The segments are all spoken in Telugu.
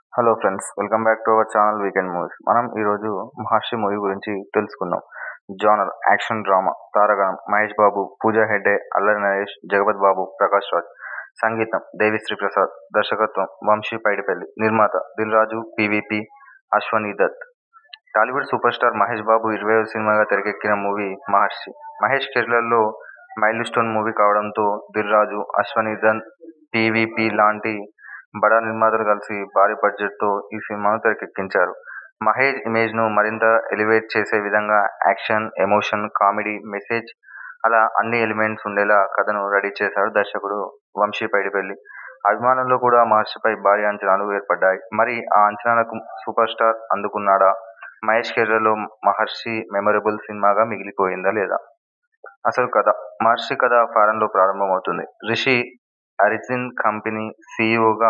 Hello friends welcome back to our channel weekend movies మనం ఈరోజు మహర్షి మూవీ గురించి తెలుసుకుందాం జానర్ యాక్షన్ డ్రామా తారగణం మహేష్ బాబు పూజా హెగ్డే అల్లరి నరేష్ జగపత్ బాబు ప్రకాష్ రాజ్ సంగీతం దేవిశ్రీ ప్రసాద్ దర్శకత్వం వంశీ పైడిపల్లి నిర్మాత Dil Raju PVP Ashwini Dutt Tollywood super star Mahesh Babu ఇరవై సినిమాగా తెరకెక్కిన మూవీ మహర్షి మహేష్ కెరీర్లో మైల్ స్టోన్ మూవీ కావడంతో దిల్ రాజు అశ్వనీ దత్ పివిపి లాంటి బడా నిర్మాతలు కలిసి భారీ బడ్జెట్తో ఈ సినిమాను తెరకెక్కించారు మహేష్ ఇమేజ్ను మరింత ఎలివేట్ చేసే విధంగా యాక్షన్ ఎమోషన్ కామెడీ మెసేజ్ అలా అన్ని ఎలిమెంట్స్ ఉండేలా కథను రెడీ చేశాడు దర్శకుడు వంశీ పైడిపల్లి అభిమానుల్లో కూడా మహర్షిపై భారీ అంచనాలు ఏర్పడ్డాయి మరి ఆ అంచనాలకు సూపర్ స్టార్ అందుకున్నాడా మహేష్ కెరీర్లో మహర్షి మెమొరబుల్ సినిమాగా మిగిలిపోయిందా లేదా అసలు కథ మహర్షి కథ ఫారెన్లో ప్రారంభమవుతుంది రిషి అరిజిన్ కంపెనీ సీఈఓగా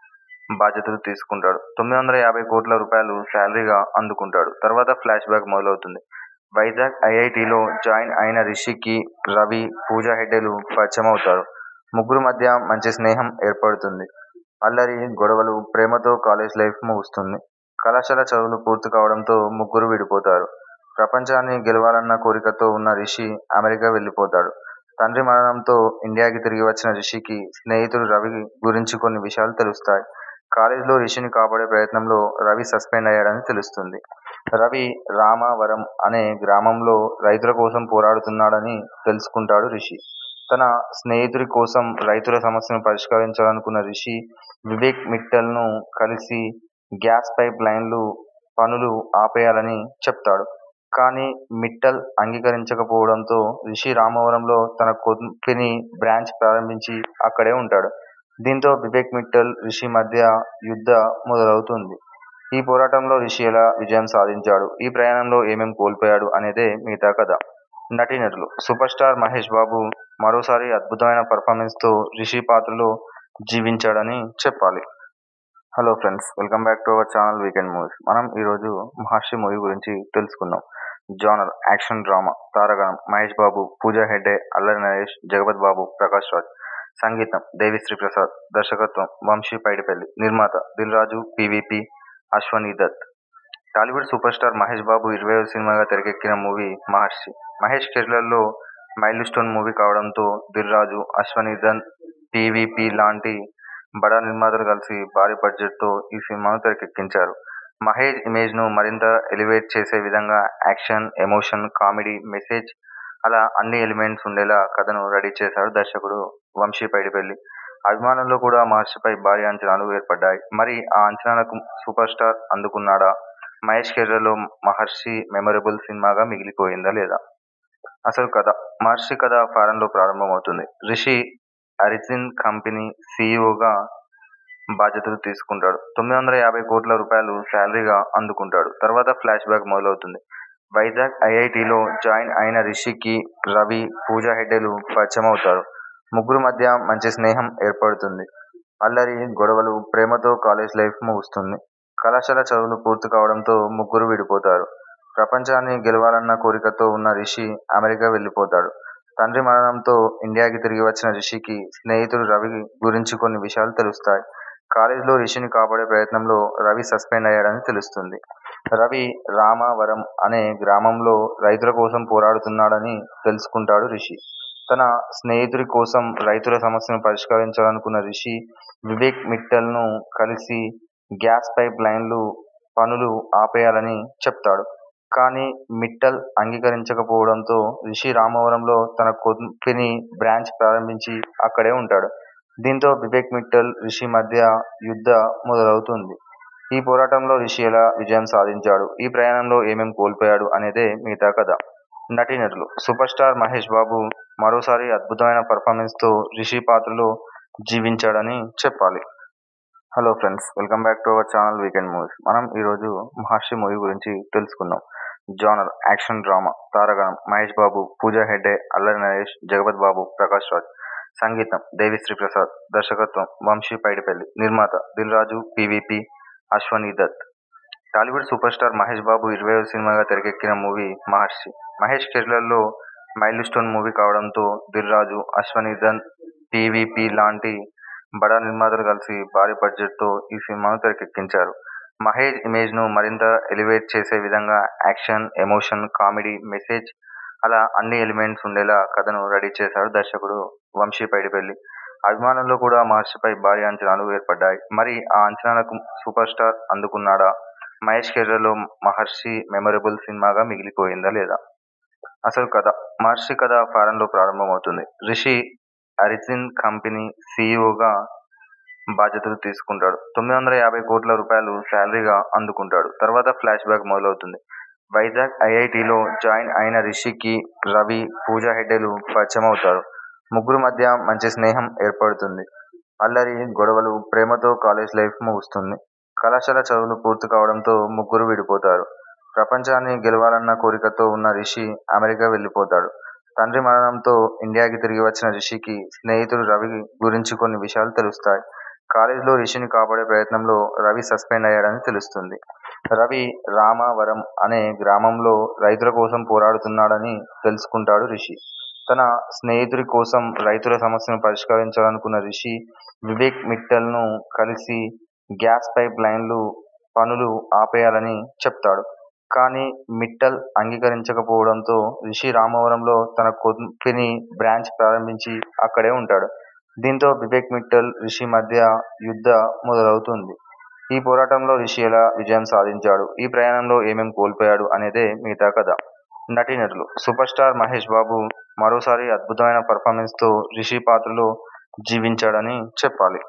బాధ్యతలు తీసుకుంటాడు తొమ్మిది వందల యాభై కోట్ల రూపాయలు శాలరీగా అందుకుంటాడు తర్వాత ఫ్లాష్ బ్యాక్ మొదలవుతుంది వైజాగ్ ఐఐటిలో జాయిన్ అయిన రిషికి రవి పూజా హెగ్డేలు పరిచయం అవుతారు ముగ్గురు మధ్య మంచి స్నేహం ఏర్పడుతుంది అల్లరి గొడవలు ప్రేమతో కాలేజ్ లైఫ్ ముగుస్తుంది కళాశాల చదువులు పూర్తి కావడంతో ముగ్గురు విడిపోతారు ప్రపంచాన్ని గెలవాలన్న కోరికతో ఉన్న రిషి అమెరికా వెళ్ళిపోతాడు తండ్రి మరణంతో ఇండియాకి తిరిగి వచ్చిన రిషికి స్నేహితుడు రవి గురించి కొన్ని విషయాలు తెలుస్తాయి కాలేజీలో రిషిని కాపాడే ప్రయత్నంలో రవి సస్పెండ్ అయ్యాడని తెలుస్తుంది రవి రామవరం అనే గ్రామంలో రైతుల కోసం పోరాడుతున్నాడని తెలుసుకుంటాడు రిషి తన స్నేహితుడి కోసం రైతుల సమస్యను పరిష్కరించాలనుకున్న రిషి వివేక్ మిట్టల్ను కలిసి గ్యాస్ పైప్ లైన్లు పనులు ఆపేయాలని చెప్తాడు కానీ మిట్టల్ అంగీకరించకపోవడంతో రిషి రామవరంలో తన కంపెనీ బ్రాంచ్ ప్రారంభించి అక్కడే ఉంటాడు దీంతో వివేక్ మిట్టల్ రిషి మధ్య యుద్ధ మొదలవుతుంది ఈ పోరాటంలో రిషి ఎలా విజయం సాధించాడు ఈ ప్రయాణంలో ఏమేం కోల్పోయాడు అనేదే మిగతా కథ నటీనటులు సూపర్ స్టార్ మహేష్ బాబు మరోసారి అద్భుతమైన పర్ఫార్మెన్స్తో రిషి పాత్రలో జీవించాడని చెప్పాలి hello friends welcome back to our channel weekend movies మనం ఈరోజు మహర్షి మూవీ గురించి తెలుసుకుందాం జానర్ యాక్షన్ డ్రామా తారగణం మహేష్ బాబు పూజా హెగ్డే అల్లరి నరేష్ జగపత్ బాబు ప్రకాష్ రాజ్ సంగీతం దేవిశ్రీ ప్రసాద్ దర్శకత్వం వంశీ పైడిపల్లి నిర్మాత Dil Raju PVP Ashwini Dutt Tollywood super star Mahesh Babu ఇరవై సినిమాగా తెరకెక్కిన మూవీ మహర్షి మహేష్ కెరీర్లో మైల్ స్టోన్ మూవీ కావడంతో దిల్ రాజు అశ్వనీ దత్ పివిపి లాంటి బడా నిర్మాతలు కలిసి భారీ బడ్జెట్తో ఈ సినిమాను తెరకెక్కించారు మహేష్ ఇమేజ్ను మరింత ఎలివేట్ చేసే విధంగా యాక్షన్ ఎమోషన్ కామెడీ మెసేజ్ అలా అన్ని ఎలిమెంట్స్ ఉండేలా కథను రెడీ చేశాడు దర్శకుడు వంశీ పైడిపల్లి అభిమానుల్లో కూడా మహర్షిపై భారీ అంచనాలు ఏర్పడ్డాయి మరి ఆ అంచనాలకు సూపర్ స్టార్ అందుకున్నాడా మహేష్ కెరీర్లో మహర్షి మెమొరబుల్ సినిమాగా మిగిలిపోయిందా లేదా అసలు కథ మహర్షి కథ ఫారెన్లో ప్రారంభమవుతుంది రిషి అరిజిన్ కంపెనీ సీఈఓగా బాధ్యతలు తీసుకుంటాడు తొమ్మిది వందల యాభై కోట్ల రూపాయలు శాలరీగా అందుకుంటాడు తర్వాత ఫ్లాష్ బ్యాక్ మొదలవుతుంది వైజాగ్ ఐఐటిలో జాయిన్ అయిన రిషికి రవి పూజా హెగ్డేలు పరిచయం అవుతారు ముగ్గురు మధ్య మంచి స్నేహం ఏర్పడుతుంది అల్లరి గొడవలు ప్రేమతో కాలేజ్ లైఫ్ ముగుస్తుంది కళాశాల చదువులు పూర్తి కావడంతో ముగ్గురు విడిపోతారు ప్రపంచాన్ని గెలవాలన్న కోరికతో ఉన్న రిషి అమెరికా వెళ్ళిపోతాడు తండ్రి మరణంతో ఇండియాకి తిరిగి వచ్చిన రిషికి స్నేహితుడు రవి గురించి కొన్ని విషయాలు తెలుస్తాయి కాలేజీలో రిషిని కాపాడే ప్రయత్నంలో రవి సస్పెండ్ అయ్యాడని తెలుస్తుంది రవి రామవరం అనే గ్రామంలో రైతుల కోసం పోరాడుతున్నాడని తెలుసుకుంటాడు రిషి తన స్నేహితుడి కోసం రైతుల సమస్యను పరిష్కరించాలనుకున్న రిషి వివేక్ మిట్టల్ను కలిసి గ్యాస్ పైప్ లైన్లు పనులు ఆపేయాలని చెప్తాడు కానీ మిట్టల్ అంగీకరించకపోవడంతో రిషి రామవరంలో తన కంపెనీ బ్రాంచ్ ప్రారంభించి అక్కడే ఉంటాడు దీంతో వివేక్ మిట్టల్ రిషి మధ్య యుద్ధ మొదలవుతుంది ఈ పోరాటంలో రిషి ఎలా విజయం సాధించాడు ఈ ప్రయాణంలో ఏమేం కోల్పోయాడు అనేదే మిగతా కథ నటీనటులు సూపర్ స్టార్ మహేష్ బాబు మరోసారి అద్భుతమైన పర్ఫార్మెన్స్తో రిషి పాత్రలో జీవించాడని చెప్పాలి hello friends welcome back to our channel weekend movies మనం ఈరోజు మహర్షి మూవీ గురించి తెలుసుకుందాం జానర్ యాక్షన్ డ్రామా తారగణం మహేష్ బాబు పూజా హెగ్డే అల్లరి నరేష్ జగపత్ బాబు ప్రకాష్ రాజ్ సంగీతం దేవిశ్రీ ప్రసాద్ దర్శకత్వం వంశీ పైడిపల్లి నిర్మాత Dil Raju PVP Ashwini Dutt Tollywood super star Mahesh Babu ఇరవై సినిమాగా తెరకెక్కిన మూవీ మహర్షి మహేష్ కెరీర్లో మైల్ స్టోన్ మూవీ కావడంతో దిల్ రాజు అశ్వనీ దత్ పివిపి లాంటి బడా నిర్మాతలు కలిసి భారీ బడ్జెట్తో ఈ సినిమాను తెరకెక్కించారు. మహేష్ ఇమేజ్ను మరింత ఎలివేట్ చేసే విధంగా యాక్షన్, ఎమోషన్, కామెడీ, మెసేజ్ అలా అన్ని ఎలిమెంట్స్ ఉండేలా కథను రెడీ చేశాడు దర్శకుడు వంశీ పైడిపల్లి. అభిమానుల్లో కూడా మహర్షిపై భారీ అంచనాలు ఏర్పడ్డాయి. మరి ఆ అంచనాలకు సూపర్ స్టార్ అందుకున్నాడా? మహేష్ కెరీర్లో మహర్షి మెమరబుల్ సినిమాగా మిగిలిపోయిందా లేదా? అసలు కథ మహర్షి కథ ఫారెన్లో ప్రారంభమవుతుంది. రిషి అరిజిన్ కంపెనీ సీఈవోగా బాధ్యతలు తీసుకుంటాడు. తొమ్మిది వందల యాభై కోట్ల రూపాయలు శాలరీగా అందుకుంటాడు. తర్వాత ఫ్లాష్ బ్యాక్ మొదలవుతుంది. వైజాగ్ ఐఐటీలో జాయిన్ అయిన రిషికి రవి, పూజా హెగ్డేలు పరిచయమవుతారు. ముగ్గురి మధ్య మంచి స్నేహం ఏర్పడుతుంది. అల్లరి, గొడవలు, ప్రేమతో కాలేజ్ లైఫ్ ముగుస్తుంది. కళాశాల చదువులు పూర్తి కావడంతో ముగ్గురూ విడిపోతారు. ప్రపంచాన్ని గెలవాలన్న కోరికతో ఉన్న రిషి అమెరికా వెళ్లిపోతాడు. తండ్రి మరణంతో ఇండియాకి తిరిగి వచ్చిన రిషికి స్నేహితుడు రవి గురించి కొన్ని విషయాలు తెలుస్తాయి. కాలేజ్లో రిషిని కాపాడే ప్రయత్నంలో రవి సస్పెండ్ అయ్యాడని తెలుస్తుంది. రవి రామవరం అనే గ్రామంలో రైతుల కోసం పోరాడుతున్నాడని తెలుసుకుంటాడు రిషి. తన స్నేహితుడి కోసం రైతుల సమస్యను పరిష్కరించాలనుకున్న రిషి, వివేక్ మిట్టల్ను కలిసి గ్యాస్ పైప్ లైన్ల పనులు ఆపేయాలని చెప్తాడు. కానీ మిట్టల్ అంగీకరించకపోవడంతో రిషి రామవరంలో తన కంపెనీ బ్రాంచ్ ప్రారంభించి అక్కడే ఉంటాడు. దీంతో వివేక్ మిట్టల్, రిషి మధ్య యుద్ధ మొదలవుతుంది. ఈ పోరాటంలో రిషి ఎలా విజయం సాధించాడు? ఈ ప్రయాణంలో ఏమేం కోల్పోయాడు అనేదే మిగతా కథ. నటీనటులు సూపర్ స్టార్ మహేష్ బాబు మరోసారి అద్భుతమైన పెర్ఫార్మెన్స్తో రిషి పాత్రలో జీవించాడని చెప్పాలి.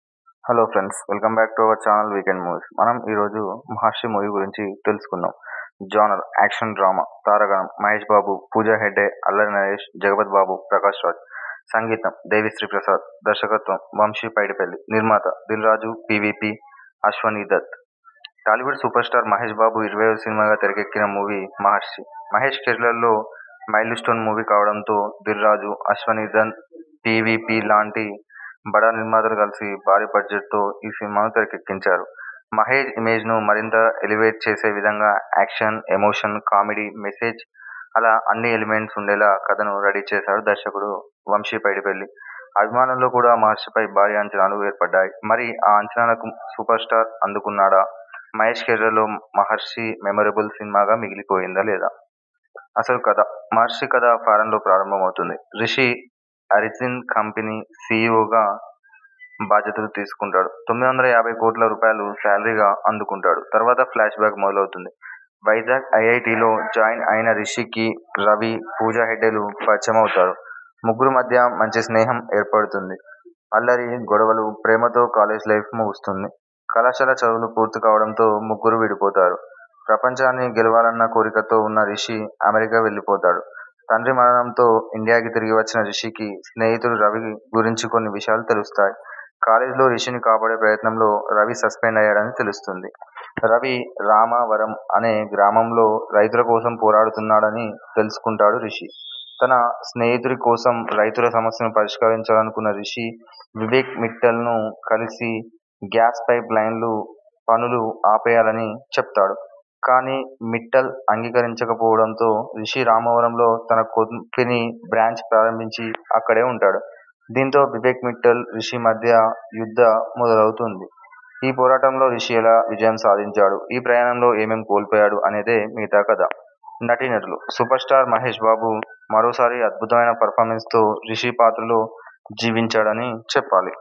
Hello friends welcome back to our channel weekend movies. మనం ఈరోజు మహర్షి మూవీ గురించి తెలుసుకుందాం. జానర్ యాక్షన్ డ్రామా తారాగణం మహేష్ బాబు, పూజా హెగ్డే, అల్లరి నరేష్, జగపతి బాబు, ప్రకాష్ రాజ్ సంగీతం దేవిశ్రీ ప్రసాద్ దర్శకత్వం వంశీ పైడిపల్లి నిర్మాత Dil Raju PVP Ashwini Dutt Tollywood super star Mahesh Babu ఇరవైవ సినిమాగా తెరకెక్కిన మూవీ మహర్షి. మహేష్ కెరీర్లో మైల్ స్టోన్ మూవీ కావడంతో దిల్ రాజు, అశ్వనీ దత్, పీవీపీ లాంటి బడా నిర్మాతలు కలిసి భారీ బడ్జెట్తో ఈ సినిమాను తెరకెక్కించారు. మహేష్ ఇమేజ్ను మరింత ఎలివేట్ చేసే విధంగా యాక్షన్, ఎమోషన్, కామెడీ, మెసేజ్ అలా అన్ని ఎలిమెంట్స్ ఉండేలా కథను రెడీ చేశాడు దర్శకుడు వంశీ పైడిపల్లి. అభిమానుల్లో కూడా మహర్షిపై భారీ అంచనాలు ఏర్పడ్డాయి. మరి ఆ అంచనాలకు సూపర్ స్టార్ అందుకున్నాడా? మహేష్ కెరీర్లో మహర్షి మెమరబుల్ సినిమాగా మిగిలిపోయిందా లేదా? అసలు కథ మహర్షి కథ ఫారెన్లో ప్రారంభమవుతుంది. రిషి అరిజిన్ కంపెనీ సీఈవోగా బాధ్యతలు తీసుకుంటాడు. తొమ్మిది వందల యాభై కోట్ల రూపాయలు శాలరీగా అందుకుంటాడు. తర్వాత ఫ్లాష్ బ్యాక్ మొదలవుతుంది. వైజాగ్ ఐఐటీలో జాయిన్ అయిన రిషికి రవి, పూజా హెగ్డేలు పరిచయమవుతారు. ముగ్గురి మధ్య మంచి స్నేహం ఏర్పడుతుంది. అల్లరి, గొడవలు, ప్రేమతో కాలేజ్ లైఫ్ ముగుస్తుంది. కళాశాల చదువులు పూర్తి కావడంతో ముగ్గురూ విడిపోతారు. ప్రపంచాన్ని గెలవాలన్న కోరికతో ఉన్న రిషి అమెరికా వెళ్లిపోతాడు. తండ్రి మరణంతో ఇండియాకి తిరిగి వచ్చిన రిషికి స్నేహితుడు రవి గురించి కొన్ని విషయాలు తెలుస్తాయి. కాలేజ్లో రిషిని కాపాడే ప్రయత్నంలో రవి సస్పెండ్ అయ్యాడని తెలుస్తుంది. రవి రామవరం అనే గ్రామంలో రైతుల కోసం పోరాడుతున్నాడని తెలుసుకుంటాడు రిషి. తన స్నేహితుడి కోసం రైతుల సమస్యను పరిష్కరించాలనుకున్న రిషి, వివేక్ మిట్టల్ను కలిసి గ్యాస్ పైప్ లైన్ల పనులు ఆపేయాలని చెప్తాడు. కానీ మిట్టల్ అంగీకరించకపోవడంతో రిషి రామవరంలో తన కంపెనీ బ్రాంచ్ ప్రారంభించి అక్కడే ఉంటాడు. దీంతో వివేక్ మిట్టల్, రిషి మధ్య యుద్ధ మొదలవుతుంది. ఈ పోరాటంలో రిషి ఎలా విజయం సాధించాడు? ఈ ప్రయాణంలో ఏమేం కోల్పోయాడు అనేదే మిగతా కథ. నటీనటులు సూపర్ స్టార్ మహేష్ బాబు మరోసారి అద్భుతమైన పెర్ఫార్మెన్స్తో రిషి పాత్రలో జీవించాడని చెప్పాలి.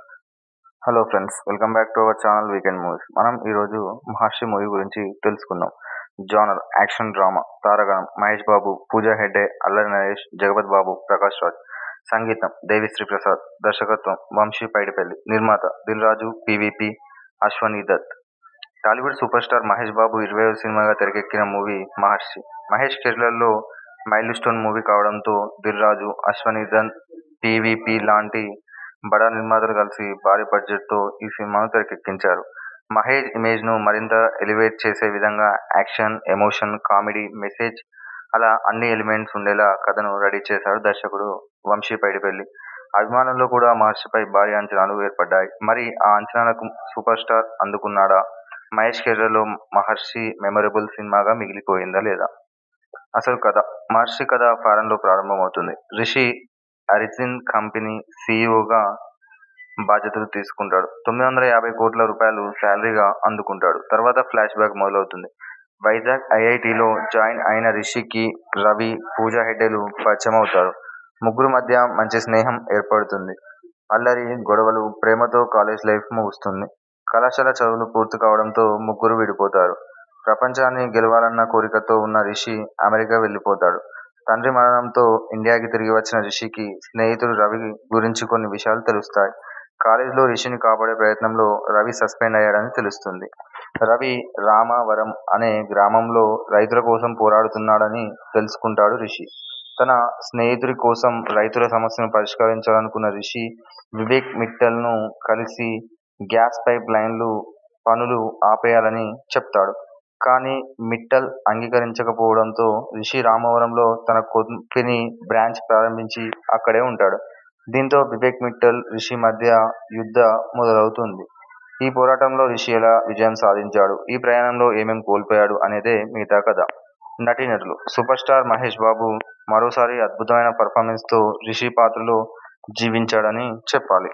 Hello friends welcome back to our channel weekend movies. మనం ఈరోజు మహర్షి మూవీ గురించి తెలుసుకుందాం. జానర్ యాక్షన్ డ్రామా తారాగణం మహేష్ బాబు, పూజా హెగ్డే, అల్లరి నరేష్, జగపతి బాబు, ప్రకాష్ రాజ్ సంగీతం దేవిశ్రీ ప్రసాద్ దర్శకత్వం వంశీ పైడిపల్లి నిర్మాత Dil Raju PVP Ashwini Dutt Tollywood super star Mahesh Babu ఇరవైవ సినిమాగా తెరకెక్కిన మూవీ మహర్షి. మహేష్ కెరీర్లో మైల్ స్టోన్ మూవీ కావడంతో దిల్ రాజు, అశ్వనీ దత్, పీవీపీ లాంటి బడా నిర్మాతలు కలిసి భారీ బడ్జెట్తో ఈ సినిమాను తెరకెక్కించారు. మహేష్ ఇమేజ్ను మరింత ఎలివేట్ చేసే విధంగా యాక్షన్, ఎమోషన్, కామెడీ, మెసేజ్ అలా అన్ని ఎలిమెంట్స్ ఉండేలా కథను రెడీ చేశాడు దర్శకుడు వంశీ పైడిపల్లి. అభిమానుల్లో కూడా మహర్షిపై భారీ అంచనాలు ఏర్పడ్డాయి. మరి ఆ అంచనాలకు సూపర్ స్టార్ అందుకున్నాడా? మహేష్ కెరీర్లో మహర్షి మెమరబుల్ సినిమాగా మిగిలిపోయిందా లేదా? అసలు కథ మహర్షి కథ ఫారెన్లో ప్రారంభమవుతుంది. రిషి అరిజిన్ కంపెనీ సీఈవోగా బాధ్యతలు తీసుకుంటాడు తొమ్మిది వందల యాభై కోట్ల రూపాయలు శాలరీగా అందుకుంటాడు తర్వాత ఫ్లాష్ బ్యాక్ మొదలవుతుంది వైజాగ్ ఐఐటిలో జాయిన్ అయిన రిషికి రవి పూజా హెగ్డేలు పరిచయం అవుతారు ముగ్గురు మధ్య మంచి స్నేహం ఏర్పడుతుంది అల్లరి గొడవలు ప్రేమతో కాలేజ్ లైఫ్ ముగుస్తుంది కళాశాల చదువులు పూర్తి కావడంతో ముగ్గురు విడిపోతారు ప్రపంచాన్ని గెలవాలన్న కోరికతో ఉన్న రిషి అమెరికా వెళ్ళిపోతాడు తండ్రి మరణంతో ఇండియాకి తిరిగి వచ్చిన రిషికి స్నేహితుడు రవి గురించి కొన్ని విషయాలు తెలుస్తాయి కాలేజీలో రిషిని కాపాడే ప్రయత్నంలో రవి సస్పెండ్ అయ్యాడని తెలుస్తుంది రవి రామవరం అనే గ్రామంలో రైతుల కోసం పోరాడుతున్నాడని తెలుసుకుంటాడు రిషి తన స్నేహితుడి కోసం రైతుల సమస్యను పరిష్కరించాలనుకున్న రిషి వివేక్ మిట్టల్ను కలిసి గ్యాస్ పైప్ లైన్లు పనులు ఆపేయాలని చెప్తాడు కానీ మిట్టల్ అంగీకరించకపోవడంతో రిషి రామవరంలో తన కంపెనీ బ్రాంచ్ ప్రారంభించి అక్కడే ఉంటాడు దీంతో వివేక్ మిట్టల్ రిషి మధ్య యుద్ధ మొదలవుతుంది ఈ పోరాటంలో రిషి ఎలా విజయం సాధించాడు ఈ ప్రయాణంలో ఏమేం కోల్పోయాడు అనేదే మిగతా కథ నటీనటులు సూపర్ స్టార్ మహేష్ బాబు మరోసారి అద్భుతమైన పర్ఫార్మెన్స్ తో రిషి పాత్రలో జీవించాడని చెప్పాలి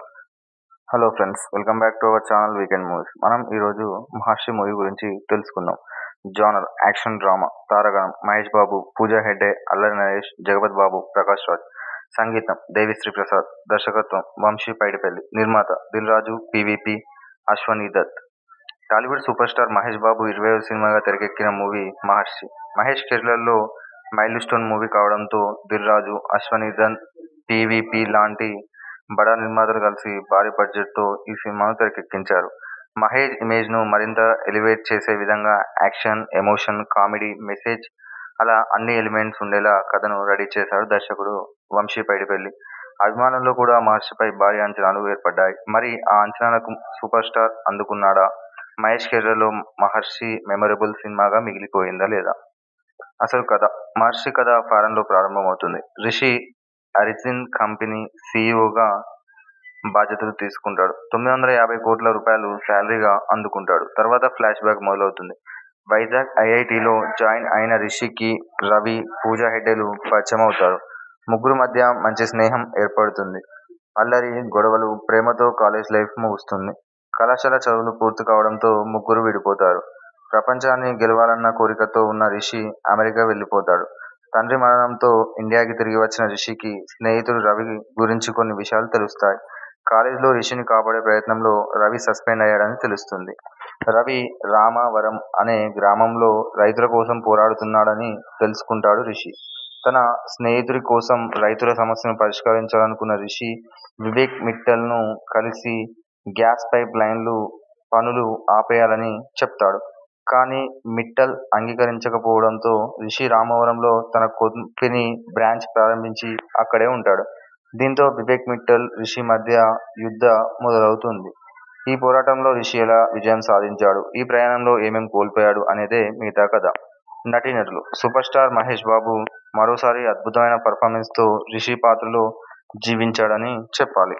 hello friends welcome back to our channel weekend movies మనం ఈరోజు మహర్షి మూవీ గురించి తెలుసుకుందాం జానర్ యాక్షన్ డ్రామా తారగణం మహేష్ బాబు పూజా హెగ్డే అల్లరి నరేష్ జగపత్ బాబు ప్రకాష్ రాజ్ సంగీతం దేవిశ్రీ ప్రసాద్ దర్శకత్వం వంశీ పైడిపల్లి నిర్మాత Dil Raju PVP Ashwini Dutt Tollywood super star Mahesh Babu ఇరవై సినిమాగా తెరకెక్కిన మూవీ మహర్షి మహేష్ కెరియర్లో మైల్ స్టోన్ మూవీ కావడంతో దిల్ రాజు అశ్వనీ దత్ పివిపి లాంటి బడా నిర్మాతలు కలిసి భారీ బడ్జెట్తో ఈ సినిమాను తెరకెక్కించారు మహేష్ ఇమేజ్ను మరింత ఎలివేట్ చేసే విధంగా యాక్షన్ ఎమోషన్ కామెడీ మెసేజ్ అలా అన్ని ఎలిమెంట్స్ ఉండేలా కథను రెడీ చేశాడు దర్శకుడు వంశీ పైడిపల్లి అభిమానుల్లో కూడా మహర్షిపై భారీ అంచనాలు ఏర్పడ్డాయి మరి ఆ అంచనాలకు సూపర్ స్టార్ అందుకున్నాడా మహేష్ కెరీర్లో మహర్షి మెమొరబుల్ సినిమాగా మిగిలిపోయిందా లేదా అసలు కథ మహర్షి కథ ఫారెన్లో ప్రారంభమవుతుంది రిషి అరిజిన్ కంపెనీ సీఈఓగా బాధ్యతలు తీసుకుంటాడు తొమ్మిది వందల యాభై కోట్ల రూపాయలు శాలరీగా అందుకుంటాడు తర్వాత ఫ్లాష్ బ్యాక్ మొదలవుతుంది వైజాగ్ ఐఐటిలో జాయిన్ అయిన రిషికి రవి పూజా హెగ్డేలు పరిచయం అవుతారు ముగ్గురు మధ్య మంచి స్నేహం ఏర్పడుతుంది అల్లరి గొడవలు ప్రేమతో కాలేజ్ లైఫ్ ముగుస్తుంది కళాశాల చదువులు పూర్తి కావడంతో ముగ్గురు విడిపోతారు ప్రపంచాన్ని గెలవాలన్న కోరికతో ఉన్న రిషి అమెరికా వెళ్ళిపోతాడు తండ్రి మరణంతో ఇండియాకి తిరిగి వచ్చిన రిషికి స్నేహితుడు రవి గురించి కొన్ని విషయాలు తెలుస్తాయి కాలేజీలో రిషిని కాపాడే ప్రయత్నంలో రవి సస్పెండ్ అయ్యాడని తెలుస్తుంది రవి రామవరం అనే గ్రామంలో రైతుల కోసం పోరాడుతున్నాడని తెలుసుకుంటాడు రిషి తన స్నేహితుడి కోసం రైతుల సమస్యను పరిష్కరించాలనుకున్న రిషి వివేక్ మిట్టల్ను కలిసి గ్యాస్ పైప్ లైన్లు పనులు ఆపేయాలని చెప్తాడు కానీ మిట్టల్ అంగీకరించకపోవడంతో రిషి రామవరంలో తన కంపెనీ బ్రాంచ్ ప్రారంభించి అక్కడే ఉంటాడు దీంతో వివేక్ మిట్టల్ రిషి మధ్య యుద్ధ మొదలవుతుంది ఈ పోరాటంలో రిషి ఎలా విజయం సాధించాడు ఈ ప్రయాణంలో ఏమేం కోల్పోయాడు అనేదే మిగతా కథ నటీనటులు సూపర్ స్టార్ మహేష్ బాబు మరోసారి అద్భుతమైన పర్ఫార్మెన్స్ తో రిషి పాత్రలో జీవించాడని చెప్పాలి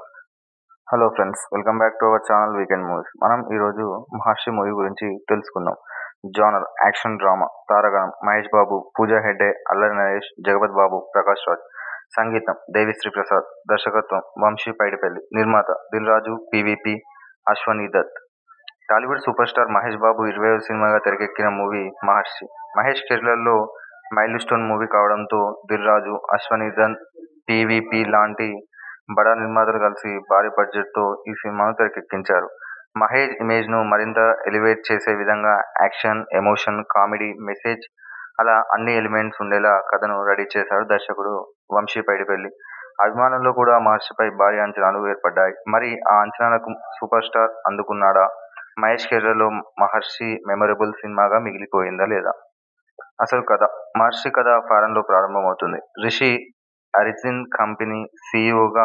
hello friends welcome back to our channel weekend movies మనం ఈరోజు మహర్షి మూవీ గురించి తెలుసుకుందాం జానర్ యాక్షన్ డ్రామా తారగణం మహేష్ బాబు పూజా హెగ్డే అల్లరి నరేష్ జగపత్ బాబు ప్రకాష్ రాజ్ సంగీతం దేవిశ్రీ ప్రసాద్ దర్శకత్వం వంశీ పైడిపల్లి నిర్మాత Dil Raju PVP Ashwini Dutt Tollywood super star Mahesh Babu ఇరవై సినిమాగా తెరకెక్కిన మూవీ మహర్షి మహేష్ కెరియర్లో మైల్ స్టోన్ మూవీ కావడంతో దిల్ రాజు అశ్వనీ దత్ పివిపి లాంటి బడా నిర్మాతలు కలిసి భారీ బడ్జెట్తో ఈ సినిమాను తెరకెక్కించారు మహేష్ ఇమేజ్ను మరింత ఎలివేట్ చేసే విధంగా యాక్షన్ ఎమోషన్ కామెడీ మెసేజ్ అలా అన్ని ఎలిమెంట్స్ ఉండేలా కథను రెడీ చేశాడు దర్శకుడు వంశీ పైడిపల్లి అభిమానుల్లో కూడా మహర్షిపై భారీ అంచనాలు ఏర్పడ్డాయి మరి ఆ అంచనాలకు సూపర్ స్టార్ అందుకున్నాడా మహేష్ కెరీర్లో మహర్షి మెమొరబుల్ సినిమాగా మిగిలిపోయిందా లేదా అసలు కథ మహర్షి కథ ఫారెన్లో ప్రారంభమవుతుంది రిషి అరిజిన్ కంపెనీ సీఈఓగా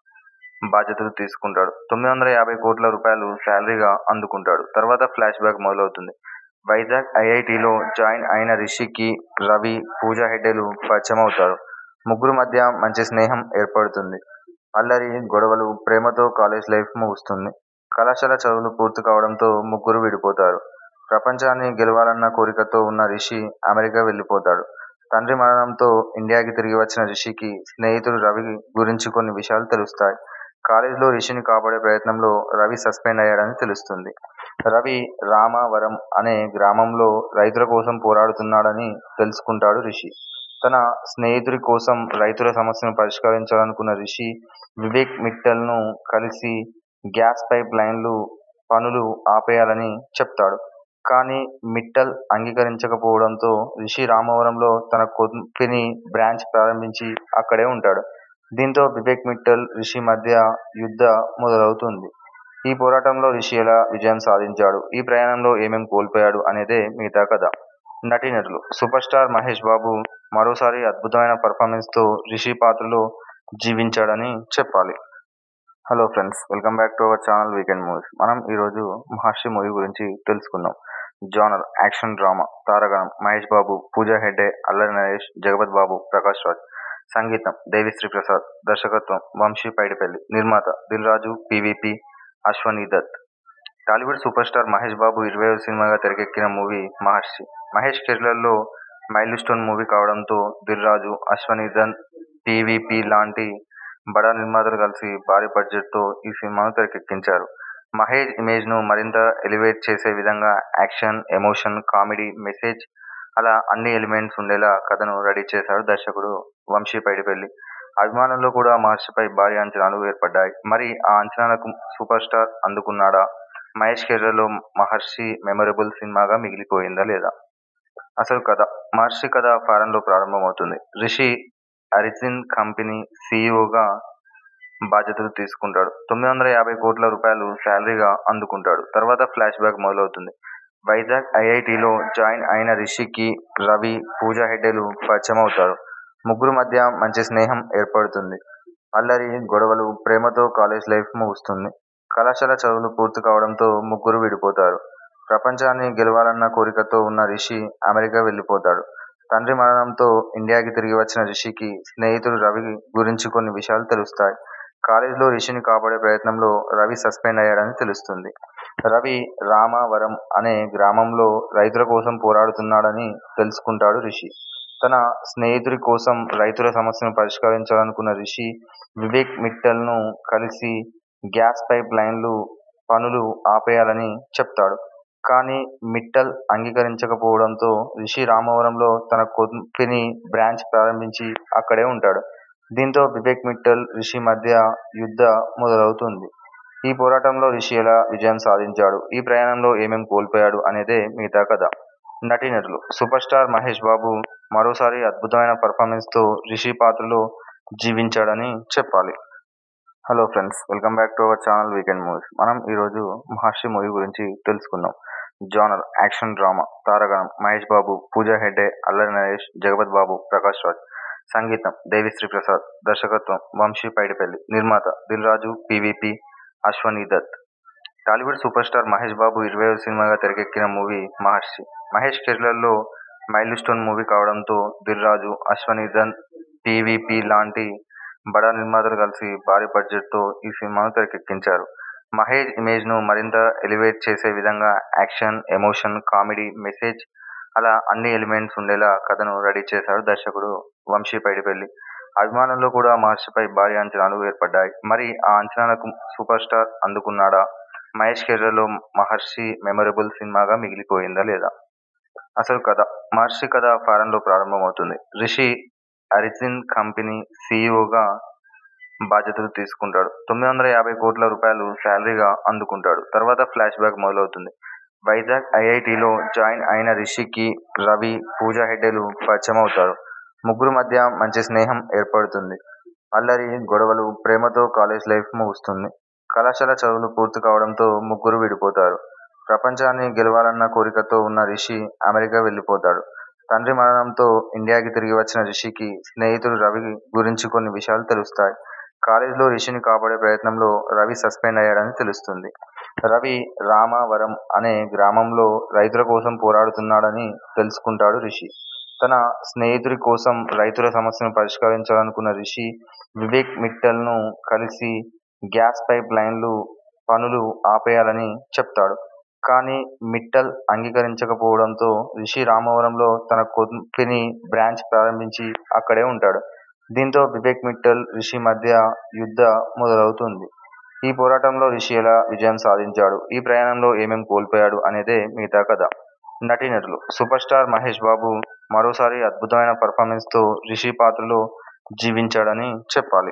బాధ్యతలు తీసుకుంటాడు తొమ్మిది వందల యాభై కోట్ల రూపాయలు శాలరీగా అందుకుంటాడు తర్వాత ఫ్లాష్ బ్యాక్ మొదలవుతుంది వైజాగ్ ఐఐటిలో జాయిన్ అయిన రిషికి రవి పూజా హెగ్డేలు పరిచయం అవుతారు ముగ్గురు మధ్య మంచి స్నేహం ఏర్పడుతుంది అల్లరి గొడవలు ప్రేమతో కాలేజ్ లైఫ్ ముగుస్తుంది కళాశాల చదువులు పూర్తి కావడంతో ముగ్గురు విడిపోతారు ప్రపంచాన్ని గెలవాలన్న కోరికతో ఉన్న రిషి అమెరికా వెళ్ళిపోతాడు తండ్రి మరణంతో ఇండియాకి తిరిగి వచ్చిన రిషికి స్నేహితుడు రవి గురించి కొన్ని విషయాలు తెలుస్తాయి కాలేజీలో రిషిని కాపాడే ప్రయత్నంలో రవి సస్పెండ్ అయ్యాడని తెలుస్తుంది. రవి రామవరం అనే గ్రామంలో రైతుల కోసం పోరాడుతున్నాడని తెలుసుకుంటాడు రిషి. తన స్నేహితుడి కోసం రైతుల సమస్యను పరిష్కరించాలనుకున్న రిషి, వివేక్ మిట్టల్ ను కలిసి గ్యాస్ పైప్ లైన్ల పనులు ఆపేయాలని చెప్తాడు. కానీ మిట్టల్ అంగీకరించకపోవడంతో రిషి రామవరంలో తన కంపెనీ బ్రాంచ్ ప్రారంభించి అక్కడే ఉంటాడు. దీంతో వివేక్ మిట్టల్, రిషి మధ్య యుద్ధ మొదలవుతుంది. ఈ పోరాటంలో రిషి ఎలా విజయం సాధించాడు, ఈ ప్రయాణంలో ఏమేం కోల్పోయాడు అనేదే మిగతా కథ. నటీనటులు సూపర్ స్టార్ మహేష్ బాబు మరోసారి అద్భుతమైన పర్ఫార్మెన్స్ తో రిషి పాత్రలో జీవించాడని చెప్పాలి. Hello friends welcome back to our channel weekend movies మనం ఈరోజు మహర్షి మూవీ గురించి తెలుసుకుందాం. జానర్ యాక్షన్ డ్రామా తారాగణం మహేష్ బాబు పూజా హెగ్డే అల్లరి నరేష్ జగపతి బాబు ప్రకాష్ రాజ్ సంగీతం దేవిశ్రీ ప్రసాద్ దర్శకత్వం వంశీ పైడిపల్లి నిర్మాత Dil Raju PVP Ashwini Dutt Tollywood super star Mahesh Babu ఇరవైవ సినిమాగా తెరకెక్కిన మూవీ మహర్షి. మహేష్ కెరీర్ లో మైల్ స్టోన్ మూవీ కావడంతో దిల్ రాజు, అశ్వనీ దత్, పీవీపీ లాంటి బడా నిర్మాతలు కలిసి భారీ బడ్జెట్ తో ఈ సినిమాను తెరకెక్కించారు. మహేష్ ఇమేజ్ ను మరింత ఎలివేట్ చేసే విధంగా యాక్షన్, ఎమోషన్, కామెడీ, మెసేజ్ అలా అన్ని ఎలిమెంట్స్ ఉండేలా కథను రెడీ చేశాడు దర్శకుడు వంశీ పైడిపల్లి. అభిమానుల్లో కూడా మహర్షిపై భారీ అంచనాలు ఏర్పడ్డాయి. మరి ఆ అంచనాలకు సూపర్ స్టార్ అందుకున్నాడా? మహేష్ కెరీర్ లో మహర్షి మెమరబుల్ సినిమాగా మిగిలిపోయిందా లేదా? అసలు కథ మహర్షి కథ ఫారెన్ లో ప్రారంభమవుతుంది. రిషి అరిజిన్ కంపెనీ సీఈవోగా బాధ్యతలు తీసుకుంటాడు. తొమ్మిది వందల యాభై కోట్ల రూపాయలు శాలరీగా అందుకుంటాడు. తర్వాత ఫ్లాష్ బ్యాక్ మొదలవుతుంది. వైజాగ్ ఐఐటీలో జాయిన్ అయిన రిషికి రవి, పూజా హెగ్డేలు పరిచయమవుతారు. ముగ్గురి మధ్య మంచి స్నేహం ఏర్పడుతుంది. అల్లరి, గొడవలు, ప్రేమతో కాలేజ్ లైఫ్ ముగుస్తుంది. కళాశాల చదువులు పూర్తి కావడంతో ముగ్గురూ విడిపోతారు. ప్రపంచాన్ని గెలవాలన్న కోరికతో ఉన్న రిషి అమెరికా వెళ్లిపోతాడు. తండ్రి మరణంతో ఇండియాకి తిరిగి వచ్చిన రిషికి స్నేహితుడు రవి గురించి కొన్ని విషయాలు తెలుస్తాయి. కాలేజీలో రిషిని కాపాడే ప్రయత్నంలో రవి సస్పెండ్ అయ్యాడని తెలుస్తుంది. రవి రామవరం అనే గ్రామంలో రైతుల కోసం పోరాడుతున్నాడని తెలుసుకుంటాడు రిషి. తన స్నేహితుడి కోసం రైతుల సమస్యను పరిష్కరించాలనుకున్న రిషి, వివేక్ మిట్టల్ ను కలిసి గ్యాస్ పైప్ లైన్ల పనులు ఆపేయాలని చెప్తాడు. కానీ మిట్టల్ అంగీకరించకపోవడంతో రిషి రామవరంలో తన కంపెనీ బ్రాంచ్ ప్రారంభించి అక్కడే ఉంటాడు. దీంతో వివేక్ మిట్టల్, రిషి మధ్య యుద్ధ మొదలవుతుంది. ఈ పోరాటంలో రిషి ఎలా విజయం సాధించాడు, ఈ ప్రయాణంలో ఏమేం కోల్పోయాడు అనేదే మిగతా కథ. నటీనటులు సూపర్ స్టార్ మహేష్ బాబు మరోసారి అద్భుతమైన పర్ఫార్మెన్స్ తో రిషి పాత్రలో జీవించాడని చెప్పాలి. Hello friends welcome back to our channel weekend movies మనం ఈరోజు మహర్షి మూవీ గురించి తెలుసుకుందాం. జానర్ యాక్షన్ డ్రామా తారాగణం మహేష్ బాబు పూజా హెగ్డే అల్లరి నరేష్ జగపతి బాబు ప్రకాష్ రాజ్ సంగీతం దేవిశ్రీ ప్రసాద్ దర్శకత్వం వంశీ పైడిపల్లి నిర్మాత Dil Raju PVP Ashwini Dutt Tollywood super star Mahesh Babu ఇరవైవ సినిమాగా తెరకెక్కిన మూవీ మహర్షి. మహేష్ కెరీర్ లో మైల్ స్టోన్ మూవీ కావడంతో దిల్ రాజు, అశ్వనీ దత్, పీవీపీ లాంటి బడా నిర్మాతలు కలిసి భారీ బడ్జెట్ తో ఈ సినిమాను తెరకెక్కించారు. మహేష్ ఇమేజ్ ను మరింత ఎలివేట్ చేసే విధంగా యాక్షన్, ఎమోషన్, కామెడీ, మెసేజ్ అలా అన్ని ఎలిమెంట్స్ ఉండేలా కథను రెడీ చేశాడు దర్శకుడు వంశీ పైడిపల్లి. అభిమానుల్లో కూడా మహర్షిపై భారీ అంచనాలు ఏర్పడ్డాయి. మరి ఆ అంచనాలకు సూపర్ స్టార్ అందుకున్నాడా? మహేష్ కెరీర్ లో మహర్షి మెమరబుల్ సినిమాగా మిగిలిపోయిందా లేదా? అసలు కథ మహర్షి కథ ఫారెన్ లో ప్రారంభమవుతుంది. రిషి అరిజిన్ కంపెనీ సీఈవోగా బాధ్యతలు తీసుకుంటాడు. తొమ్మిది వందల యాభై కోట్ల రూపాయలు శాలరీగా అందుకుంటాడు. తర్వాత ఫ్లాష్ బ్యాక్ మొదలవుతుంది. వైజాగ్ ఐఐటీలో జాయిన్ అయిన రిషికి రవి, పూజా హెగ్డేలు పరిచయమవుతారు. ముగ్గురి మధ్య మంచి స్నేహం ఏర్పడుతుంది. అల్లరి, గొడవలు, ప్రేమతో కాలేజ్ లైఫ్ ముగుస్తుంది. కళాశాల చదువులు పూర్తి కావడంతో ముగ్గురూ విడిపోతారు. ప్రపంచాన్ని గెలవాలన్న కోరికతో ఉన్న రిషి అమెరికా వెళ్లిపోతాడు. తండ్రి మరణంతో ఇండియాకి తిరిగి వచ్చిన రిషికి స్నేహితుడు రవి గురించి కొన్ని విషయాలు తెలుస్తాయి. కాలేజీలో రిషిని కాపాడే ప్రయత్నంలో రవి సస్పెండ్ అయ్యాడని తెలుస్తుంది. రవి రామవరం అనే గ్రామంలో రైతుల కోసం పోరాడుతున్నాడని తెలుసుకుంటాడు రిషి. తన స్నేహితుడి కోసం రైతుల సమస్యను పరిష్కరించాలనుకున్న రిషి, వివేక్ మిట్టల్ ను కలిసి గ్యాస్ పైప్ లైన్ల పనులు ఆపేయాలని చెప్తాడు. కానీ మిట్టల్ అంగీకరించకపోవడంతో రిషి రామవరంలో తన కంపెనీ బ్రాంచ్ ప్రారంభించి అక్కడే ఉంటాడు. దీంతో వివేక్ మిట్టల్, రిషి మధ్య యుద్ధ మొదలవుతుంది. ఈ పోరాటంలో రిషి ఎలా విజయం సాధించాడు ఈ ప్రయాణంలో ఏమేం కోల్పోయాడు అనేదే మిగతా కథ నటీనటులు సూపర్ స్టార్ మహేష్ బాబు మరోసారి అద్భుతమైన పర్ఫార్మెన్స్ తో రిషి పాత్రలో జీవించాడని చెప్పాలి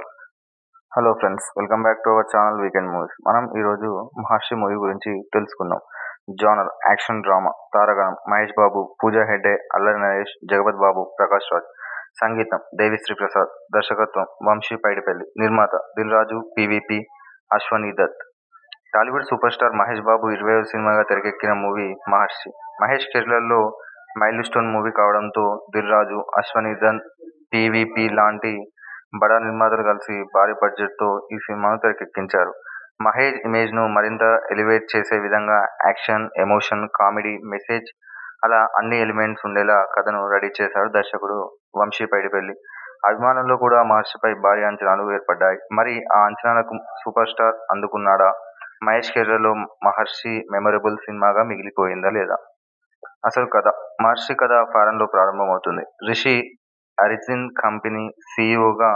hello friends welcome back to our channel weekend movies మనం ఈరోజు మహర్షి మూవీ గురించి తెలుసుకుందాం జానర్ యాక్షన్ డ్రామా తారగణం మహేష్ బాబు పూజా హెగ్డే అల్లరి నరేష్ జగపత్ బాబు ప్రకాష్ రాజ్ సంగీతం దేవిశ్రీ ప్రసాద్ దర్శకత్వం వంశీ పైడిపల్లి నిర్మాత Dil Raju PVP Ashwini Dutt Tollywood super star Mahesh Babu ఇరవై సినిమాగా తెరకెక్కిన మూవీ మహర్షి మహేష్ కెరీర్లో మైల్ స్టోన్ మూవీ కావడంతో దిల్ రాజు అశ్వనీ దత్ పివిపి లాంటి బడా నిర్మాతలు కలిసి భారీ బడ్జెట్ తో ఈ సినిమాను తెరకెక్కించారు మహేష్ ఇమేజ్ ను మరింత ఎలివేట్ చేసే విధంగా యాక్షన్ ఎమోషన్ కామెడీ మెసేజ్ అలా అన్ని ఎలిమెంట్స్ ఉండేలా కథను రెడీ చేశాడు దర్శకుడు వంశీ పైడిపల్లి అభిమానుల్లో కూడా మహర్షిపై భారీ అంచనాలు ఏర్పడ్డాయి మరి ఆ అంచనాలకు సూపర్ స్టార్ అందుకున్నాడా మహేష్ కెరీర్లో మహర్షి మెమొరబుల్ సినిమాగా మిగిలిపోయిందా లేదా అసలు కథ మహర్షి కథ ఫారెన్ లో ప్రారంభమవుతుంది రిషి అరిజిన్ కంపెనీ సీఈఓగా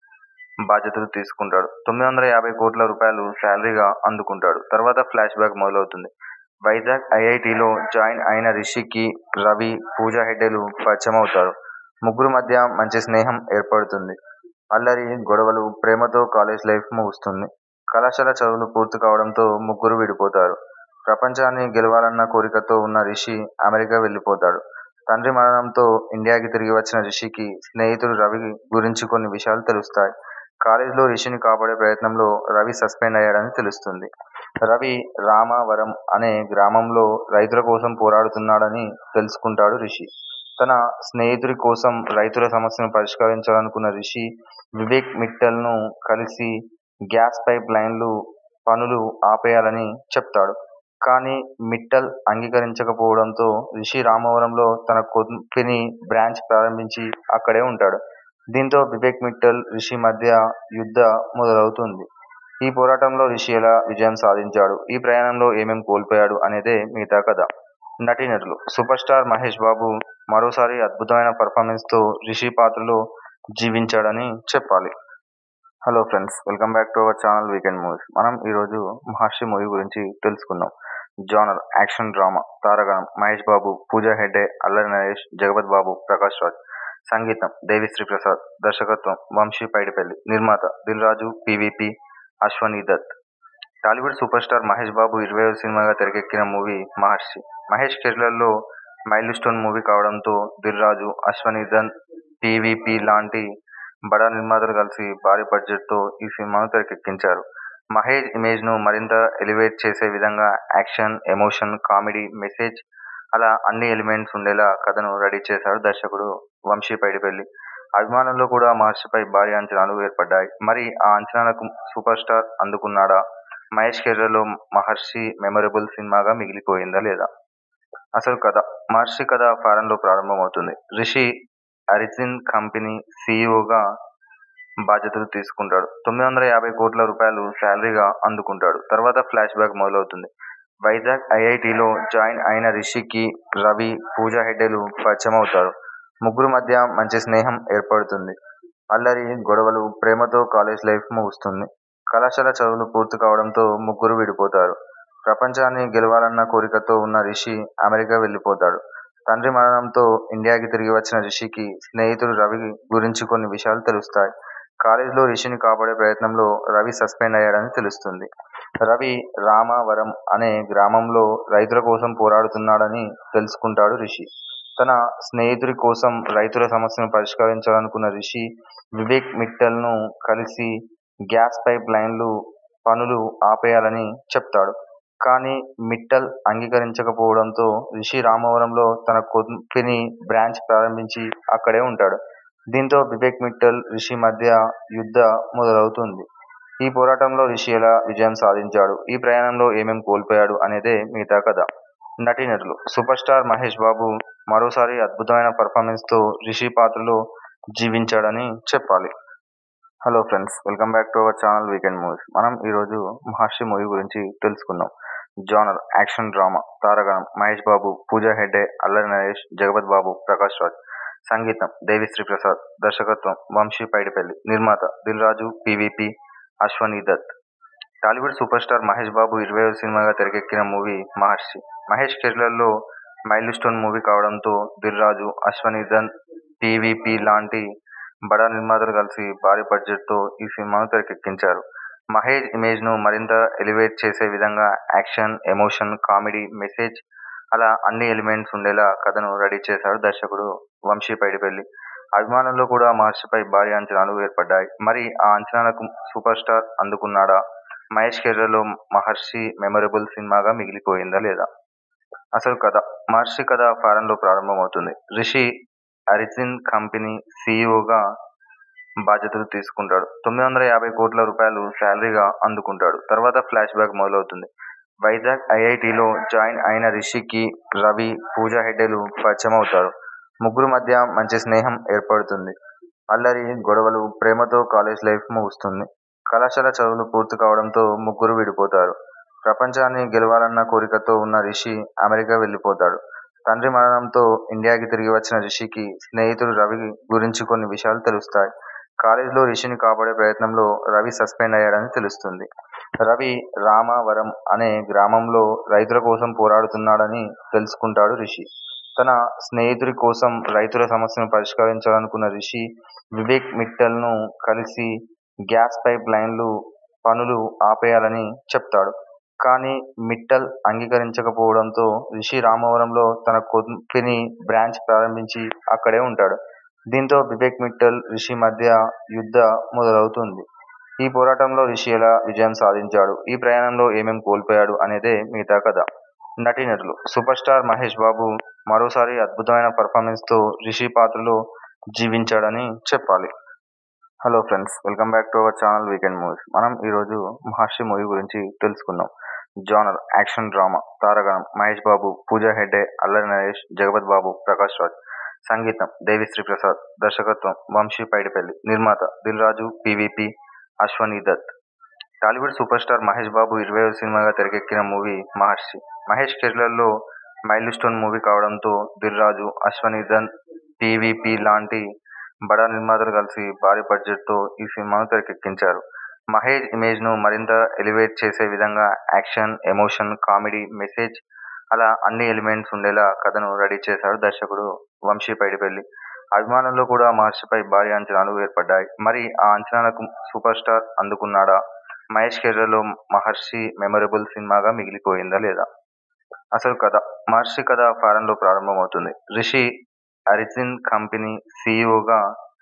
బాధ్యతలు తీసుకుంటాడు తొమ్మిది వందల యాభై కోట్ల రూపాయలు శాలరీగా అందుకుంటాడు తర్వాత ఫ్లాష్ బ్యాక్ మొదలవుతుంది వైజాగ్ ఐఐటిలో జాయిన్ అయిన రిషికి రవి పూజా హెగ్డేలు పరిచయం అవుతారు ముగ్గురు మధ్య మంచి స్నేహం ఏర్పడుతుంది అల్లరి గొడవలు ప్రేమతో కాలేజ్ లైఫ్ ముగుస్తుంది కళాశాల చదువులు పూర్తి కావడంతో ముగ్గురు విడిపోతారు ప్రపంచాన్ని గెలవాలన్న కోరికతో ఉన్న రిషి అమెరికా వెళ్ళిపోతాడు తండ్రి మరణంతో ఇండియాకి తిరిగి వచ్చిన రిషికి స్నేహితుడు రవి గురించి కొన్ని విషయాలు తెలుస్తాయి కాలేజీలో రిషిని కాపాడే ప్రయత్నంలో రవి సస్పెండ్ అయ్యాడని తెలుస్తుంది రవి రామవరం అనే గ్రామంలో రైతుల కోసం పోరాడుతున్నాడని తెలుసుకుంటాడు రిషి తన స్నేహితుడి కోసం రైతుల సమస్యను పరిష్కరించాలనుకున్న రిషి వివేక్ మిట్టల్ ను కలిసి గ్యాస్ పైప్ లైన్లు పనులు ఆపేయాలని చెప్తాడు కానీ మిట్టల్ అంగీకరించకపోవడంతో రిషి రామవరంలో తన కంపెనీ బ్రాంచ్ ప్రారంభించి అక్కడే ఉంటాడు దీంతో వివేక్ మిట్టల్ రిషి మధ్య యుద్ధ మొదలవుతుంది ఈ పోరాటంలో రిషి ఎలా విజయం సాధించాడు ఈ ప్రయాణంలో ఏమేం కోల్పోయాడు అనేదే మిగతా కథ నటీనటులు సూపర్ స్టార్ మహేష్ బాబు మరోసారి అద్భుతమైన పర్ఫార్మెన్స్ తో రిషి పాత్రలో జీవించాడని చెప్పాలి hello friends welcome back to our channel weekend movies మనం ఈరోజు మహర్షి మూవీ గురించి తెలుసుకుందాం జానర్ యాక్షన్ డ్రామా తారగణం మహేష్ బాబు పూజా హెగ్డే అల్లరి నరేష్ జగపత్ బాబు ప్రకాష్ రాజ్ సంగీతం దేవిశ్రీ ప్రసాద్ దర్శకత్వం వంశీ పైడిపల్లి నిర్మాత Dil Raju PVP Ashwini Dutt Tollywood super star Mahesh Babu ఇరవై సినిమాగా తెరకెక్కిన మూవీ మహర్షి మహేష్ కెరీర్లో మైల్ స్టోన్ మూవీ కావడంతో దిల్ రాజు అశ్వనీ దత్ పివిపి లాంటి బడా నిర్మాతలు కలిసి భారీ బడ్జెట్ తో ఈ సినిమాను తెరకెక్కించారు మహేష్ ఇమేజ్ ను మరింత ఎలివేట్ చేసే విధంగా యాక్షన్ ఎమోషన్ కామెడీ మెసేజ్ అలా అన్ని ఎలిమెంట్స్ ఉండేలా కథను రెడీ చేశాడు దర్శకుడు వంశీ పైడిపల్లి అభిమానుల్లో కూడా మహర్షిపై భారీ అంచనాలు ఏర్పడ్డాయి మరి ఆ అంచనాలకు సూపర్ స్టార్ అందుకున్నాడా మహేష్ కెరీర్లో మహర్షి మెమొరబుల్ సినిమాగా మిగిలిపోయిందా లేదా అసలు కథ మహర్షి కథ ఫారెన్ లో ప్రారంభమవుతుంది రిషి అరిజిన్ కంపెనీ సీఈఓగా బాధ్యతలు తీసుకుంటాడు తొమ్మిది వందల యాభై కోట్ల రూపాయలు శాలరీగా అందుకుంటాడు తర్వాత ఫ్లాష్ బ్యాక్ మొదలవుతుంది వైజాగ్ ఐఐటిలో జాయిన్ అయిన రిషికి రవి పూజా హెగ్డేలు పరిచయం అవుతారు ముగ్గురు మధ్య మంచి స్నేహం ఏర్పడుతుంది అల్లరి గొడవలు ప్రేమతో కాలేజ్ లైఫ్ ముగుస్తుంది కళాశాల చదువులు పూర్తి కావడంతో ముగ్గురు విడిపోతారు ప్రపంచాన్ని గెలవాలన్న కోరికతో ఉన్న రిషి అమెరికా వెళ్ళిపోతాడు తండ్రి మరణంతో ఇండియాకి తిరిగి వచ్చిన రిషికి స్నేహితుడు రవి గురించి కొన్ని విషయాలు తెలుస్తాయి కాలేజీలో రిషిని కాపాడే ప్రయత్నంలో రవి సస్పెండ్ అయ్యాడని తెలుస్తుంది రవి రామవరం అనే గ్రామంలో రైతుల కోసం పోరాడుతున్నాడని తెలుసుకుంటాడు రిషి తన స్నేహితుడి కోసం రైతుల సమస్యను పరిష్కరించాలనుకున్న రిషి వివేక్ మిట్టల్ ను కలిసి గ్యాస్ పైప్ లైన్లు పనులు ఆపేయాలని చెప్తాడు కానీ మిట్టల్ అంగీకరించకపోవడంతో రిషి రామవరంలో తన కంపెనీ బ్రాంచ్ ప్రారంభించి అక్కడే ఉంటాడు దీంతో వివేక్ మిట్టల్ రిషి మధ్య యుద్ధ మొదలవుతుంది ఈ పోరాటంలో రిషి ఎలా విజయం సాధించాడు ఈ ప్రయాణంలో ఏమేం కోల్పోయాడు అనేదే మిగతా కథ నటీనటులు సూపర్ స్టార్ మహేష్ బాబు మరోసారి అద్భుతమైన పర్ఫార్మెన్స్ తో రిషి పాత్రలో జీవించాడని చెప్పాలి hello friends welcome back to our channel weekend movies మనం ఈరోజు మహర్షి మూవీ గురించి తెలుసుకుందాం జానర్ యాక్షన్ డ్రామా తారగణం మహేష్ బాబు పూజా హెగ్డే అల్లరి నరేష్ జగపత్ బాబు ప్రకాష్ రాజ్ సంగీతం దేవిశ్రీ ప్రసాద్ దర్శకత్వం వంశీ పైడిపల్లి నిర్మాత Dil Raju PVP Ashwini Dutt Tollywood super star Mahesh Babu ఇరవైవ సినిమాగా తెరకెక్కిన మూవీ మహర్షి. మహేష్ కెరీర్లో మైల్ స్టోన్ మూవీ కావడంతో దిల్ రాజు, అశ్వనీదన్, పీవీపీ లాంటి బడా నిర్మాతలు కలిసి భారీ బడ్జెట్తో ఈ సినిమాను తెరకెక్కించారు. మహేష్ ఇమేజ్ను మరింత ఎలివేట్ చేసే విధంగా యాక్షన్, ఎమోషన్, కామెడీ, మెసేజ్ అలా అన్ని ఎలిమెంట్స్ ఉండేలా కథను రెడీ చేశాడు దర్శకుడు వంశీ పైడిపల్లి. అభిమానుల్లో కూడా మహర్షిపై భారీ అంచనాలు ఏర్పడ్డాయి. మరి ఆ అంచనాలకు సూపర్ స్టార్ అందుకున్నాడా? మహేష్ కెరీర్లో మహర్షి మెమరబుల్ సినిమాగా మిగిలిపోయిందా లేదా? అసలు కథ మహర్షి కథ ఫారెన్లో ప్రారంభమవుతుంది. రిషి అరిజిన్ కంపెనీ సీఈవోగా బాధ్యతలు తీసుకుంటాడు. తొమ్మిది వందల యాభై కోట్ల రూపాయలు శాలరీగా అందుకుంటాడు. తర్వాత ఫ్లాష్ బ్యాక్ మొదలవుతుంది. వైజాగ్ ఐఐటీలో జాయిన్ అయిన రిషికి రవి, పూజా హెగ్డేలు పరిచయమవుతారు. ముగ్గురి మధ్య మంచి స్నేహం ఏర్పడుతుంది. అల్లరి, గొడవలు, ప్రేమతో కాలేజ్ లైఫ్ ముగుస్తుంది. కళాశాల చదువులు పూర్తి కావడంతో ముగ్గురూ విడిపోతారు. ప్రపంచాన్ని గెలవాలన్న కోరికతో ఉన్న రిషి అమెరికా వెళ్లిపోతాడు. తండ్రి మరణంతో ఇండియాకి తిరిగి వచ్చిన రిషికి స్నేహితుడు రవి గురించి కొన్ని విషయాలు తెలుస్తాయి. కాలేజ్లో రిషిని కాపాడే ప్రయత్నంలో రవి సస్పెండ్ అయ్యాడని తెలుస్తుంది. రవి రామవరం అనే గ్రామంలో రైతుల కోసం పోరాడుతున్నాడని తెలుసుకుంటాడు రిషి. తన స్నేహితుడి కోసం రైతుల సమస్యను పరిష్కరించాలనుకున్న రిషి వివేక్ మిట్టల్ను కలిసి గ్యాస్ పైప్ లైన్ల పనులు ఆపేయాలని చెప్తాడు. కానీ మిట్టల్ అంగీకరించకపోవడంతో రిషి రామవరంలో తన కంపెనీ బ్రాంచ్ ప్రారంభించి అక్కడే ఉంటాడు. దీంతో వివేక్ మిట్టల్, రిషి మధ్య యుద్ధ మొదలవుతుంది. ఈ పోరాటంలో రిషి ఎలా విజయం సాధించాడు? ఈ ప్రయాణంలో ఏమేం కోల్పోయాడు అనేదే మిగతా కథ. నటీనటులు సూపర్ స్టార్ మహేష్ బాబు మరోసారి అద్భుతమైన పర్ఫార్మెన్స్తో రిషి పాత్రలో జీవించాడని చెప్పాలి. Hello friends welcome back to our channel weekend movies. మనం ఈరోజు మహర్షి మూవీ గురించి తెలుసుకుందాం. జానర్ యాక్షన్ డ్రామా తారాగణం మహేష్ బాబు, పూజా హెగ్డే, అల్లరి నరేష్, జగపతి బాబు, ప్రకాష్ రాజ్ సంగీతం దేవిశ్రీ ప్రసాద్ దర్శకత్వం వంశీ పైడిపల్లి నిర్మాత Dil Raju, PVP, Ashwini Dutt Tollywood super star Mahesh Babu ఇరవైవ సినిమాగా తెరకెక్కిన మూవీ మహర్షి. మహేష్ కెరీర్లో మైల్ స్టోన్ మూవీ కావడంతో దిల్ రాజు, అశ్వనీదన్, పీవీపీ లాంటి బడా నిర్మాతలు కలిసి భారీ బడ్జెట్తో ఈ సినిమాను తెరకెక్కించారు. మహేష్ ఇమేజ్ను మరింత ఎలివేట్ చేసే విధంగా యాక్షన్, ఎమోషన్, కామెడీ, మెసేజ్ అలా అన్ని ఎలిమెంట్స్ ఉండేలా కథను రెడీ చేశాడు దర్శకుడు వంశీ పైడిపల్లి. అభిమానుల్లో కూడా మహర్షిపై భారీ అంచనాలు ఏర్పడ్డాయి. మరి ఆ అంచనాలకు సూపర్ స్టార్ అందుకున్నాడా? మహేష్ కెరీర్లో మహర్షి మెమరబుల్ సినిమాగా మిగిలిపోయిందా లేదా? అసలు కథ మహర్షి కథ ఫారెన్లో ప్రారంభమవుతుంది. రిషి అరిజిన్ కంపెనీ సీఈవోగా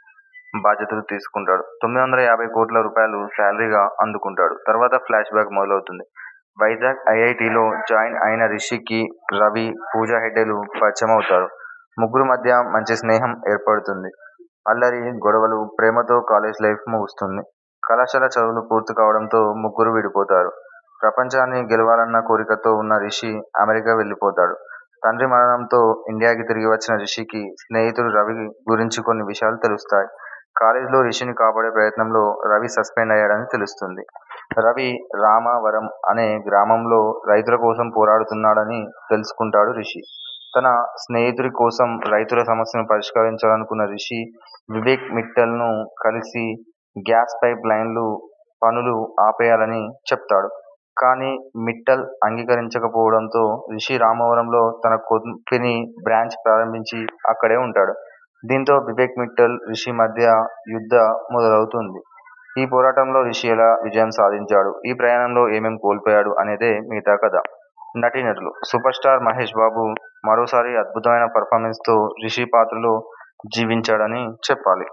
బాధ్యతలు తీసుకుంటాడు. తొమ్మిది వందల యాభై కోట్ల రూపాయలు శాలరీగా అందుకుంటాడు. తర్వాత ఫ్లాష్ బ్యాక్ మొదలవుతుంది. వైజాగ్ ఐఐటీలో జాయిన్ అయిన రిషికి రవి, పూజా హెగ్డేలు పరిచయమవుతారు. ముగ్గురి మధ్య మంచి స్నేహం ఏర్పడుతుంది. అల్లరి, గొడవలు, ప్రేమతో కాలేజ్ లైఫ్ ముగుస్తుంది. కళాశాల చదువులు పూర్తి కావడంతో ముగ్గురూ విడిపోతారు. ప్రపంచాన్ని గెలవాలన్న కోరికతో ఉన్న రిషి అమెరికా వెళ్లిపోతాడు. తండ్రి మరణంతో ఇండియాకి తిరిగి వచ్చిన రిషికి స్నేహితుడు రవి గురించి కొన్ని విషయాలు తెలుస్తాయి. కాలేజ్లో రిషిని కాపాడే ప్రయత్నంలో రవి సస్పెండ్ అయ్యాడని తెలుస్తుంది. రవి రామవరం అనే గ్రామంలో రైతుల కోసం పోరాడుతున్నాడని తెలుసుకుంటాడు రిషి. తన స్నేహితుడి కోసం రైతుల సమస్యను పరిష్కరించాలనుకున్న రిషి వివేక్ మిట్టల్ను కలిసి గ్యాస్ పైప్ లైన్ల పనులు ఆపేయాలని చెప్తాడు. కానీ మిట్టల్ అంగీకరించకపోవడంతో రిషి రామవరంలో తన కంపెనీ బ్రాంచ్ ప్రారంభించి అక్కడే ఉంటాడు. దీంతో వివేక్ మిట్టల్, రిషి మధ్య యుద్ధ మొదలవుతుంది. ఈ పోరాటంలో రిషి ఎలా విజయం సాధించాడు? ఈ ప్రయాణంలో ఏమేం కోల్పోయాడు అనేదే మిగతా కథ. నటీనటులు సూపర్ స్టార్ మహేష్ బాబు మరోసారి అద్భుతమైన పర్ఫార్మెన్స్తో రిషి పాత్రలో జీవించాడని చెప్పాలి.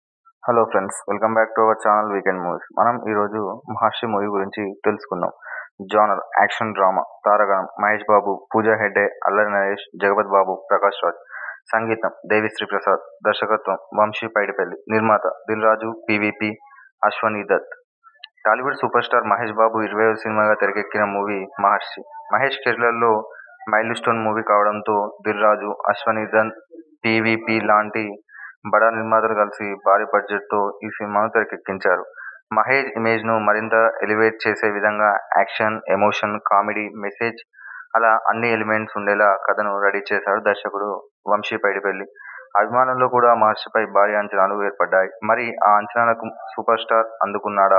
Hello friends welcome back to our channel weekend movies. మనం ఈరోజు మహర్షి మూవీ గురించి తెలుసుకుందాం. జానర్ యాక్షన్ డ్రామా తారాగణం మహేష్ బాబు, పూజా హెగ్డే, అల్లరి నరేష్, జగపతి బాబు, ప్రకాష్ రాజ్ సంగీతం దేవిశ్రీ ప్రసాద్ దర్శకత్వం వంశీ పైడిపల్లి నిర్మాత Dil Raju, PVP, Ashwini Dutt Tollywood super star Mahesh Babu ఇరవైవ సినిమాగా తెరకెక్కిన మూవీ మహర్షి. మహేష్ కెరీర్లో మైల్ స్టోన్ మూవీ కావడంతో దిల్ రాజు, అశ్వనీదన్, పీవీపీ లాంటి బడా నిర్మాతలు కలిసి భారీ బడ్జెట్తో ఈ సినిమాను తెరకెక్కించారు. మహేష్ ఇమేజ్ను మరింత ఎలివేట్ చేసే విధంగా యాక్షన్, ఎమోషన్, కామెడీ, మెసేజ్ అలా అన్ని ఎలిమెంట్స్ ఉండేలా కథను రెడీ చేశాడు దర్శకుడు వంశీ పైడిపల్లి. అభిమానుల్లో కూడా మహర్షిపై భారీ అంచనాలు ఏర్పడ్డాయి. మరి ఆ అంచనాలకు సూపర్ స్టార్ అందుకున్నాడా?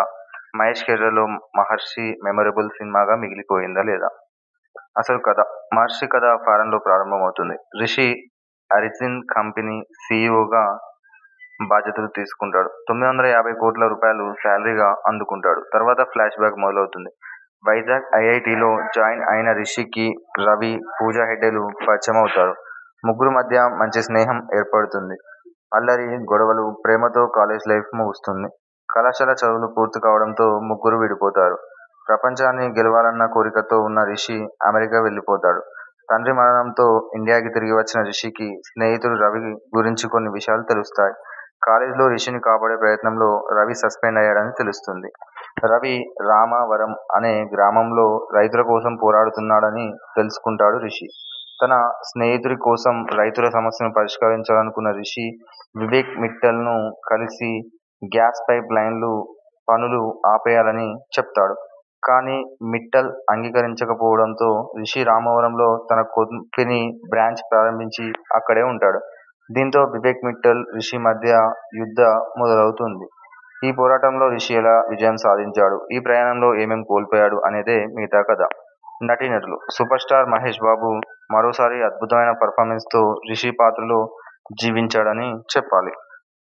మహేష్ కెరీర్లో మహర్షి మెమరబుల్ సినిమాగా మిగిలిపోయిందా లేదా అసలు కథ మహర్షి కథ ఫారెన్లో ప్రారంభమవుతుంది రిషి అరిజిన్ కంపెనీ సీఈఓగా బాధ్యతలు తీసుకుంటాడు తొమ్మిది వందల యాభై కోట్ల రూపాయలు శాలరీగా అందుకుంటాడు తర్వాత ఫ్లాష్ బ్యాక్ మొదలవుతుంది వైజాగ్ ఐఐటిలో జాయిన్ అయిన రిషికి రవి పూజా హెగ్డేలు పరిచయం అవుతారు ముగ్గురు మధ్య మంచి స్నేహం ఏర్పడుతుంది అల్లరి గొడవలు ప్రేమతో కాలేజ్ లైఫ్ ముగుస్తుంది కళాశాల చదువులు పూర్తి కావడంతో ముగ్గురు విడిపోతారు ప్రపంచాన్ని గెలవాలన్న కోరికతో ఉన్న రిషి అమెరికా వెళ్ళిపోతాడు తండ్రి మరణంతో ఇండియాకి తిరిగి వచ్చిన రిషికి స్నేహితుడు రవి గురించి కొన్ని విషయాలు తెలుస్తాయి కాలేజీలో రిషిని కాపాడే ప్రయత్నంలో రవి సస్పెండ్ అయ్యాడని తెలుస్తుంది రవి రామవరం అనే గ్రామంలో రైతుల కోసం పోరాడుతున్నాడని తెలుసుకుంటాడు రిషి తన స్నేహితుడి కోసం రైతుల సమస్యను పరిష్కరించాలనుకున్న రిషి వివేక్ మిట్టల్ను కలిసి గ్యాస్ పైప్ లైన్లు పనులు ఆపేయాలని చెప్తాడు కానీ మిట్టల్ అంగీకరించకపోవడంతో రిషి రామవరంలో తన కంపెనీ బ్రాంచ్ ప్రారంభించి అక్కడే ఉంటాడు దీంతో వివేక్ మిట్టల్ రిషి మధ్య యుద్ధ మొదలవుతుంది ఈ పోరాటంలో రిషి ఎలా విజయం సాధించాడు ఈ ప్రయాణంలో ఏమేం కోల్పోయాడు అనేదే మిగతా కథ నటీనటులు సూపర్ స్టార్ మహేష్ బాబు మరోసారి అద్భుతమైన పర్ఫార్మెన్స్తో రిషి పాత్రలో జీవించాడని చెప్పాలి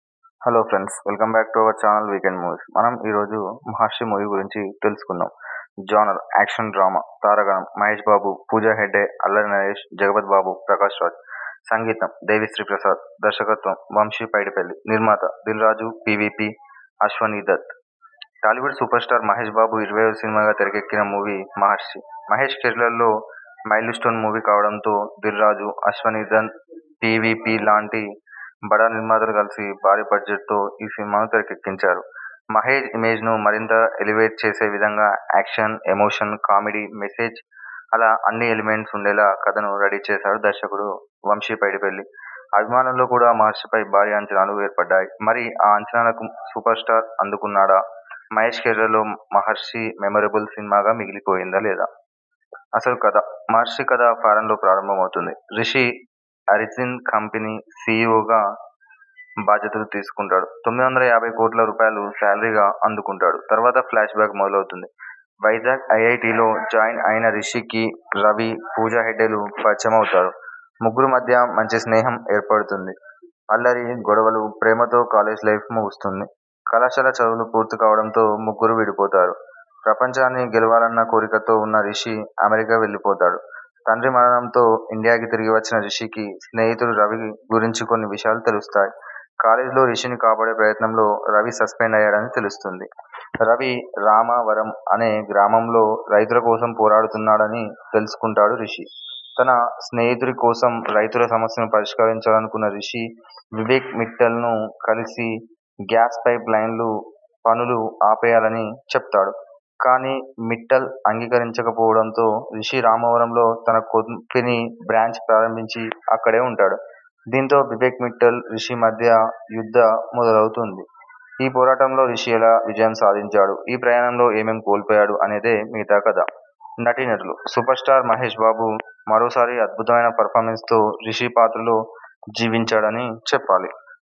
hello friends welcome back to our channel weekend movies మనం ఈరోజు మహర్షి మూవీ గురించి తెలుసుకుందాం జానర్ యాక్షన్ డ్రామా తారగణం మహేష్ బాబు పూజా హెగ్డే అల్లరి నరేష్ జగపత్ బాబు ప్రకాష్ రాజ్ సంగీతం దేవిశ్రీ ప్రసాద్ దర్శకత్వం వంశీ పైడిపల్లి నిర్మాత Dil Raju PVP Ashwini Dutt Tollywood super star Mahesh Babu ఇరవైవ సినిమాగా తెరకెక్కిన మూవీ మహర్షి మహేష్ కెరీర్లో మైల్ స్టోన్ మూవీ కావడంతో దిల్ రాజు అశ్వనీధన్ పివిపి లాంటి బడా నిర్మాతలు కలిసి భారీ బడ్జెట్తో ఈ సినిమాను తెరకెక్కించారు మహేష్ ఇమేజ్ను మరింత ఎలివేట్ చేసే విధంగా యాక్షన్ ఎమోషన్ కామెడీ మెసేజ్ అలా అన్ని ఎలిమెంట్స్ ఉండేలా కథను రెడీ చేశాడు దర్శకుడు వంశీ పైడిపల్లి అభిమానుల్లో కూడా మహర్షిపై భారీ అంచనాలు ఏర్పడ్డాయి మరి ఆ అంచనాలకు సూపర్ స్టార్ అందుకున్నాడా మహేష్ కెరీర్లో మహర్షి మెమరబుల్ సినిమాగా మిగిలిపోయిందా లేదా అసలు కథ మహర్షి కథ ఫారెన్లో ప్రారంభమవుతుంది రిషి అరిజిన్ కంపెనీ సీఈఓగా బాధ్యతలు తీసుకుంటాడు తొమ్మిది వందల యాభై కోట్ల రూపాయలు శాలరీగా అందుకుంటాడు తర్వాత ఫ్లాష్ బ్యాక్ మొదలవుతుంది వైజాగ్ ఐఐటిలో జాయిన్ అయిన రిషికి రవి పూజా హెగ్డేలు పరిచయం అవుతారు ముగ్గురు మధ్య మంచి స్నేహం ఏర్పడుతుంది అల్లరి గొడవలు ప్రేమతో కాలేజ్ లైఫ్ ముగుస్తుంది కళాశాల చదువులు పూర్తి కావడంతో ముగ్గురు విడిపోతారు ప్రపంచాన్ని గెలవాలన్న కోరికతో ఉన్న రిషి అమెరికా వెళ్ళిపోతాడు తండ్రి మరణంతో ఇండియాకి తిరిగి వచ్చిన రిషికి స్నేహితుడు రవి గురించి కొన్ని విషయాలు తెలుస్తాయి కాలేజీలో రిషిని కాపాడే ప్రయత్నంలో రవి సస్పెండ్ అయ్యాడని తెలుస్తుంది రవి రామవరం అనే గ్రామంలో రైతుల కోసం పోరాడుతున్నాడని తెలుసుకుంటాడు రిషి తన స్నేహితుడి కోసం రైతుల సమస్యను పరిష్కరించాలనుకున్న రిషి వివేక్ మిట్టల్ను కలిసి గ్యాస్ పైప్ లైన్లు పనులు ఆపేయాలని చెప్తాడు కానీ మిట్టల్ అంగీకరించకపోవడంతో రిషి రామవరంలో తన కంపెనీ బ్రాంచ్ ప్రారంభించి అక్కడే ఉంటాడు దీంతో వివేక్ మిట్టల్ రిషి మధ్య యుద్ధ మొదలవుతుంది ఈ పోరాటంలో రిషి ఎలా విజయం సాధించాడు ఈ ప్రయాణంలో ఏమేం కోల్పోయాడు అనేదే మిగతా కథ నటీనటులు సూపర్ స్టార్ మహేష్ బాబు మరోసారి అద్భుతమైన పర్ఫార్మెన్స్తో రిషి పాత్రలో జీవించాడని చెప్పాలి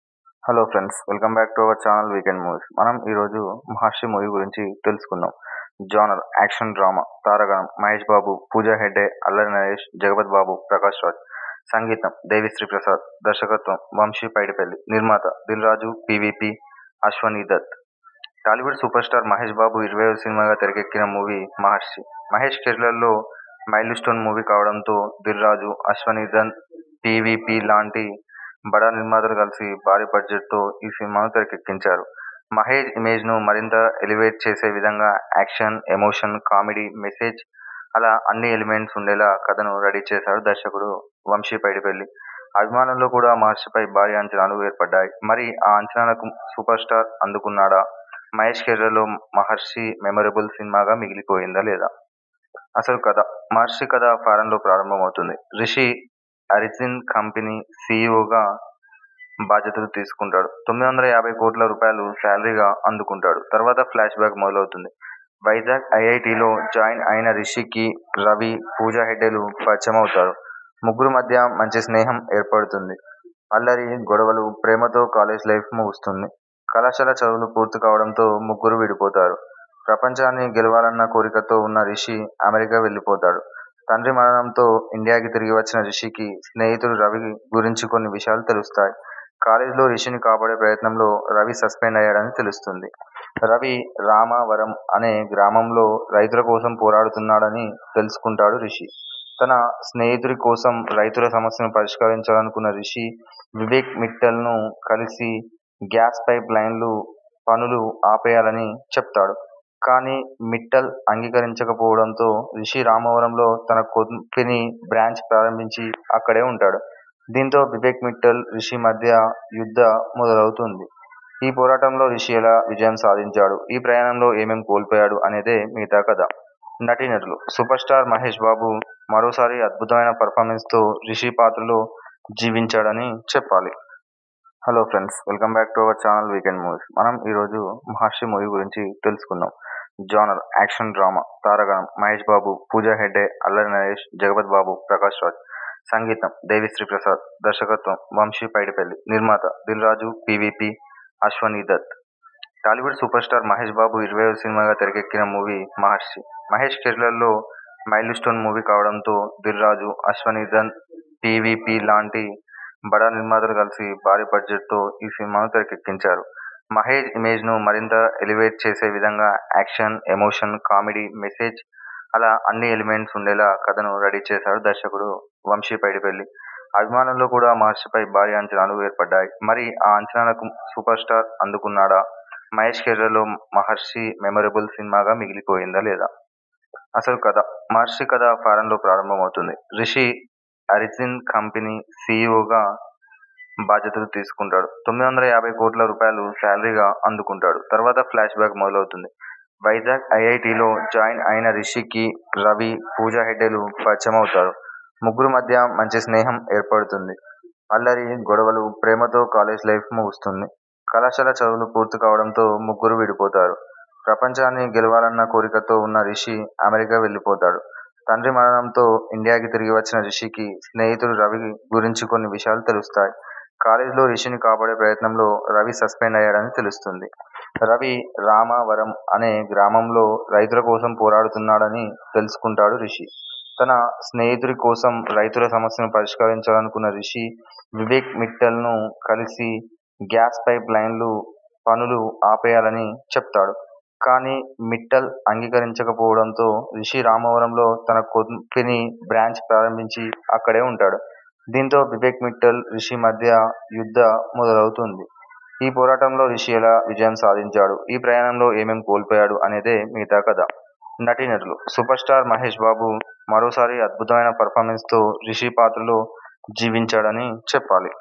hello friends welcome back to our channel weekend movies మనం ఈరోజు మహర్షి మూవీ గురించి తెలుసుకుందాం జానర్ యాక్షన్ డ్రామా తారగణం మహేష్ బాబు పూజా హెగ్డే అల్లరి నరేష్ జగపత్ బాబు ప్రకాష్ రాజ్ సంగీతం దేవిశ్రీ ప్రసాద్ దర్శకత్వం వంశీ పైడిపల్లి నిర్మాత Dil Raju PVP Ashwini Dutt Tollywood super star Mahesh Babu ఇరవైవ సినిమాగా తెరకెక్కిన మూవీ మహర్షి మహేష్ కెరీర్లో మైల్ స్టోన్ మూవీ కావడంతో దిల్ రాజు అశ్వనీధన్ పివిపి లాంటి బడా నిర్మాతలు కలిసి భారీ బడ్జెట్తో ఈ సినిమాను తెరకెక్కించారు మహేష్ ఇమేజ్ను మరింత ఎలివేట్ చేసే విధంగా యాక్షన్ ఎమోషన్ కామెడీ మెసేజ్ అలా అన్ని ఎలిమెంట్స్ ఉండేలా కథను రెడీ చేశాడు దర్శకుడు వంశీ పైడిపల్లి అభిమానుల్లో కూడా మహర్షిపై భారీ అంచనాలు ఏర్పడ్డాయి మరి ఆ అంచనాలకు సూపర్ స్టార్ అందుకున్నాడా మహేష్ కెరీర్లో మహర్షి మెమరబుల్ సినిమాగా మిగిలిపోయిందా లేదా అసలు కథ మహర్షి కథ ఫారెన్లో ప్రారంభమవుతుంది రిషి అరిజిన్ కంపెనీ సీఈఓగా బాధ్యతలు తీసుకుంటాడు తొమ్మిది వందల యాభై కోట్ల రూపాయలు శాలరీగా అందుకుంటాడు తర్వాత ఫ్లాష్ బ్యాక్ మొదలవుతుంది వైజాగ్ ఐఐటిలో జాయిన్ అయిన రిషికి రవి పూజా హెగ్డేలు పరిచయం అవుతారు ముగ్గురు మధ్య మంచి స్నేహం ఏర్పడుతుంది అల్లరి గొడవలు ప్రేమతో కాలేజ్ లైఫ్ ముగుస్తుంది కళాశాల చదువులు పూర్తి కావడంతో ముగ్గురు విడిపోతారు ప్రపంచాన్ని గెలవాలన్న కోరికతో ఉన్న రిషి అమెరికా వెళ్లిపోతాడు. తండ్రి మరణంతో ఇండియాకి తిరిగి వచ్చిన రిషికి స్నేహితుడు రవి గురించి కొన్ని విషయాలు తెలుస్తాయి. కాలేజీలో రిషిని కాపాడే ప్రయత్నంలో రవి సస్పెండ్ అయ్యాడని తెలుస్తుంది. రవి రామవరం అనే గ్రామంలో రైతుల కోసం పోరాడుతున్నాడని తెలుసుకుంటాడు రిషి. తన స్నేహితుడి కోసం రైతుల సమస్యను పరిష్కరించాలనుకున్న రిషి వివేక్ మిట్టల్ ను కలిసి గ్యాస్ పైప్ లైన్లు పనులు ఆపేయాలని చెప్తాడు. కానీ మిట్టల్ అంగీకరించకపోవడంతో రిషి రామవరంలో తన కంపెనీ బ్రాంచ్ ప్రారంభించి అక్కడే ఉంటాడు. దీంతో వివేక్ మిట్టల్, రిషి మధ్య యుద్ధ మొదలవుతుంది. ఈ పోరాటంలో రిషి ఎలా విజయం సాధించాడు, ఈ ప్రయాణంలో ఏమేం కోల్పోయాడు అనేదే మిగతా కథ. నటీనటులు సూపర్ స్టార్ మహేష్ బాబు మరోసారి అద్భుతమైన పర్ఫార్మెన్స్ తో రిషి పాత్రలో జీవించాడని చెప్పాలి. Hello friends welcome back to our channel weekend movies మనం ఈ రోజు మహర్షి మూవీ గురించి తెలుసుకుందాం. జానర్ యాక్షన్ డ్రామా తారాగణం మహేష్ బాబు పూజా హెగ్డే అల్లరి నరేష్ జగపతి బాబు ప్రకాష్ రాజ్ సంగీతం దేవిశ్రీ ప్రసాద్ దర్శకత్వం వంశీ పైడిపల్లి నిర్మాత Dil Raju PVP Ashwini Dutt Tollywood super star Mahesh Babu ఇరవైవ సినిమాగా తెరకెక్కిన మూవీ మహర్షి. మహేష్ కెరీర్ లో మైల్ స్టోన్ మూవీ కావడంతో దిల్ రాజు, అశ్వనీ దత్, పీవీపీ లాంటి బడా నిర్మాతలు కలిసి భారీ బడ్జెట్ తో ఈ సినిమాను తెరకెక్కించారు. మహేష్ ఇమేజ్ ను మరింత ఎలివేట్ చేసే విధంగా యాక్షన్, ఎమోషన్, కామెడీ, మెసేజ్ అలా అన్ని ఎలిమెంట్స్ ఉండేలా కథను రెడీ చేశాడు దర్శకుడు వంశీ పైడిపల్లి. అభిమానుల్లో కూడా మహర్షిపై భారీ అంచనాలు ఏర్పడ్డాయి. మరి ఆ అంచనాలకు సూపర్ స్టార్ అందుకున్నాడా? మహేష్ కెరీర్ లో మహర్షి మెమరబుల్ సినిమాగా మిగిలిపోయిందా లేదా? అసలు కథ మహర్షి కథ ఫారెన్ లో ప్రారంభమవుతుంది. రిషి అరిజిన్ కంపెనీ సీఈవోగా బాధ్యతలు తీసుకుంటాడు. తొమ్మిది వందల యాభై కోట్ల రూపాయలు శాలరీగా అందుకుంటాడు. తర్వాత ఫ్లాష్ బ్యాక్ మొదలవుతుంది. వైజాగ్ ఐఐటీలో జాయిన్ అయిన రిషికి రవి, పూజా హెగ్డేలు పరిచయమవుతారు. ముగ్గురి మధ్య మంచి స్నేహం ఏర్పడుతుంది. అల్లరి, గొడవలు, ప్రేమతో కాలేజ్ లైఫ్ ముగుస్తుంది. కళాశాల చదువులు పూర్తి కావడంతో ముగ్గురూ విడిపోతారు. ప్రపంచాన్ని గెలవాలన్న కోరికతో ఉన్న రిషి అమెరికా వెళ్లిపోతాడు. తండ్రి మరణంతో ఇండియాకి తిరిగి వచ్చిన రిషికి స్నేహితుడు రవి గురించి కొన్ని విషయాలు తెలుస్తాయి. కాలేజీలో రిషిని కాపాడే ప్రయత్నంలో రవి సస్పెండ్ అయ్యాడని తెలుస్తుంది. రవి రామవరం అనే గ్రామంలో రైతుల కోసం పోరాడుతున్నాడని తెలుసుకుంటాడు రిషి. తన స్నేహితుడి కోసం రైతుల సమస్యను పరిష్కరించాలనుకున్న రిషి వివేక్ మిట్టల్ ను కలిసి గ్యాస్ పైప్ లైన్లు పనులు ఆపేయాలని చెప్తాడు. కానీ మిట్టల్ అంగీకరించకపోవడంతో రిషి రామవరంలో తన కంపెనీ బ్రాంచ్ ప్రారంభించి అక్కడే ఉంటాడు. దీంతో వివేక్ మిట్టల్, రిషి మధ్య యుద్ధ మొదలవుతుంది. ఈ పోరాటంలో రిషి ఎలా విజయం సాధించాడు, ఈ ప్రయాణంలో ఏమేం కోల్పోయాడు అనేదే మిగతా కథ. నటీనటులు సూపర్ స్టార్ మహేష్ బాబు మరోసారి అద్భుతమైన పర్ఫార్మెన్స్ తో రిషి పాత్రలో జీవించాడని చెప్పాలి.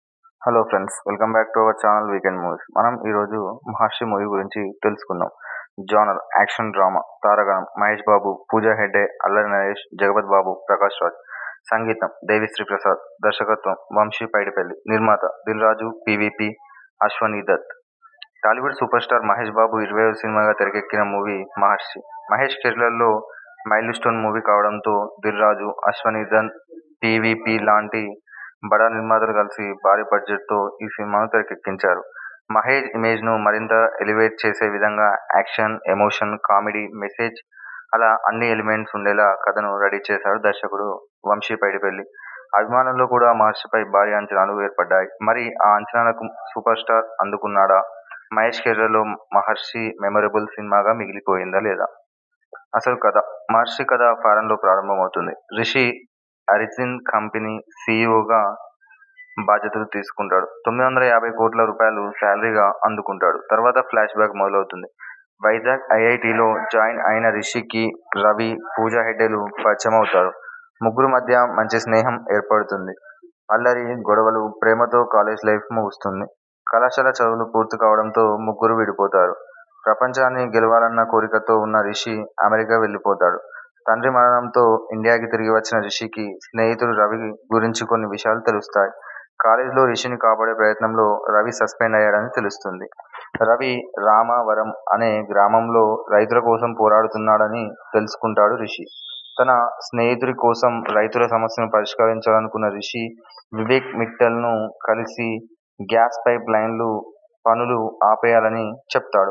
Hello friends welcome back to our channel weekend movies మనం ఈ రోజు మహర్షి మూవీ గురించి తెలుసుకుందాం. జానర్ యాక్షన్ డ్రామా తారాగణం మహేష్ బాబు పూజా హెగ్డే అల్లరి నరేష్ జగపతి బాబు ప్రకాష్ రాజ్ సంగీతం దేవిశ్రీ ప్రసాద్ దర్శకత్వం వంశీ పైడిపల్లి నిర్మాత Dil Raju PVP Ashwini Dutt Tollywood super star Mahesh Babu ఇరవైవ సినిమాగా తెరకెక్కిన మూవీ మహర్షి. మహేష్ కెరీర్ లో మైల్ స్టోన్ మూవీ కావడంతో దిల్ రాజు, అశ్వనీ దత్, పీవీపీ లాంటి బడా నిర్మాతలు కలిసి భారీ బడ్జెట్ తో ఈ సినిమాను తెరకెక్కించారు. మహేష్ ఇమేజ్ ను మరింత ఎలివేట్ చేసే విధంగా యాక్షన్, ఎమోషన్, కామెడీ, మెసేజ్ అలా అన్ని ఎలిమెంట్స్ ఉండేలా కథను రెడీ చేశాడు దర్శకుడు వంశీ పైడిపల్లి. అభిమానుల్లో కూడా మహర్షిపై భారీ అంచనాలు ఏర్పడ్డాయి. మరి ఆ అంచనాలకు సూపర్ స్టార్ అందుకున్నాడా? మహేష్ కెరీర్ లో మహర్షి మెమరబుల్ సినిమాగా మిగిలిపోయిందా లేదా? అసలు కథ మహర్షి కథ ఫారెన్ లో ప్రారంభమవుతుంది. రిషి అరిజిన్ కంపెనీ సీఈవోగా బాధ్యతలు తీసుకుంటాడు. తొమ్మిది వందల యాభై కోట్ల రూపాయలు శాలరీగా అందుకుంటాడు. తర్వాత ఫ్లాష్ బ్యాక్ మొదలవుతుంది. వైజాగ్ ఐఐటీలో జాయిన్ అయిన రిషికి రవి, పూజా హెగ్డేలు పరిచయమవుతారు. ముగ్గురి మధ్య మంచి స్నేహం ఏర్పడుతుంది. అల్లరి, గొడవలు, ప్రేమతో కాలేజ్ లైఫ్ ముగుస్తుంది. కళాశాల చదువులు పూర్తి కావడంతో ముగ్గురూ విడిపోతారు. ప్రపంచాన్ని గెలవాలన్న కోరికతో ఉన్న రిషి అమెరికా వెళ్లిపోతాడు. తండ్రి మరణంతో ఇండియాకి తిరిగి వచ్చిన రిషికి స్నేహితుడు రవి గురించి కొన్ని విషయాలు తెలుస్తాయి. కాలేజీలో రిషిని కాపాడే ప్రయత్నంలో రవి సస్పెండ్ అయ్యాడని తెలుస్తుంది. రవి రామవరం అనే గ్రామంలో రైతుల కోసం పోరాడుతున్నాడని తెలుసుకుంటాడు రిషి. తన స్నేహితుడి కోసం రైతుల సమస్యను పరిష్కరించాలనుకున్న రిషి వివేక్ మిట్టల్ ను కలిసి గ్యాస్ పైప్ లైన్లు పనులు ఆపేయాలని చెప్తాడు.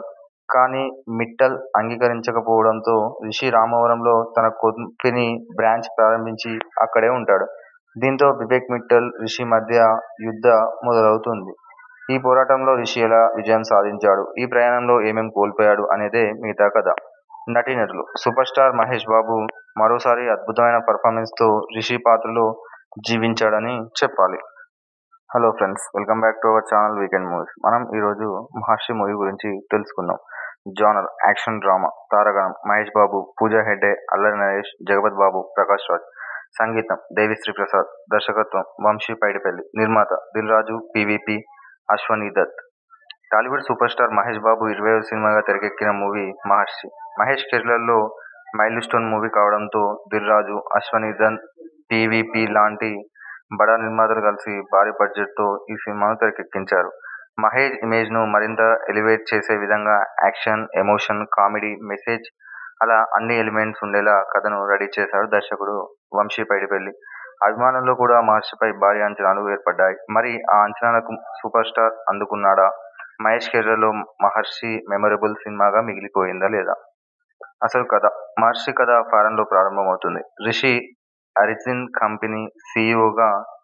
కానీ మిట్టల్ అంగీకరించకపోవడంతో రిషి రామవరంలో తన కంపెనీ బ్రాంచ్ ప్రారంభించి అక్కడే ఉంటాడు. దీంతో వివేక్ మిట్టల్, రిషి మధ్య యుద్ధ మొదలవుతుంది. ఈ పోరాటంలో రిషి ఎలా విజయం సాధించాడు, ఈ ప్రయాణంలో ఏమేం కోల్పోయాడు అనేదే మిగతా కథ. నటీనటులు సూపర్ స్టార్ మహేష్ బాబు మరోసారి అద్భుతమైన పర్ఫార్మెన్స్ తో రిషి పాత్రలో జీవించాడని చెప్పాలి. Hello friends welcome back to our channel weekend movies మనం ఈరోజు మహర్షి మూవీ గురించి తెలుసుకుందాం. జానర్ యాక్షన్ డ్రామా తారాగణం మహేష్ బాబు, పూజా హెగ్డే, అల్లరి నరేష్, జగపతి బాబు, ప్రకాష్ రాజ్ సంగీతం దేవిశ్రీ ప్రసాద్ దర్శకత్వం వంశీ పైడిపల్లి నిర్మాత Dil Raju PVP Ashwini Dutt Tollywood super star Mahesh Babu ఇరవైవ సినిమాగా తెరకెక్కిన మూవీ మహర్షి. మహేష్ కెరీర్ లో మైల్ స్టోన్ మూవీ కావడంతో దిల్ రాజు, అశ్వనీ దత్, పీవీపీ లాంటి బడా నిర్మాతలు కలిసి భారీ బడ్జెట్ తో ఈ సినిమాను తెరకెక్కించారు. మహేష్ ఇమేజ్ ను మరింత ఎలివేట్ చేసే విధంగా యాక్షన్, ఎమోషన్, కామెడీ, మెసేజ్ అలా అన్ని ఎలిమెంట్స్ ఉండేలా కథను రెడీ చేశాడు దర్శకుడు వంశీ పైడిపల్లి. అభిమానుల్లో కూడా మహర్షిపై భారీ అంచనాలు ఏర్పడ్డాయి. మరి ఆ అంచనాలకు సూపర్ స్టార్ అందుకున్నాడా? మహేష్ కెరీర్ లో మహర్షి మెమరబుల్ సినిమాగా మిగిలిపోయిందా లేదా? అసలు కథ మహర్షి కథ ఫారెన్ లో ప్రారంభమవుతుంది. రిషి అరిజిన్ కంపెనీ సీఈవోగా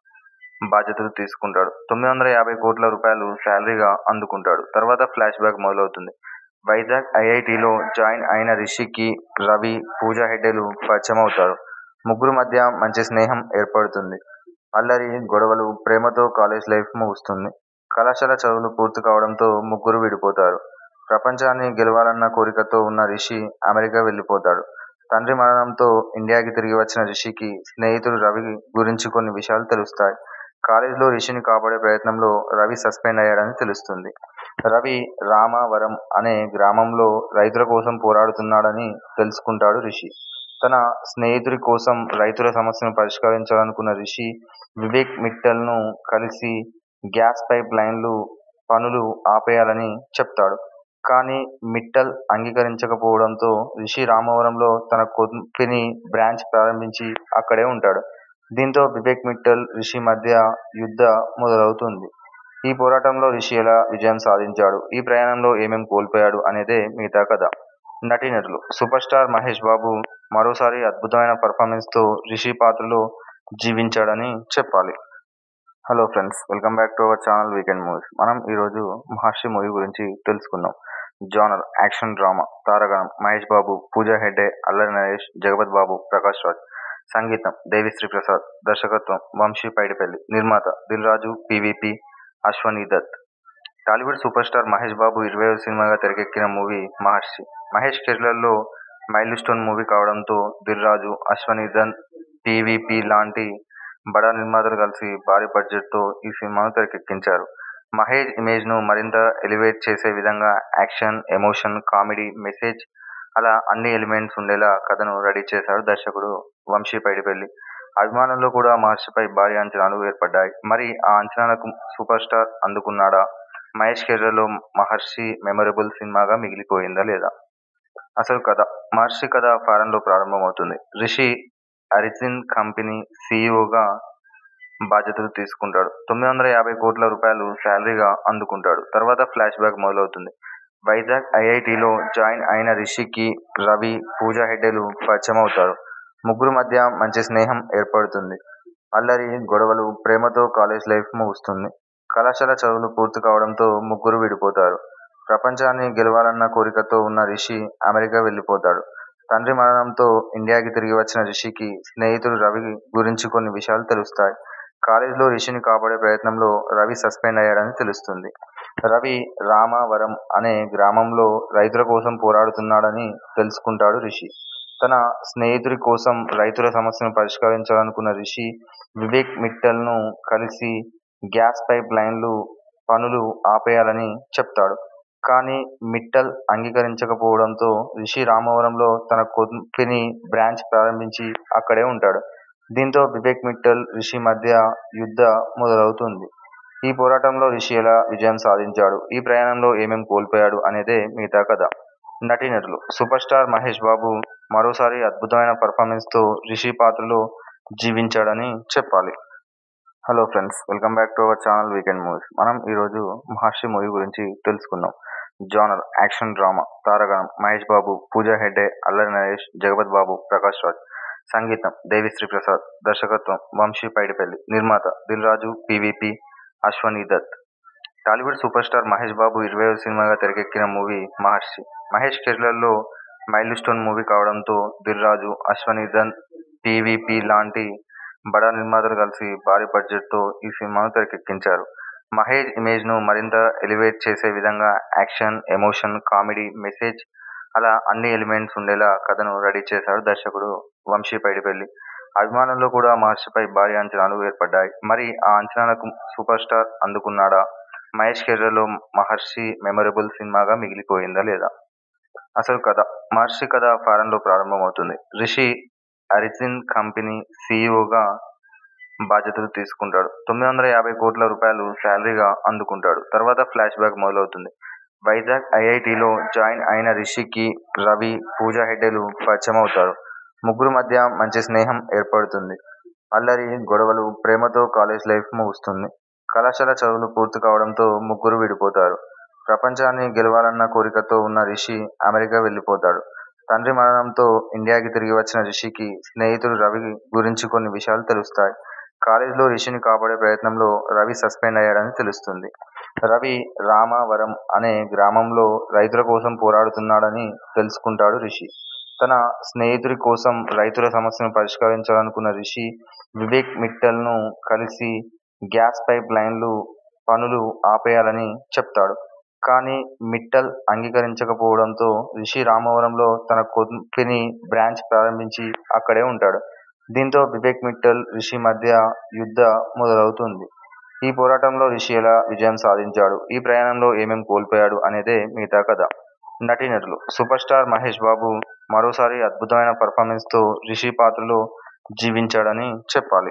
బాధ్యతలు తీసుకుంటాడు. తొమ్మిది వందల యాభై కోట్ల రూపాయలు శాలరీగా అందుకుంటాడు. తర్వాత ఫ్లాష్ బ్యాక్ మొదలవుతుంది. వైజాగ్ ఐఐటీలో జాయిన్ అయిన రిషికి రవి, పూజా హెగ్డేలు పరిచయమవుతారు. ముగ్గురి మధ్య మంచి స్నేహం ఏర్పడుతుంది. అల్లరి, గొడవలు, ప్రేమతో కాలేజ్ లైఫ్ ముగుస్తుంది. కళాశాల చదువులు పూర్తి కావడంతో ముగ్గురూ విడిపోతారు. ప్రపంచాన్ని గెలవాలన్న కోరికతో ఉన్న రిషి అమెరికా వెళ్లిపోతాడు. తండ్రి మరణంతో ఇండియాకి తిరిగి వచ్చిన రిషికి స్నేహితుడు రవి గురించి కొన్ని విషయాలు తెలుస్తాయి. కాలేజీలో రిషిని కాపాడే ప్రయత్నంలో రవి సస్పెండ్ అయ్యాడని తెలుస్తుంది. రవి రామవరం అనే గ్రామంలో రైతుల కోసం పోరాడుతున్నాడని తెలుసుకుంటాడు రిషి. తన స్నేహితుడి కోసం రైతుల సమస్యను పరిష్కరించాలనుకున్న రిషి, వివేక్ మిట్టల్ ను కలిసి గ్యాస్ పైప్ లైన్ల పనులు ఆపేయాలని చెప్తాడు. కానీ మిట్టల్ అంగీకరించకపోవడంతో రిషి రామవరంలో తన కంపెనీ బ్రాంచ్ ప్రారంభించి అక్కడే ఉంటాడు. దీంతో వివేక్ మిట్టల్, రిషి మధ్య యుద్ధ మొదలవుతుంది. ఈ పోరాటంలో రిషి ఎలా విజయం సాధించాడు, ఈ ప్రయాణంలో ఏమేం కోల్పోయాడు అనేదే మిగతా కథ. నటీనటులు సూపర్ స్టార్ మహేష్ బాబు మరోసారి అద్భుతమైన పర్ఫార్మెన్స్ తో రిషి పాత్రలో జీవించాడని చెప్పాలి. Hello friends welcome back to our channel weekend movies మనం ఈరోజు మహర్షి మూవీ గురించి తెలుసుకుందాం. జానర్ యాక్షన్ డ్రామా తారాగణం మహేష్ బాబు, పూజా హెగ్డే, అల్లరి నరేష్, జగపతి బాబు, ప్రకాష్ రాజ్ సంగీతం దేవిశ్రీ ప్రసాద్ దర్శకత్వం వంశీ పైడిపల్లి నిర్మాత Dil Raju PVP Ashwini Dutt Tollywood super star Mahesh Babu ఇరవైవ సినిమాగా తెరకెక్కిన మూవీ మహర్షి. మహేష్ కెరీర్ లో మైల్ స్టోన్ మూవీ కావడంతో దిల్ రాజు, అశ్వనీ దత్, పీవీపీ లాంటి బడా నిర్మాతలు కలిసి భారీ బడ్జెట్ తో ఈ సినిమాను తెరకెక్కించారు. మహేష్ ఇమేజ్ ను మరింత ఎలివేట్ చేసే విధంగా యాక్షన్, ఎమోషన్, కామెడీ, మెసేజ్ అలా అన్ని ఎలిమెంట్స్ ఉండేలా కథను రెడీ చేశాడు దర్శకుడు వంశీ పైడిపల్లి. అభిమానుల్లో కూడా మహర్షిపై భారీ అంచనాలు ఏర్పడ్డాయి. మరి ఆ అంచనాలకు సూపర్ స్టార్ అందుకున్నాడా? మహేష్ కెరీర్ లో మహర్షి మెమరబుల్ సినిమాగా మిగిలిపోయిందా లేదా? అసలు కథ మహర్షి కథ ఫారెన్ లో ప్రారంభమవుతుంది. రిషి అరిజిన్ కంపెనీ సీఈవోగా బాధ్యతలు తీసుకుంటాడు. తొమ్మిది వందల యాభై కోట్ల రూపాయలు శాలరీగా అందుకుంటాడు. తర్వాత ఫ్లాష్ బ్యాక్ మొదలవుతుంది. వైజాగ్ ఐఐటీలో జాయిన్ అయిన రిషికి రవి, పూజా హెగ్డేలు పరిచయమవుతారు. ముగ్గురి మధ్య మంచి స్నేహం ఏర్పడుతుంది. అల్లరి, గొడవలు, ప్రేమతో కాలేజ్ లైఫ్ ముగుస్తుంది. కళాశాల చదువులు పూర్తి కావడంతో ముగ్గురూ విడిపోతారు. ప్రపంచాన్ని గెలవాలన్న కోరికతో ఉన్న రిషి అమెరికా వెళ్లిపోతాడు. తండ్రి మరణంతో ఇండియాకి తిరిగి వచ్చిన రిషికి స్నేహితుడు రవి గురించి కొన్ని విషయాలు తెలుస్తాయి. కాలేజీలో రిషిని కాపాడే ప్రయత్నంలో రవి సస్పెండ్ అయ్యాడని తెలుస్తుంది. రవి రామవరం అనే గ్రామంలో రైతుల కోసం పోరాడుతున్నాడని తెలుసుకుంటాడు రిషి. తన స్నేహితుడి కోసం రైతుల సమస్యను పరిష్కరించాలనుకున్న రిషి, వివేక్ మిట్టల్ ను కలిసి గ్యాస్ పైప్ లైన్ల పనులు ఆపేయాలని చెప్తాడు. కానీ మిట్టల్ అంగీకరించకపోవడంతో రిషి రామవరంలో తన కంపెనీ బ్రాంచ్ ప్రారంభించి అక్కడే ఉంటాడు. దీంతో వివేక్ మిట్టల్, రిషి మధ్య యుద్ధ మొదలవుతుంది. ఈ పోరాటంలో రిషి ఎలా విజయం సాధించాడు, ఈ ప్రయాణంలో ఏమేం కోల్పోయాడు అనేదే మిగతా కథ. నటీనటులు సూపర్ స్టార్ మహేష్ బాబు మరోసారి అద్భుతమైన పర్ఫార్మెన్స్ తో రిషి పాత్రలో జీవించాడని చెప్పాలి. Hello friends welcome back to our channel weekend movies మనం ఈరోజు మహర్షి మూవీ గురించి తెలుసుకుందాం. జానర్ యాక్షన్ డ్రామా తారాగణం మహేష్ బాబు పూజా హెగ్డే అల్లరి నరేష్ జగపతి బాబు ప్రకాష్ రాజ్ సంగీతం దేవిశ్రీ ప్రసాద్ దర్శకత్వం వంశీ పైడిపల్లి నిర్మాత Dil Raju PVP Ashwini Dutt Tollywood super star Mahesh Babu ఇరవై సినిమాగా తెరకెక్కిన మూవీ మహర్షి మహేష్ కెరీర్లో మైల్ స్టోన్ మూవీ కావడంతో దిల్ రాజు అశ్వనీ దత్ పీవీపీ లాంటి బడా నిర్మాతలు కలిసి భారీ బడ్జెట్తో ఈ సినిమాను తెరకెక్కించారు మహేష్ ఇమేజ్ను మరింత ఎలివేట్ చేసే విధంగా యాక్షన్ ఎమోషన్ కామెడీ మెసేజ్ అలా అన్ని ఎలిమెంట్స్ ఉండేలా కథను రెడీ చేశాడు దర్శకుడు వంశీ పైడిపల్లి అభిమానుల్లో కూడా మహర్షిపై భారీ అంచనాలు ఏర్పడ్డాయి మరి ఆ అంచనాలకు సూపర్ స్టార్ అందుకున్నాడా మహేష్ కెరీర్లో మహర్షి మెమొరబుల్ సినిమాగా మిగిలిపోయిందా లేదా అసలు కథ మహర్షి కథ ఫారెన్లో ప్రారంభమవుతుంది రిషి అరిజిన్ కంపెనీ సీఈఓగా బాధ్యతలు తీసుకుంటాడు తొమ్మిది వందల యాభై కోట్ల రూపాయలు శాలరీగా అందుకుంటాడు తర్వాత ఫ్లాష్ బ్యాక్ మొదలవుతుంది వైజాగ్ ఐఐటిలో జాయిన్ అయిన రిషికి రవి పూజా హెగ్డేలు పరిచయం అవుతారు ముగ్గురు మధ్య మంచి స్నేహం ఏర్పడుతుంది అల్లరి గొడవలు ప్రేమతో కాలేజ్ లైఫ్ ముగుస్తుంది కళాశాల చదువులు పూర్తి కావడంతో ముగ్గురు విడిపోతారు ప్రపంచాన్ని గెలవాలన్న కోరికతో ఉన్న రిషి అమెరికా వెళ్ళిపోతాడు తండ్రి మరణంతో ఇండియాకి తిరిగి వచ్చిన రిషికి స్నేహితుడు రవి గురించి కొన్ని విషయాలు తెలుస్తాయి కాలేజీలో రిషిని కాపాడే ప్రయత్నంలో రవి సస్పెండ్ అయ్యాడని తెలుస్తుంది రవి రామవరం అనే గ్రామంలో రైతుల కోసం పోరాడుతున్నాడని తెలుసుకుంటాడు రిషి తన స్నేహితుడి కోసం రైతుల సమస్యను పరిష్కరించాలనుకున్న రిషి వివేక్ మిట్టల్ను కలిసి గ్యాస్ పైప్ లైన్లు పనులు ఆపేయాలని చెప్తాడు కానీ మిట్టల్ అంగీకరించకపోవడంతో రిషి రామవరంలో తన కంపెనీ బ్రాంచ్ ప్రారంభించి అక్కడే ఉంటాడు దీంతో వివేక్ మిట్టల్ రిషి మధ్య యుద్ధ మొదలవుతుంది ఈ పోరాటంలో రిషి ఎలా విజయం సాధించాడు ఈ ప్రయాణంలో ఏమేం కోల్పోయాడు అనేదే మిగతా కథ నటీనటులు సూపర్ స్టార్ మహేష్ బాబు మరోసారి అద్భుతమైన పర్ఫార్మెన్స్తో రిషి పాత్రలో జీవించాడని చెప్పాలి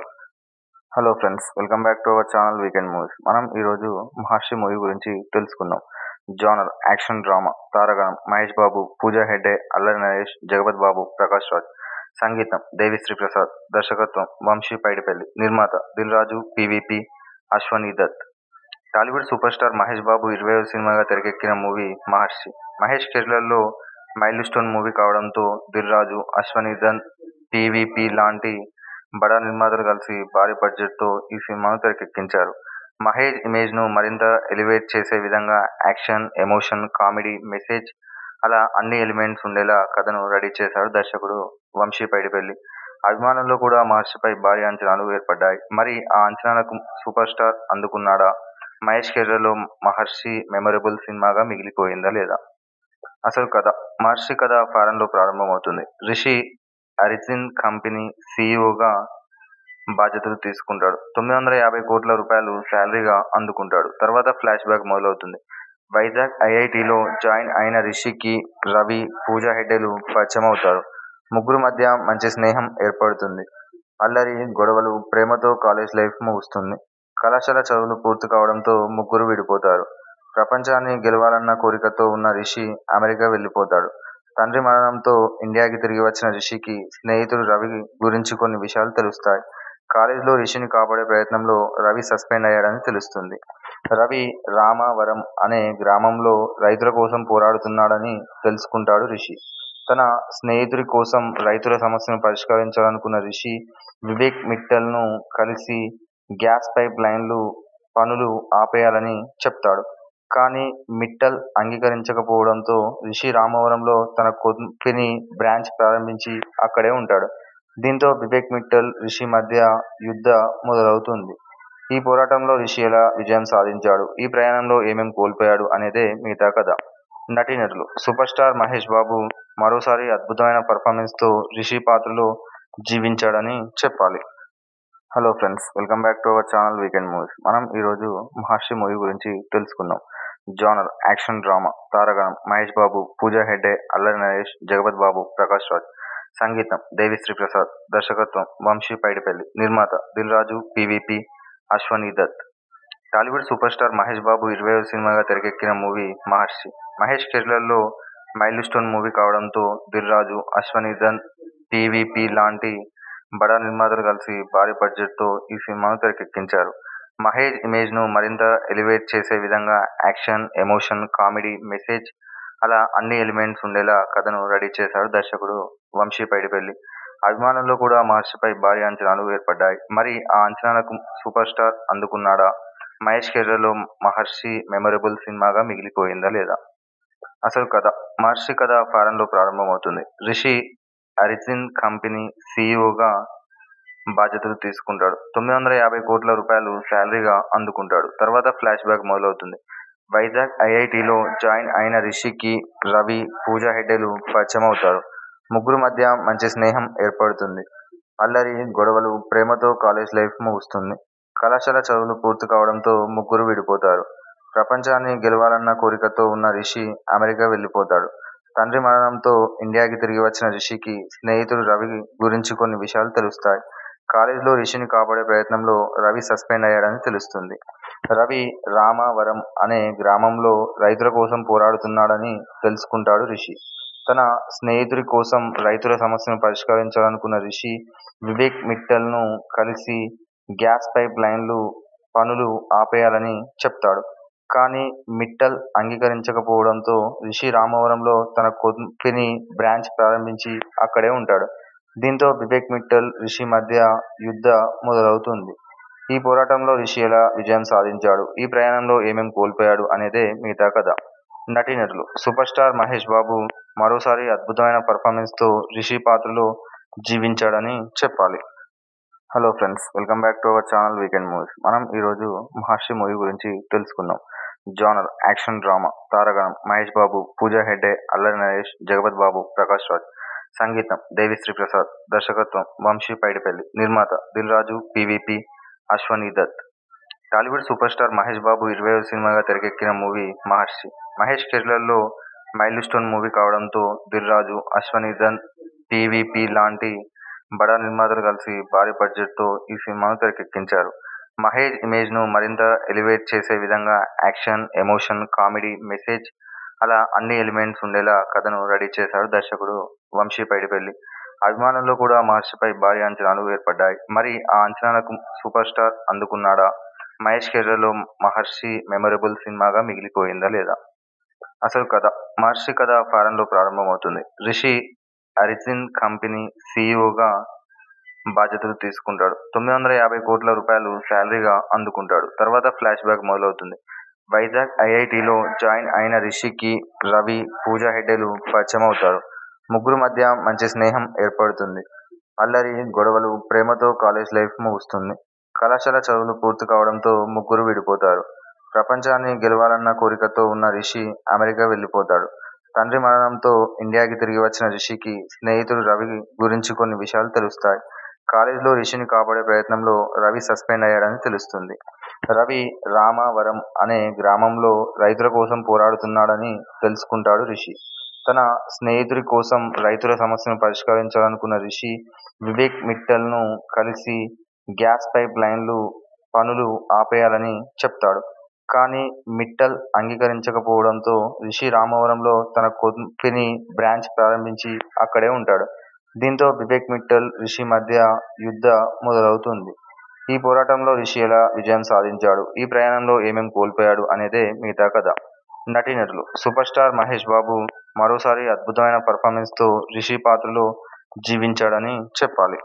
hello friends welcome back to our channel weekend movies మనం ఈరోజు మహర్షి మూవీ గురించి తెలుసుకుందాం జానర్ యాక్షన్ డ్రామా తారాగణం మహేష్ బాబు పూజా హెగ్డే అల్లరి నరేష్ జగపతి బాబు ప్రకాష్ రాజ్ సంగీతం దేవిశ్రీ ప్రసాద్ దర్శకత్వం వంశీ పైడిపల్లి నిర్మాత Dil Raju PVP Ashwini Dutt Tollywood super star Mahesh Babu ఇరవై సినిమాగా తెరకెక్కిన మూవీ మహర్షి మహేష్ కెరీర్లో మైల్ స్టోన్ మూవీ కావడంతో దిల్ రాజు అశ్వనీ దత్ పీవీపీ లాంటి బడా నిర్మాతలు కలిసి భారీ బడ్జెట్తో ఈ సినిమాను తెరకెక్కించారు మహేష్ ఇమేజ్ను మరింత ఎలివేట్ చేసే విధంగా యాక్షన్ ఎమోషన్ కామెడీ మెసేజ్ అలా అన్ని ఎలిమెంట్స్ ఉండేలా కథను రెడీ చేశాడు దర్శకుడు వంశీ పైడిపల్లి అభిమానుల్లో కూడా మహర్షిపై భారీ అంచనాలు ఏర్పడ్డాయి మరి ఆ అంచనాలకు సూపర్ స్టార్ అందుకున్నాడా మహేష్ కెరీర్లో మహర్షి మెమొరబుల్ సినిమాగా మిగిలిపోయిందా లేదా అసలు కథ మహర్షి కథ ఫారెన్లో ప్రారంభమవుతుంది రిషి అరిజిన్ కంపెనీ సీఈఓగా బాధ్యతలు తీసుకుంటాడు తొమ్మిది వందల యాభై కోట్ల రూపాయలు శాలరీగా అందుకుంటాడు తర్వాత ఫ్లాష్ బ్యాక్ మొదలవుతుంది వైజాగ్ ఐఐటిలో జాయిన్ అయిన రిషికి రవి పూజా హెగ్డేలు పరిచయం అవుతారు ముగ్గురు మధ్య మంచి స్నేహం ఏర్పడుతుంది అల్లరి గొడవలు ప్రేమతో కాలేజ్ లైఫ్ ముగుస్తుంది కళాశాల చదువులు పూర్తి కావడంతో ముగ్గురు విడిపోతారు ప్రపంచాన్ని గెలవాలన్న కోరికతో ఉన్న రిషి అమెరికా వెళ్ళిపోతాడు తండ్రి మరణంతో ఇండియాకి తిరిగి వచ్చిన రిషికి స్నేహితుడు రవి గురించి కొన్ని విషయాలు తెలుస్తాయి కాలేజీలో రిషిని కాపాడే ప్రయత్నంలో రవి సస్పెండ్ అయ్యాడని తెలుస్తుంది రవి రామవరం అనే గ్రామంలో రైతుల కోసం పోరాడుతున్నాడని తెలుసుకుంటాడు రిషి తన స్నేహితుడి కోసం రైతుల సమస్యను పరిష్కరించాలనుకున్న రిషి వివేక్ మిట్టల్ను కలిసి గ్యాస్ పైప్ లైన్లు పనులు ఆపేయాలని చెప్తాడు కానీ మిట్టల్ అంగీకరించకపోవడంతో రిషి రామవరంలో తన కంపెనీ బ్రాంచ్ ప్రారంభించి అక్కడే ఉంటాడు దీంతో వివేక్ మిట్టల్ రిషి మధ్య యుద్ధ మొదలవుతుంది ఈ పోరాటంలో రిషి ఎలా విజయం సాధించాడు ఈ ప్రయాణంలో ఏమేం కోల్పోయాడు అనేదే మిగతా కథ నటీనటులు సూపర్ స్టార్ మహేష్ బాబు మరోసారి అద్భుతమైన పర్ఫార్మెన్స్తో రిషి పాత్రలో జీవించాడని చెప్పాలి hello friends welcome back to our channel weekend movies మనం ఈరోజు మహర్షి మూవీ గురించి తెలుసుకుందాం జానర్ యాక్షన్ డ్రామా తారాగణం మహేష్ బాబు పూజా హెగ్డే అల్లరి నరేష్ జగపతి బాబు ప్రకాష్ రాజ్ సంగీతం దేవిశ్రీ ప్రసాద్ దర్శకత్వం వంశీ పైడిపల్లి నిర్మాత Dil Raju PVP Ashwini Dutt Tollywood super star Mahesh Babu ఇరవై సినిమాగా తెరకెక్కిన మూవీ మహర్షి మహేష్ కెరీర్లో మైల్ స్టోన్ మూవీ కావడంతో దిల్ రాజు అశ్వనీ దత్ పీవీపీ లాంటి బడా నిర్మాతలు కలిసి భారీ బడ్జెట్తో ఈ సినిమాను తెరకెక్కించారు మహేష్ ఇమేజ్ను మరింత ఎలివేట్ చేసే విధంగా యాక్షన్ ఎమోషన్ కామెడీ మెసేజ్ అలా అన్ని ఎలిమెంట్స్ ఉండేలా కథను రెడీ చేశాడు దర్శకుడు వంశీ పైడిపల్లి అభిమానుల్లో కూడా మహర్షిపై భారీ అంచనాలు ఏర్పడ్డాయి మరి ఆ అంచనాలకు సూపర్ స్టార్ అందుకున్నాడా మహేష్ కెరీర్లో మహర్షి మెమొరబుల్ సినిమాగా మిగిలిపోయిందా లేదా అసలు కథ మహర్షి కథ ఫారెన్లో ప్రారంభమవుతుంది రిషి అరిజిన్ కంపెనీ సీఈఓగా బాధ్యతలు తీసుకుంటాడు తొమ్మిది వందల యాభై కోట్ల రూపాయలు శాలరీగా అందుకుంటాడు తర్వాత ఫ్లాష్ బ్యాక్ మొదలవుతుంది వైజాగ్ ఐఐటిలో జాయిన్ అయిన రిషికి రవి పూజా హెగ్డేలు పరిచయం అవుతారు ముగ్గురు మధ్య మంచి స్నేహం ఏర్పడుతుంది అల్లరి గొడవలు ప్రేమతో కాలేజ్ లైఫ్ ముగుస్తుంది కళాశాల చదువులు పూర్తి కావడంతో ముగ్గురు విడిపోతారు ప్రపంచాన్ని గెలవాలన్న కోరికతో ఉన్న రిషి అమెరికా వెళ్ళిపోతాడు తండ్రి మరణంతో ఇండియాకి తిరిగి వచ్చిన రిషికి స్నేహితుడు రవి గురించి కొన్ని విషయాలు తెలుస్తాయి కాలేజీలో రిషిని కాపాడే ప్రయత్నంలో రవి సస్పెండ్ అయ్యాడని తెలుస్తుంది రవి రామవరం అనే గ్రామంలో రైతుల కోసం పోరాడుతున్నాడని తెలుసుకుంటాడు రిషి తన స్నేహితుడి కోసం రైతుల సమస్యను పరిష్కరించాలనుకున్న రిషి వివేక్ మిట్టల్ను కలిసి గ్యాస్ పైప్ లైన్లు పనులు ఆపేయాలని చెప్తాడు కానీ మిట్టల్ అంగీకరించకపోవడంతో రిషి రామవరంలో తన కంపెనీ బ్రాంచ్ ప్రారంభించి అక్కడే ఉంటాడు దీంతో వివేక్ మిట్టల్ రిషి మధ్య యుద్ధ మొదలవుతుంది ఈ పోరాటంలో రిషి ఎలా విజయం సాధించాడు ఈ ప్రయాణంలో ఏమేం కోల్పోయాడు అనేదే మిగతా కథ నటీనటులు సూపర్ స్టార్ మహేష్ బాబు మరోసారి అద్భుతమైన పర్ఫార్మెన్స్తో రిషి పాత్రలో జీవించాడని చెప్పాలి hello friends welcome back to our channel weekend movies మనం ఈరోజు మహర్షి మూవీ గురించి తెలుసుకుందాం జానర్ యాక్షన్ డ్రామా తారగణం మహేష్ బాబు పూజా హెగ్డే అల్లరి నరేష్ జగపత్ బాబు ప్రకాష్ రాజ్ సంగీతం దేవిశ్రీ ప్రసాద్ దర్శకత్వం వంశీ పైడిపల్లి నిర్మాత Dil Raju PVP Ashwini Dutt Tollywood super star Mahesh Babu ఇరవై సినిమాగా తెరకెక్కిన మూవీ మహర్షి మహేష్ కెరీర్లో మైల్ స్టోన్ మూవీ కావడంతో దిల్ రాజు అశ్వనీ దత్ పివిపి లాంటి బడా నిర్మాతలు కలిసి భారీ బడ్జెట్తో ఈ సినిమాను తెరకెక్కించారు మహేష్ ఇమేజ్ను మరింత ఎలివేట్ చేసే విధంగా యాక్షన్ ఎమోషన్ కామెడీ మెసేజ్ అలా అన్ని ఎలిమెంట్స్ ఉండేలా కథను రెడీ చేశాడు దర్శకుడు వంశీ పైడిపల్లి అభిమానుల్లో కూడా మహర్షిపై భారీ అంచనాలు ఏర్పడ్డాయి మరి ఆ అంచనాలకు సూపర్ స్టార్ అందుకున్నాడా మహేష్ కెరీర్లో మహర్షి మెమొరబుల్ సినిమాగా మిగిలిపోయిందా లేదా అసలు కథ మహర్షి కథ ఫారెన్లో ప్రారంభమవుతుంది రిషి అరిజిన్ కంపెనీ సీఈఓగా బాధ్యతలు తీసుకుంటాడు తొమ్మిది వందల యాభై కోట్ల రూపాయలు శాలరీగా అందుకుంటాడు తర్వాత ఫ్లాష్ బ్యాక్ మొదలవుతుంది వైజాగ్ ఐఐటిలో జాయిన్ అయిన రిషికి రవి పూజా హెగ్డేలు పరిచయం అవుతారు ముగ్గురు మధ్య మంచి స్నేహం ఏర్పడుతుంది అల్లరి గొడవలు ప్రేమతో కాలేజ్ లైఫ్ ముగుస్తుంది కళాశాల చదువులు పూర్తి కావడంతో ముగ్గురు విడిపోతారు ప్రపంచాన్ని గెలవాలన్న కోరికతో ఉన్న రిషి అమెరికా వెళ్ళిపోతాడు తండ్రి మరణంతో ఇండియాకి తిరిగి వచ్చిన రిషికి స్నేహితుడు రవి గురించి కొన్ని విషయాలు తెలుస్తాయి కాలేజీలో రిషిని కాపాడే ప్రయత్నంలో రవి సస్పెండ్ అయ్యాడని తెలుస్తుంది రవి రామవరం అనే గ్రామంలో రైతుల కోసం పోరాడుతున్నాడని తెలుసుకుంటాడు రిషి తన స్నేహితుడి కోసం రైతుల సమస్యను పరిష్కరించాలనుకున్న రిషి వివేక్ మిట్టల్ను కలిసి గ్యాస్ పైప్ లైన్లు పనులు ఆపేయాలని చెప్తాడు కానీ మిట్టల్ అంగీకరించకపోవడంతో రిషి రామవరంలో తన కంపెనీ బ్రాంచ్ ప్రారంభించి అక్కడే ఉంటాడు దీంతో వివేక్ మిట్టల్ రిషి మధ్య యుద్ధ మొదలవుతుంది ఈ పోరాటంలో రిషి ఎలా విజయం సాధించాడు ఈ ప్రయాణంలో ఏమేం కోల్పోయాడు అనేదే మిగతా కథ నటీనటులు సూపర్ స్టార్ మహేష్ బాబు మరోసారి అద్భుతమైన పర్ఫార్మెన్స్తో రిషి పాత్రలో జీవించాడని చెప్పాలి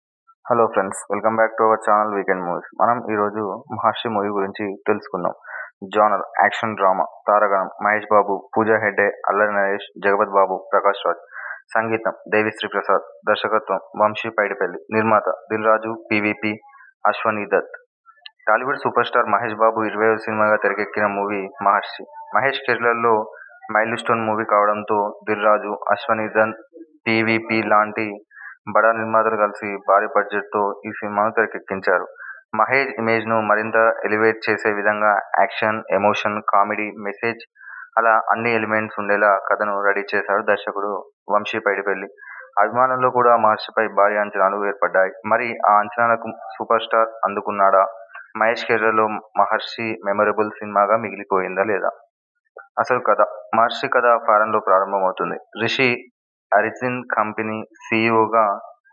hello friends welcome back to our channel weekend movies మనం ఈరోజు మహర్షి మూవీ గురించి తెలుసుకుందాం జానర్ యాక్షన్ డ్రామా తారగణం మహేష్ బాబు పూజా హెగ్డే అల్లరి నరేష్ జగపత్ బాబు ప్రకాష్ రాజ్ సంగీతం దేవిశ్రీ ప్రసాద్ దర్శకత్వం వంశీ పైడిపల్లి నిర్మాత Dil Raju PVP Ashwini Dutt Tollywood super star Mahesh Babu ఇరవై సినిమాగా తెరకెక్కిన మూవీ మహర్షి మహేష్ కెరీర్లో మైల్ స్టోన్ మూవీ కావడంతో దిల్ రాజు అశ్వనీ దత్ పివిపి లాంటి బడా నిర్మాతలు కలిసి భారీ బడ్జెట్తో ఈ సినిమాను తెరకెక్కించారు మహేష్ ఇమేజ్ను మరింత ఎలివేట్ చేసే విధంగా యాక్షన్ ఎమోషన్ కామెడీ మెసేజ్ అలా అన్ని ఎలిమెంట్స్ ఉండేలా కథను రెడీ చేశాడు దర్శకుడు వంశీ పైడిపల్లి అభిమానుల్లో కూడా మహర్షిపై భారీ అంచనాలు ఏర్పడ్డాయి మరి ఆ అంచనాలకు సూపర్ స్టార్ అందుకున్నాడా మహేష్ కెరీర్లో మహర్షి మెమొరబుల్ సినిమాగా మిగిలిపోయిందా లేదా అసలు కథ మహర్షి కథ ఫారెన్లో ప్రారంభమవుతుంది రిషి అరిజిన్ కంపెనీ సీఈఓగా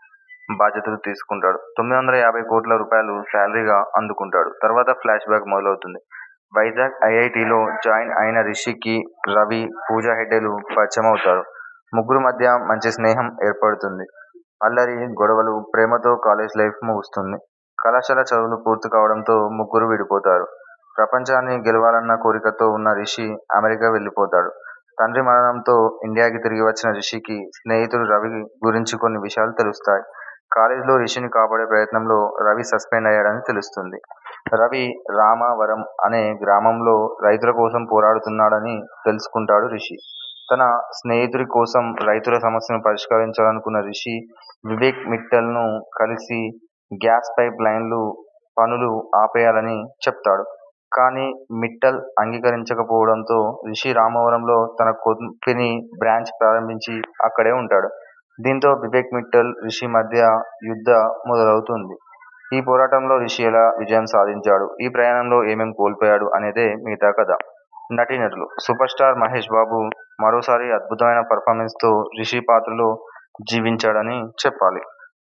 బాధ్యతలు తీసుకుంటాడు తొమ్మిది వందల యాభై కోట్ల రూపాయలు శాలరీగా అందుకుంటాడు తర్వాత ఫ్లాష్ బ్యాక్ మొదలవుతుంది వైజాగ్ ఐఐటిలో జాయిన్ అయిన రిషికి రవి పూజా హెగ్డేలు పరిచయం అవుతారు ముగ్గురు మధ్య మంచి స్నేహం ఏర్పడుతుంది అల్లరి గొడవలు ప్రేమతో కాలేజ్ లైఫ్ ముగుస్తుంది కళాశాల చదువులు పూర్తి కావడంతో ముగ్గురు విడిపోతారు ప్రపంచాన్ని గెలవాలన్న కోరికతో ఉన్న రిషి అమెరికా వెళ్ళిపోతాడు తండ్రి మరణంతో ఇండియాకి తిరిగి వచ్చిన రిషికి స్నేహితుడు రవి గురించి కొన్ని విషయాలు తెలుస్తాయి కాలేజీలో రిషిని కాపాడే ప్రయత్నంలో రవి సస్పెండ్ అయ్యాడని తెలుస్తుంది రవి రామవరం అనే గ్రామంలో రైతుల కోసం పోరాడుతున్నాడని తెలుసుకుంటాడు రిషి తన స్నేహితుడి కోసం రైతుల సమస్యను పరిష్కరించాలనుకున్న రిషి వివేక్ మిట్టల్ను కలిసి గ్యాస్ పైప్ లైన్లు పనులు ఆపేయాలని చెప్తాడు కానీ మిట్టల్ అంగీకరించకపోవడంతో రిషి రామవరంలో తన కంపెనీ బ్రాంచ్ ప్రారంభించి అక్కడే ఉంటాడు దీంతో వివేక్ మిట్టల్ రిషి మధ్య యుద్ధ మొదలవుతుంది ఈ పోరాటంలో రిషి ఎలా విజయం సాధించాడు ఈ ప్రయాణంలో ఏమేం కోల్పోయాడు అనేదే మిగతా కథ నటీనటులు సూపర్ స్టార్ మహేష్ బాబు మరోసారి అద్భుతమైన పర్ఫార్మెన్స్తో రిషి పాత్రలో జీవించాడని చెప్పాలి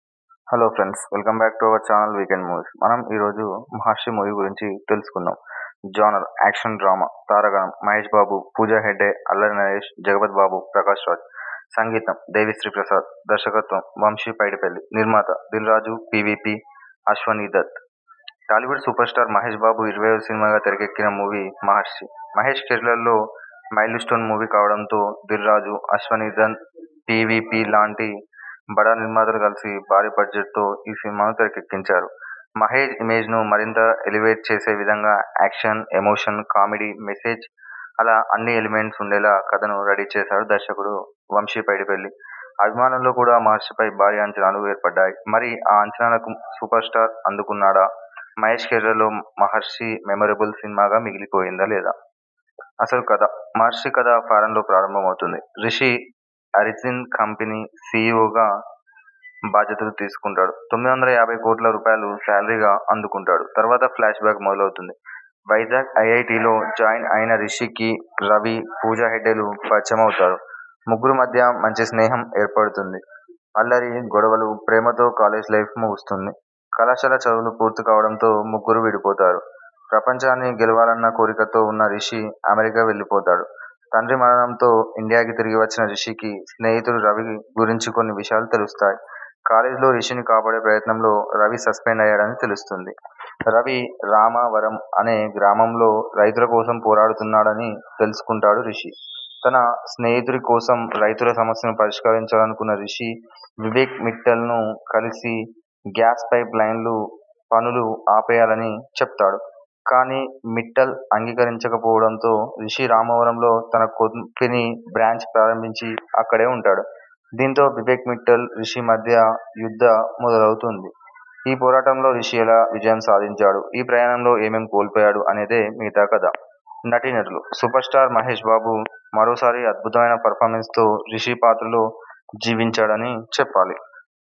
hello friends welcome back to our channel weekend movies మనం ఈరోజు మహర్షి మూవీ గురించి తెలుసుకుందాం జానర్ యాక్షన్ డ్రామా తారగణం మహేష్ బాబు పూజా హెగ్డే అల్లరి నరేష్ జగపత్ బాబు ప్రకాష్ రాజ్ సంగీతం దేవిశ్రీ ప్రసాద్ దర్శకత్వం వంశీ పైడిపల్లి నిర్మాత Dil Raju PVP Ashwini Dutt Tollywood super star Mahesh Babu ఇరవై సినిమాగా తెరకెక్కిన మూవీ మహర్షి మహేష్ కెరియర్లో మైల్ స్టోన్ మూవీ కావడంతో దిల్ రాజు అశ్వనీధన్ పివిపి లాంటి బడా నిర్మాతలు కలిసి భారీ బడ్జెట్తో ఈ సినిమాను తెరకెక్కించారు మహేష్ ఇమేజ్ను మరింత ఎలివేట్ చేసే విధంగా యాక్షన్ ఎమోషన్ కామెడీ మెసేజ్ అలా అన్ని ఎలిమెంట్స్ ఉండేలా కథను రెడీ చేశాడు దర్శకుడు వంశీ పైడిపల్లి అభిమానుల్లో కూడా మహర్షిపై భారీ అంచనాలు ఏర్పడ్డాయి మరి ఆ అంచనాలకు సూపర్ స్టార్ అందుకున్నాడా మహేష్ కెరీర్లో మహర్షి మెమరబుల్ సినిమాగా మిగిలిపోయిందా లేదా అసలు కథ మహర్షి కథ ఫారెన్లో ప్రారంభమవుతుంది రిషి అరిజిన్ కంపెనీ సీఈఓగా బాధ్యతలు తీసుకుంటాడు తొమ్మిది వందల యాభై కోట్ల రూపాయలు శాలరీగా అందుకుంటాడు తర్వాత ఫ్లాష్ బ్యాక్ మొదలవుతుంది వైజాగ్ ఐఐటిలో జాయిన్ అయిన రిషికి రవి పూజా హెగ్డేలు పరిచయం అవుతారు ముగ్గురు మధ్య మంచి స్నేహం ఏర్పడుతుంది అల్లరి గొడవలు ప్రేమతో కాలేజ్ లైఫ్ ముగుస్తుంది కళాశాల చదువులు పూర్తి కావడంతో ముగ్గురు విడిపోతారు ప్రపంచాన్ని గెలవాలన్న కోరికతో ఉన్న రిషి అమెరికా వెళ్ళిపోతాడు తండ్రి మరణంతో ఇండియాకి తిరిగి వచ్చిన రిషికి స్నేహితుడు రవి గురించి కొన్ని విషయాలు తెలుస్తాయి కాలేజీలో రిషిని కాపాడే ప్రయత్నంలో రవి సస్పెండ్ అయ్యాడని తెలుస్తుంది రవి రామవరం అనే గ్రామంలో రైతుల కోసం పోరాడుతున్నాడని తెలుసుకుంటాడు రిషి తన స్నేహితుడి కోసం రైతుల సమస్యను పరిష్కరించాలనుకున్న రిషి వివేక్ మిట్టల్ను కలిసి గ్యాస్ పైప్ లైన్లు పనులు ఆపేయాలని చెప్తాడు కానీ మిట్టల్ అంగీకరించకపోవడంతో రిషి రామవరంలో తన కంపెనీ బ్రాంచ్ ప్రారంభించి అక్కడే ఉంటాడు దీంతో వివేక్ మిట్టల్ రిషి మధ్య యుద్ధ మొదలవుతుంది ఈ పోరాటంలో రిషి ఎలా విజయం సాధించాడు ఈ ప్రయాణంలో ఏమేం కోల్పోయాడు అనేదే మిగతా కథ నటీనటులు సూపర్ స్టార్ మహేష్ బాబు మరోసారి అద్భుతమైన పర్ఫార్మెన్స్తో రిషి పాత్రలో జీవించాడని చెప్పాలి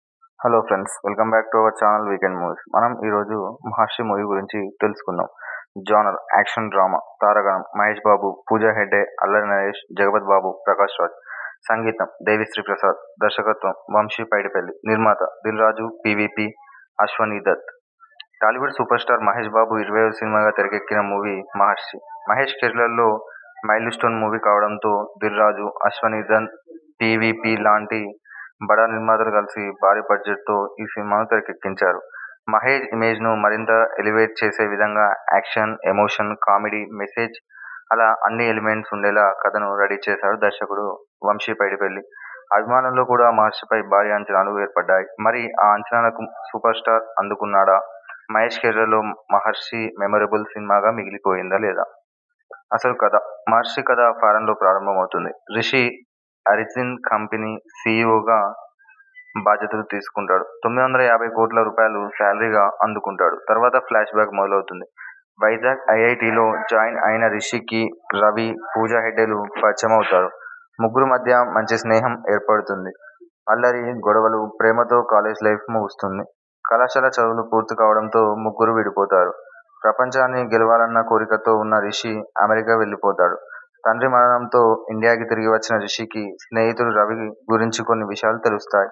hello friends welcome back to our channel weekend movies మనం ఈరోజు మహర్షి మూవీ గురించి తెలుసుకుందాం జానర్ యాక్షన్ డ్రామా తారగణం మహేష్ బాబు పూజా హెగ్డే అల్లరి నరేష్ జగపత్ బాబు ప్రకాష్ రాజ్ సంగీతం దేవిశ్రీ ప్రసాద్ దర్శకత్వం వంశీ పైడిపల్లి నిర్మాత Dil Raju PVP Ashwini Dutt Tollywood super star Mahesh Babu ఇరవై సినిమాగా తెరకెక్కిన మూవీ మహర్షి మహేష్ కెరియర్లో మైల్ స్టోన్ మూవీ కావడంతో దిల్ రాజు అశ్వనీధన్ పివిపి లాంటి బడా నిర్మాతలు కలిసి భారీ బడ్జెట్తో ఈ సినిమాను తెరకెక్కించారు మహేష్ ఇమేజ్ను మరింత ఎలివేట్ చేసే విధంగా యాక్షన్ ఎమోషన్ కామెడీ మెసేజ్ అలా అన్ని ఎలిమెంట్స్ ఉండేలా కథను రెడీ చేశాడు దర్శకుడు వంశీ పైడిపల్లి అభిమానుల్లో కూడా మహర్షిపై భారీ అంచనాలు ఏర్పడ్డాయి మరి ఆ అంచనాలకు సూపర్ స్టార్ అందుకున్నాడా మహేష్ కెరీర్లో మహర్షి మెమరబుల్ సినిమాగా మిగిలిపోయిందా లేదా అసలు కథ మహర్షి కథ ఫారెన్లో ప్రారంభమవుతుంది రిషి అరిజిన్ కంపెనీ సీఈఓగా బాధ్యతలు తీసుకుంటాడు తొమ్మిది వందల యాభై కోట్ల రూపాయలు శాలరీగా అందుకుంటాడు తర్వాత ఫ్లాష్ బ్యాక్ మొదలవుతుంది వైజాగ్ ఐఐటిలో జాయిన్ అయిన రిషికి రవి పూజా హెగ్డేలు పరిచయం అవుతారు ముగ్గురు మధ్య మంచి స్నేహం ఏర్పడుతుంది అల్లరి గొడవలు ప్రేమతో కాలేజ్ లైఫ్ ముగుస్తుంది కళాశాల చదువులు పూర్తి కావడంతో ముగ్గురు విడిపోతారు ప్రపంచాన్ని గెలవాలన్న కోరికతో ఉన్న రిషి అమెరికా వెళ్ళిపోతాడు తండ్రి మరణంతో ఇండియాకి తిరిగి వచ్చిన రిషికి స్నేహితుడు రవి గురించి కొన్ని విషయాలు తెలుస్తాయి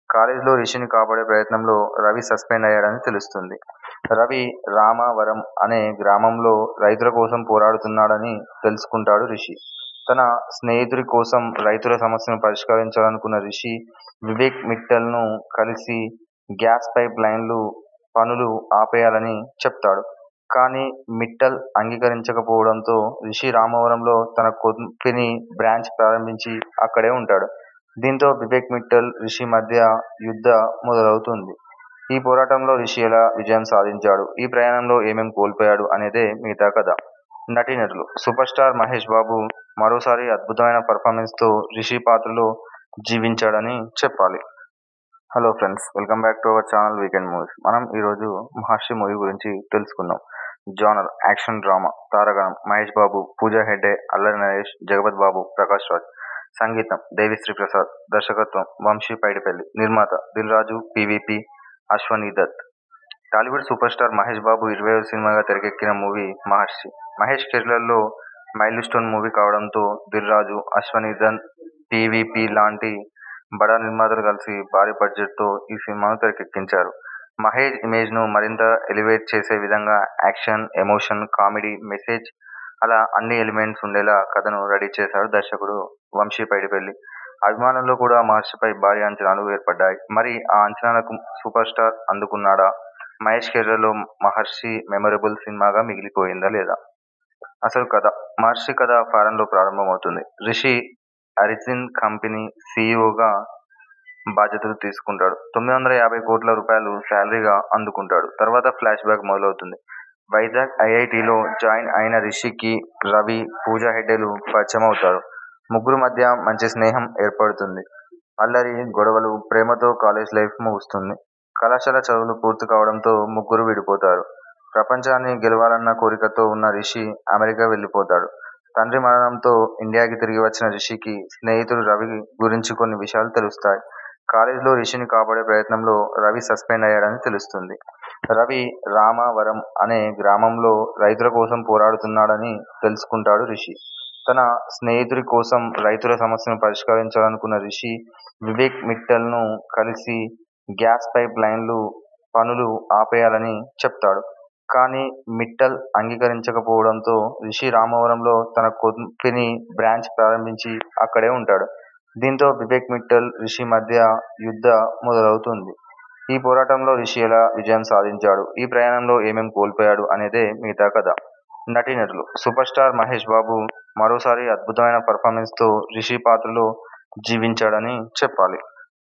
కాలేజీలో రిషిని కాపాడే ప్రయత్నంలో రవి సస్పెండ్ అయ్యాడని తెలుస్తుంది. రవి రామవరం అనే గ్రామంలో రైతుల కోసం పోరాడుతున్నాడని తెలుసుకుంటాడు రిషి. తన స్నేహితుడి కోసం రైతుల సమస్యను పరిష్కరించాలనుకున్న రిషి, వివేక్ మిట్టల్ ను కలిసి గ్యాస్ పైప్ లైన్లు పనులు ఆపేయాలని చెప్తాడు. కానీ మిట్టల్ అంగీకరించకపోవడంతో రిషి రామవరంలో తన కంపెనీ బ్రాంచ్ ప్రారంభించి అక్కడే ఉంటాడు. దీంతో వివేక్ మిట్టల్, రిషి మధ్య యుద్ధ మొదలవుతుంది. ఈ పోరాటంలో రిషి ఎలా విజయం సాధించాడు, ఈ ప్రయాణంలో ఏమేం కోల్పోయాడు అనేదే మిగతా కథ. నటీనటులు సూపర్ స్టార్ మహేష్ బాబు మరోసారి అద్భుతమైన పర్ఫార్మెన్స్ తో రిషి పాత్రలో జీవించాడని చెప్పాలి. Hello friends welcome back to our channel weekend movies మనం ఈరోజు మహర్షి మూవీ గురించి తెలుసుకుందాం. జానర్ యాక్షన్ డ్రామా తారాగణం మహేష్ బాబు, పూజా హెగ్డే, అల్లరి నరేష్, జగపతి బాబు, ప్రకాష్ రాజ్ సంగీతం దేవిశ్రీ ప్రసాద్ దర్శకత్వం వంశీ పైడిపల్లి నిర్మాత Dil Raju PVP Ashwini Dutt Tollywood super star Mahesh Babu ఇరవైవ సినిమాగా తెరకెక్కిన మూవీ మహర్షి. మహేష్ కెరీర్ లో మైల్ స్టోన్ మూవీ కావడంతో దిల్ రాజు, అశ్వనీ దత్, పీవీపీ లాంటి బడా నిర్మాతలు కలిసి భారీ బడ్జెట్ తో ఈ సినిమాను తెరకెక్కించారు. మహేష్ ఇమేజ్ ను మరింత ఎలివేట్ చేసే విధంగా యాక్షన్, ఎమోషన్, కామెడీ, మెసేజ్ అలా అన్ని ఎలిమెంట్స్ ఉండేలా కథను రెడీ చేశాడు దర్శకుడు వంశీ పైడిపల్లి. అభిమానుల్లో కూడా మహర్షిపై భారీ అంచనాలు ఏర్పడ్డాయి. మరి ఆ అంచనాలకు సూపర్ స్టార్ అందుకున్నాడా? మహేష్ కెరీర్ లో మహర్షి మెమరబుల్ సినిమాగా మిగిలిపోయిందా లేదా? అసలు కథ మహర్షి కథ ఫారెన్ లో ప్రారంభమవుతుంది. రిషి అరిజిన్ కంపెనీ సీఈవోగా బాధ్యతలు తీసుకుంటాడు. తొమ్మిది వందల యాభై కోట్ల రూపాయలు శాలరీగా అందుకుంటాడు. తర్వాత ఫ్లాష్ బ్యాక్ మొదలవుతుంది. వైజాగ్ ఐఐటీలో జాయిన్ అయిన రిషికి రవి, పూజా హెగ్డేలు పరిచయమవుతారు. ముగ్గురి మధ్య మంచి స్నేహం ఏర్పడుతుంది. అల్లరి, గొడవలు, ప్రేమతో కాలేజ్ లైఫ్ ముగుస్తుంది. కళాశాల చదువులు పూర్తి కావడంతో ముగ్గురూ విడిపోతారు. ప్రపంచాన్ని గెలవాలన్న కోరికతో ఉన్న రిషి అమెరికా వెళ్లిపోతాడు. తండ్రి మరణంతో ఇండియాకి తిరిగి వచ్చిన రిషికి స్నేహితుడు రవి గురించి కొన్ని విషయాలు తెలుస్తాయి. కాలేజీలో రిషిని కాపాడే ప్రయత్నంలో రవి సస్పెండ్ అయ్యాడని తెలుస్తుంది. రవి రామవరం అనే గ్రామంలో రైతుల కోసం పోరాడుతున్నాడని తెలుసుకుంటాడు రిషి. తన స్నేహితుడి కోసం రైతుల సమస్యను పరిష్కరించాలనుకున్న రిషి, వివేక్ మిట్టల్ ను కలిసి గ్యాస్ పైప్ లైన్లు పనులు ఆపేయాలని చెప్తాడు. కానీ మిట్టల్ అంగీకరించకపోవడంతో రిషి రామవరంలో తన కంపెనీ బ్రాంచ్ ప్రారంభించి అక్కడే ఉంటాడు. దీంతో వివేక్ మిట్టల్, రిషి మధ్య యుద్ధ మొదలవుతుంది. ఈ పోరాటంలో రిషి ఎలా విజయం సాధించాడు, ఈ ప్రయాణంలో ఏమేం కోల్పోయాడు అనేదే మిగతా కథ. నటీనటులు సూపర్ స్టార్ మహేష్ బాబు మరోసారి అద్భుతమైన పర్ఫార్మెన్స్ తో రిషి పాత్రలో జీవించాడని చెప్పాలి.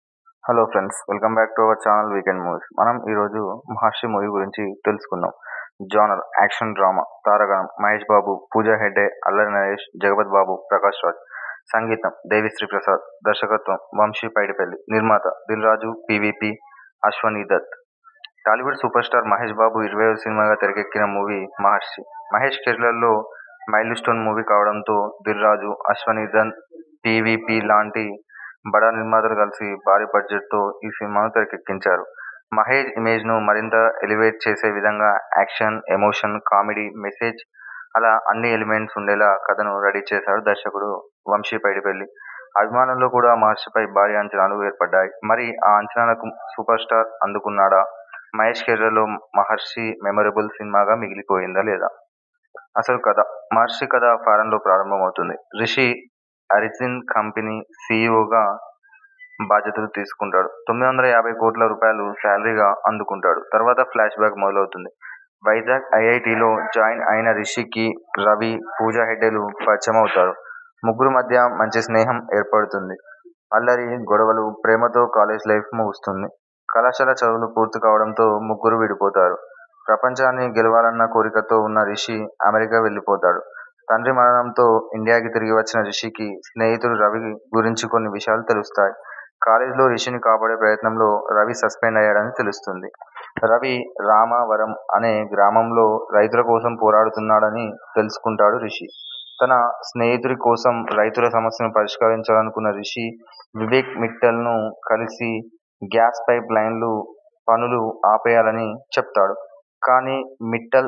Hello friends welcome back to our channel weekend movies మనం ఈరోజు మహర్షి మూవీ గురించి తెలుసుకుందాం. జానర్ యాక్షన్ డ్రామా తారాగణం మహేష్ బాబు, పూజా హెగ్డే, అల్లరి నరేష్, జగపతి బాబు, ప్రకాష్ రాజ్ సంగీతం దేవిశ్రీ ప్రసాద్ దర్శకత్వం వంశీ పైడిపల్లి నిర్మాత Dil Raju PVP Ashwini Dutt Tollywood super star Mahesh Babu ఇరవైవ సినిమాగా తెరకెక్కిన మూవీ మహర్షి. మహేష్ కెరీర్ లో మైల్ స్టోన్ మూవీ కావడంతో దిల్ రాజు, అశ్వనీ దత్, పీవీపీ లాంటి బడా నిర్మాతలు కలిసి భారీ బడ్జెట్ తో ఈ సినిమాను తెరకెక్కించారు. మహేష్ ఇమేజ్ ను మరింత ఎలివేట్ చేసే విధంగా యాక్షన్, ఎమోషన్, కామెడీ, మెసేజ్ అలా అన్ని ఎలిమెంట్స్ ఉండేలా కథను రెడీ చేశాడు దర్శకుడు వంశీ పైడిపల్లి. అభిమానుల్లో కూడా మహర్షిపై భారీ అంచనాలు ఏర్పడ్డాయి. మరి ఆ అంచనాలకు సూపర్ స్టార్ అందుకున్నాడా? మహేష్ కెరీర్ లో మహర్షి మెమరబుల్ సినిమాగా మిగిలిపోయిందా లేదా? అసలు కథ మహర్షి కథ ఫారెన్ లో ప్రారంభమవుతుంది. రిషి అరిజిన్ కంపెనీ సీఈవోగా బాధ్యతలు తీసుకుంటాడు. తొమ్మిది వందల యాభై కోట్ల రూపాయలు శాలరీగా అందుకుంటాడు. తర్వాత ఫ్లాష్ బ్యాక్ మొదలవుతుంది. వైజాగ్ ఐఐటీలో జాయిన్ అయిన రిషికి రవి, పూజా హెగ్డేలు పరిచయమవుతారు. ముగ్గురి మధ్య మంచి స్నేహం ఏర్పడుతుంది. అల్లరి, గొడవలు, ప్రేమతో కాలేజ్ లైఫ్ ముగుస్తుంది. కళాశాల చదువులు పూర్తి కావడంతో ముగ్గురూ విడిపోతారు. ప్రపంచాన్ని గెలవాలన్న కోరికతో ఉన్న రిషి అమెరికా వెళ్లిపోతాడు. తండ్రి మరణంతో ఇండియాకి తిరిగి వచ్చిన రిషికి స్నేహితుడు రవి గురించి కొన్ని విషయాలు తెలుస్తాయి. కాలేజీలో రిషిని కాపాడే ప్రయత్నంలో రవి సస్పెండ్ అయ్యాడని తెలుస్తుంది. రవి రామవరం అనే గ్రామంలో రైతుల కోసం పోరాడుతున్నాడని తెలుసుకుంటాడు రిషి. తన స్నేహితుడి కోసం రైతుల సమస్యను పరిష్కరించాలనుకున్న రిషి, వివేక్ మిట్టల్ ను కలిసి గ్యాస్ పైప్ లైన్లు పనులు ఆపేయాలని చెప్తాడు. కానీ మిట్టల్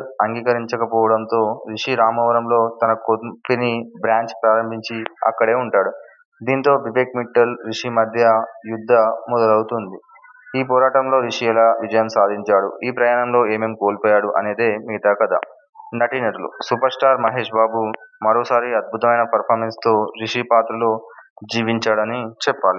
అంగీకరించకపోవడంతో రిషి రామవరంలో తన కంపెనీ బ్రాంచ్ ప్రారంభించి అక్కడే ఉంటాడు. దీంతో వివేక్ మిట్టల్, రిషి మధ్య యుద్ధ మొదలవుతుంది. ఈ పోరాటంలో రిషి ఎలా విజయం సాధించాడు, ఈ ప్రయాణంలో ఏమేం కోల్పోయాడు అనేదే మిగతా కథ. నటీనటులు సూపర్ స్టార్ మహేష్ బాబు మరోసారి అద్భుతమైన పర్ఫార్మెన్స్ తో రిషి పాత్రలో జీవించాడని చెప్పాలి.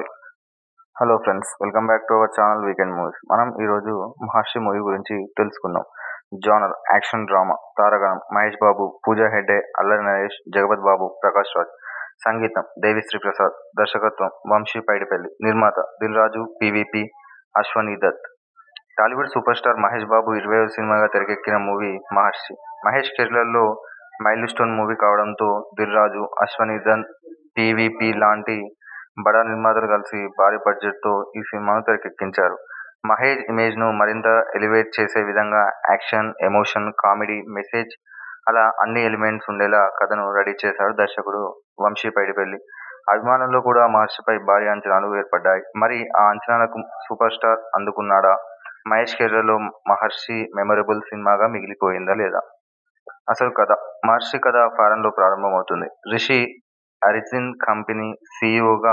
Hello friends welcome back to our channel weekend movies మనం ఈ రోజు మహర్షి మూవీ గురించి తెలుసుకుందాం. జానర్ యాక్షన్ డ్రామా తారాగణం మహేష్ బాబు, పూజా హెగ్డే, అల్లరి నరేష్, జగపతి బాబు, ప్రకాష్ రాజ్ సంగీతం దేవిశ్రీ ప్రసాద్ దర్శకత్వం వంశీ పైడిపల్లి నిర్మాత Dil Raju PVP Ashwini Dutt Tollywood super star Mahesh Babu ఇరవైవ సినిమాగా తెరకెక్కిన మూవీ మహర్షి. మహేష్ కెరీర్ లో మైల్ స్టోన్ మూవీ కావడంతో దిల్ రాజు, అశ్వనీ దత్, పీవీపీ లాంటి బడా నిర్మాతలు కలిసి భారీ బడ్జెట్ తో ఈ సినిమాను తెరకెక్కించారు. మహేష్ ఇమేజ్ ను మరింత ఎలివేట్ చేసే విధంగా యాక్షన్, ఎమోషన్, కామెడీ, మెసేజ్ అలా అన్ని ఎలిమెంట్స్ ఉండేలా కథను రెడీ చేశాడు దర్శకుడు వంశీ పైడిపల్లి. అభిమానుల్లో కూడా మహర్షిపై భారీ అంచనాలు ఏర్పడ్డాయి. మరి ఆ అంచనాలకు సూపర్ స్టార్ అందుకున్నాడా? మహేష్ కెరీర్ లో మహర్షి మెమరబుల్ సినిమాగా మిగిలిపోయిందా లేదా? అసలు కథ మహర్షి కథ ఫారెన్ లో ప్రారంభమవుతుంది. రిషి అరిజిన్ కంపెనీ సీఈవోగా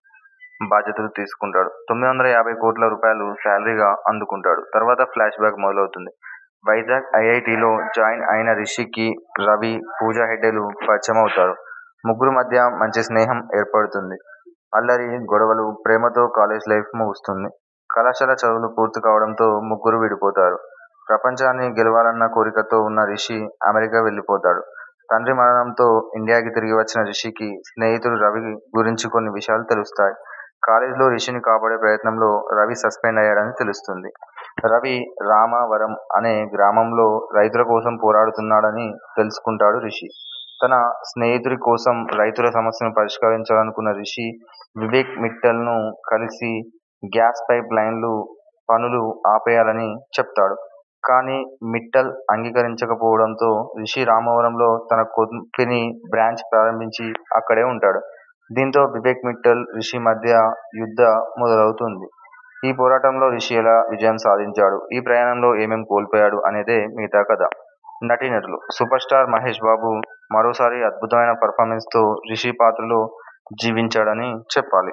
బాధ్యతలు తీసుకుంటాడు. తొమ్మిది వందల యాభై కోట్ల రూపాయలు శాలరీగా అందుకుంటాడు. తర్వాత ఫ్లాష్ బ్యాక్ మొదలవుతుంది. వైజాగ్ ఐఐటీలో జాయిన్ అయిన రిషికి రవి, పూజా హెగ్డేలు పరిచయమవుతారు. ముగ్గురి మధ్య మంచి స్నేహం ఏర్పడుతుంది. అల్లరి, గొడవలు, ప్రేమతో కాలేజ్ లైఫ్ ముగుస్తుంది. కళాశాల చదువులు పూర్తి కావడంతో ముగ్గురూ విడిపోతారు. ప్రపంచాన్ని గెలవాలన్న కోరికతో ఉన్న రిషి అమెరికా వెళ్లిపోతాడు. తండ్రి మరణంతో ఇండియాకి తిరిగి వచ్చిన రిషికి స్నేహితుడు రవి గురించి కొన్ని విషయాలు తెలుస్తాయి. కాలేజీలో రిషిని కాపాడే ప్రయత్నంలో రవి సస్పెండ్ అయ్యాడని తెలుస్తుంది. రవి రామవరం అనే గ్రామంలో రైతుల కోసం పోరాడుతున్నాడని తెలుసుకుంటాడు రిషి. తన స్నేహితుడి కోసం రైతుల సమస్యను పరిష్కరించాలనుకున్న రిషి, వివేక్ మిట్టల్ ను కలిసి గ్యాస్ పైప్ లైన్ల పనులు ఆపేయాలని చెప్తాడు. కానీ మిట్టల్ అంగీకరించకపోవడంతో రిషి రామవరంలో తన కంపెనీ బ్రాంచ్ ప్రారంభించి అక్కడే ఉంటాడు. దీంతో వివేక్ మిట్టల్, రిషి మధ్య యుద్ధ మొదలవుతుంది. ఈ పోరాటంలో రిషి ఎలా విజయం సాధించాడు, ఈ ప్రయాణంలో ఏమేం కోల్పోయాడు అనేదే మిగతా కథ. నటీనటులు సూపర్ స్టార్ మహేష్ బాబు మరోసారి అద్భుతమైన పర్ఫార్మెన్స్ తో రిషి పాత్రలో జీవించాడని చెప్పాలి.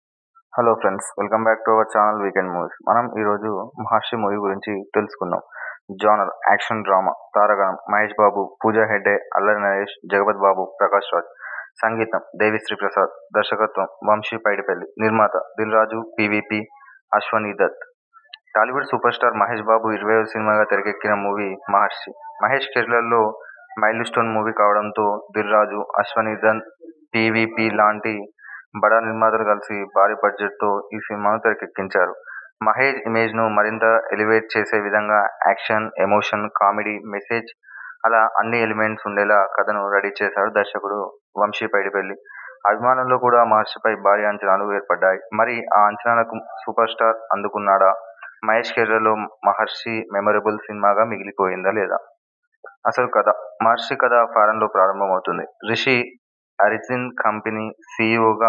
Hello friends welcome back to our channel weekend movies మనం ఈ రోజు మహర్షి మూవీ గురించి తెలుసుకుందాం. జానర్ యాక్షన్ డ్రామా తారాగణం మహేష్ బాబు, పూజా హెగ్డే, అల్లరి నరేష్, జగపతి బాబు, ప్రకాష్ రాజ్ సంగీతం దేవిశ్రీ ప్రసాద్ దర్శకత్వం వంశీ పైడిపల్లి నిర్మాత Dil Raju PVP Ashwini Dutt Tollywood super star Mahesh Babu ఇరవైవ సినిమాగా తెరకెక్కిన మూవీ మహర్షి. మహేష్ కెరీర్ లో మైల్ స్టోన్ మూవీ కావడంతో దిల్ రాజు, అశ్వనీ దత్, పీవీపీ లాంటి బడా నిర్మాతలు కలిసి భారీ బడ్జెట్ తో ఈ సినిమాను తెరకెక్కించారు. మహేష్ ఇమేజ్ ను మరింత ఎలివేట్ చేసే విధంగా యాక్షన్, ఎమోషన్, కామెడీ, మెసేజ్ అలా అన్ని ఎలిమెంట్స్ ఉండేలా కథను రెడీ చేశాడు దర్శకుడు వంశీ పైడిపల్లి. అభిమానుల్లో కూడా మహర్షిపై భారీ అంచనాలు ఏర్పడ్డాయి. మరి ఆ అంచనాలకు సూపర్ స్టార్ అందుకున్నాడా? మహేష్ కెరీర్ లో మహర్షి మెమరబుల్ సినిమాగా మిగిలిపోయిందా లేదా? అసలు కథ మహర్షి కథ ఫారెన్ లో ప్రారంభమవుతుంది. రిషి అరిజిన్ కంపెనీ సీఈవోగా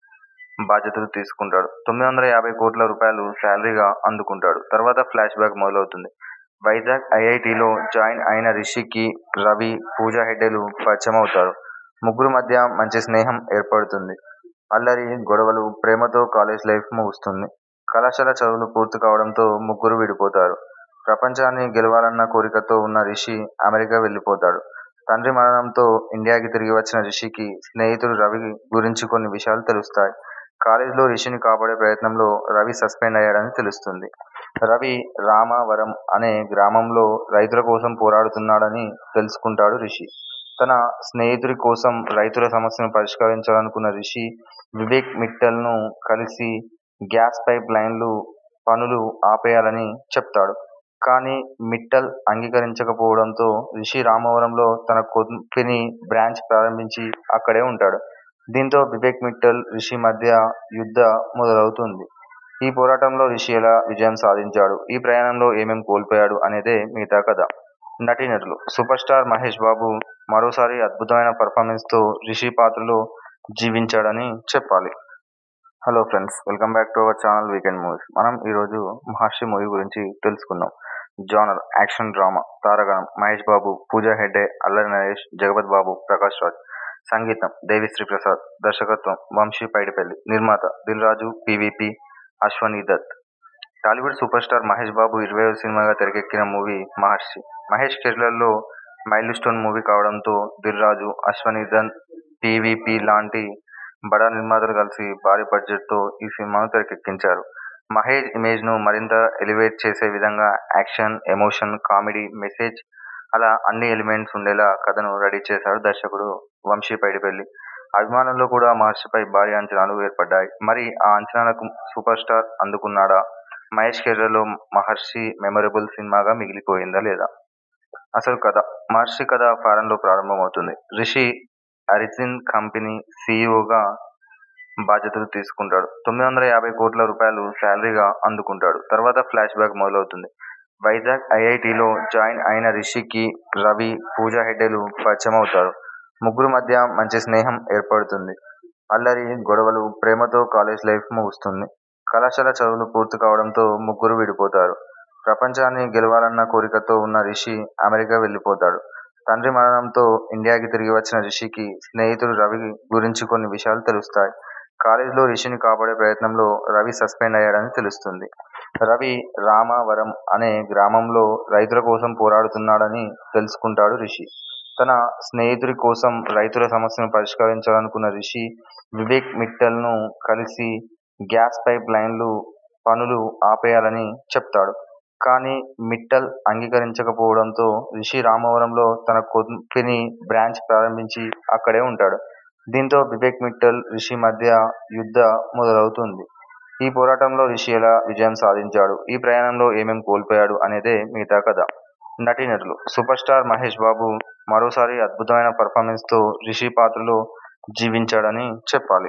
బాధ్యతలు తీసుకుంటాడు. తొమ్మిది వందల యాభై కోట్ల రూపాయలు శాలరీగా అందుకుంటాడు. తర్వాత ఫ్లాష్ బ్యాక్ మొదలవుతుంది. వైజాగ్ ఐఐటీలో జాయిన్ అయిన రిషికి రవి, పూజా హెగ్డేలు పరిచయమవుతారు. ముగ్గురి మధ్య మంచి స్నేహం ఏర్పడుతుంది. అల్లరి, గొడవలు, ప్రేమతో కాలేజ్ లైఫ్ ముగుస్తుంది. కళాశాల చదువులు పూర్తి కావడంతో ముగ్గురూ విడిపోతారు. ప్రపంచాన్ని గెలవాలన్న కోరికతో ఉన్న రిషి అమెరికా వెళ్లిపోతాడు. తండ్రి మరణంతో ఇండియాకి తిరిగి వచ్చిన రిషికి స్నేహితుడు రవి గురించి కొన్ని విషయాలు తెలుస్తాయి. కాలేజీలో రిషిని కాపాడే ప్రయత్నంలో రవి సస్పెండ్ అయ్యాడని తెలుస్తుంది. రవి రామవరం అనే గ్రామంలో రైతుల కోసం పోరాడుతున్నాడని తెలుసుకుంటాడు రిషి. తన స్నేహితుడి కోసం రైతుల సమస్యను పరిష్కరించాలనుకున్న రిషి, వివేక్ మిట్టల్ ను కలిసి గ్యాస్ పైప్ లైన్ల పనులు ఆపేయాలని చెప్తాడు. కానీ మిట్టల్ అంగీకరించకపోవడంతో రిషి రామవరంలో తన కంపెనీ బ్రాంచ్ ప్రారంభించి అక్కడే ఉంటాడు. దీంతో వివేక్ మిట్టల్, రిషి మధ్య యుద్ధ మొదలవుతుంది. ఈ పోరాటంలో రిషి ఎలా విజయం సాధించాడు, ఈ ప్రయాణంలో ఏమేం కోల్పోయాడు అనేదే మిగతా కథ. నటీనటులు సూపర్ స్టార్ మహేష్ బాబు మరోసారి అద్భుతమైన పర్ఫార్మెన్స్ తో రిషి పాత్రలో జీవించాడని చెప్పాలి. Hello friends welcome back to our channel weekend movies మనం ఈ రోజు మహర్షి మూవీ గురించి తెలుసుకుందాం. జానర్ యాక్షన్ డ్రామా తారాగణం మహేష్ బాబు, పూజా హెగ్డే, అల్లరి నరేష్, జగపతి బాబు, ప్రకాష్ రాజ్ సంగీతం దేవిశ్రీ ప్రసాద్ దర్శకత్వం వంశీ పైడిపల్లి నిర్మాత Dil Raju PVP Ashwini Dutt Tollywood super star Mahesh Babu ఇరవై సినిమాగా తెరకెక్కిన మూవీ మహర్షి మహేష్ కెరీర్లో మైల్ స్టోన్ మూవీ కావడంతో దిల్ రాజు అశ్వనీ దత్ పీవీపీ లాంటి బడా నిర్మాతలు కలిసి భారీ బడ్జెట్తో ఈ సినిమాను తెరకెక్కించారు మహేష్ ఇమేజ్ను మరింత ఎలివేట్ చేసే విధంగా యాక్షన్ ఎమోషన్ కామెడీ మెసేజ్ అలా అన్ని ఎలిమెంట్స్ ఉండేలా కథను రెడీ చేశాడు దర్శకుడు వంశీ పైడిపల్లి అభిమానుల్లో కూడా మహర్షిపై భారీ అంచనాలు ఏర్పడ్డాయి మరి ఆ అంచనాలకు సూపర్ స్టార్ అందుకున్నాడా మహేష్ కెరీర్లో మహర్షి మెమొరబుల్ సినిమాగా మిగిలిపోయిందా లేదా అసలు కథ మహర్షి కథ ఫారెన్లో ప్రారంభమవుతుంది రిషి అరిజిన్ కంపెనీ సీఈఓగా బాధ్యతలు తీసుకుంటాడు తొమ్మిది వందల యాభై కోట్ల రూపాయలు శాలరీగా అందుకుంటాడు తర్వాత ఫ్లాష్ బ్యాక్ మొదలవుతుంది వైజాగ్ ఐఐటిలో జాయిన్ అయిన రిషికి రవి పూజా హెగ్డేలు పరిచయం అవుతారు ముగ్గురు మధ్య మంచి స్నేహం ఏర్పడుతుంది అల్లరి గొడవలు ప్రేమతో కాలేజ్ లైఫ్ ముగుస్తుంది కళాశాల చదువులు పూర్తి కావడంతో ముగ్గురు విడిపోతారు ప్రపంచాన్ని గెలవాలన్న కోరికతో ఉన్న రిషి అమెరికా వెళ్ళిపోతాడు తండ్రి మరణంతో ఇండియాకి తిరిగి వచ్చిన రిషికి స్నేహితుడు రవి గురించి కొన్ని విషయాలు తెలుస్తాయి కాలేజీలో రిషిని కాపాడే ప్రయత్నంలో రవి సస్పెండ్ అయ్యాడని తెలుస్తుంది రవి రామవరం అనే గ్రామంలో రైతుల కోసం పోరాడుతున్నాడని తెలుసుకుంటాడు రిషి తన స్నేహితుడి కోసం రైతుల సమస్యను పరిష్కరించాలనుకున్న రిషి వివేక్ మిట్టల్ను కలిసి గ్యాస్ పైప్ లైన్లు పనులు ఆపేయాలని చెప్తాడు కానీ మిట్టల్ అంగీకరించకపోవడంతో రిషి రామవరంలో తన కంపెనీ బ్రాంచ్ ప్రారంభించి అక్కడే ఉంటాడు దీంతో వివేక్ మిట్టల్ రిషి మధ్య యుద్ధ మొదలవుతుంది ఈ పోరాటంలో రిషి ఎలా విజయం సాధించాడు ఈ ప్రయాణంలో ఏమేం కోల్పోయాడు అనేదే మిగతా కథ నటీనటులు సూపర్ స్టార్ మహేష్ బాబు మరోసారి అద్భుతమైన పర్ఫార్మెన్స్తో రిషి పాత్రలో జీవించాడని చెప్పాలి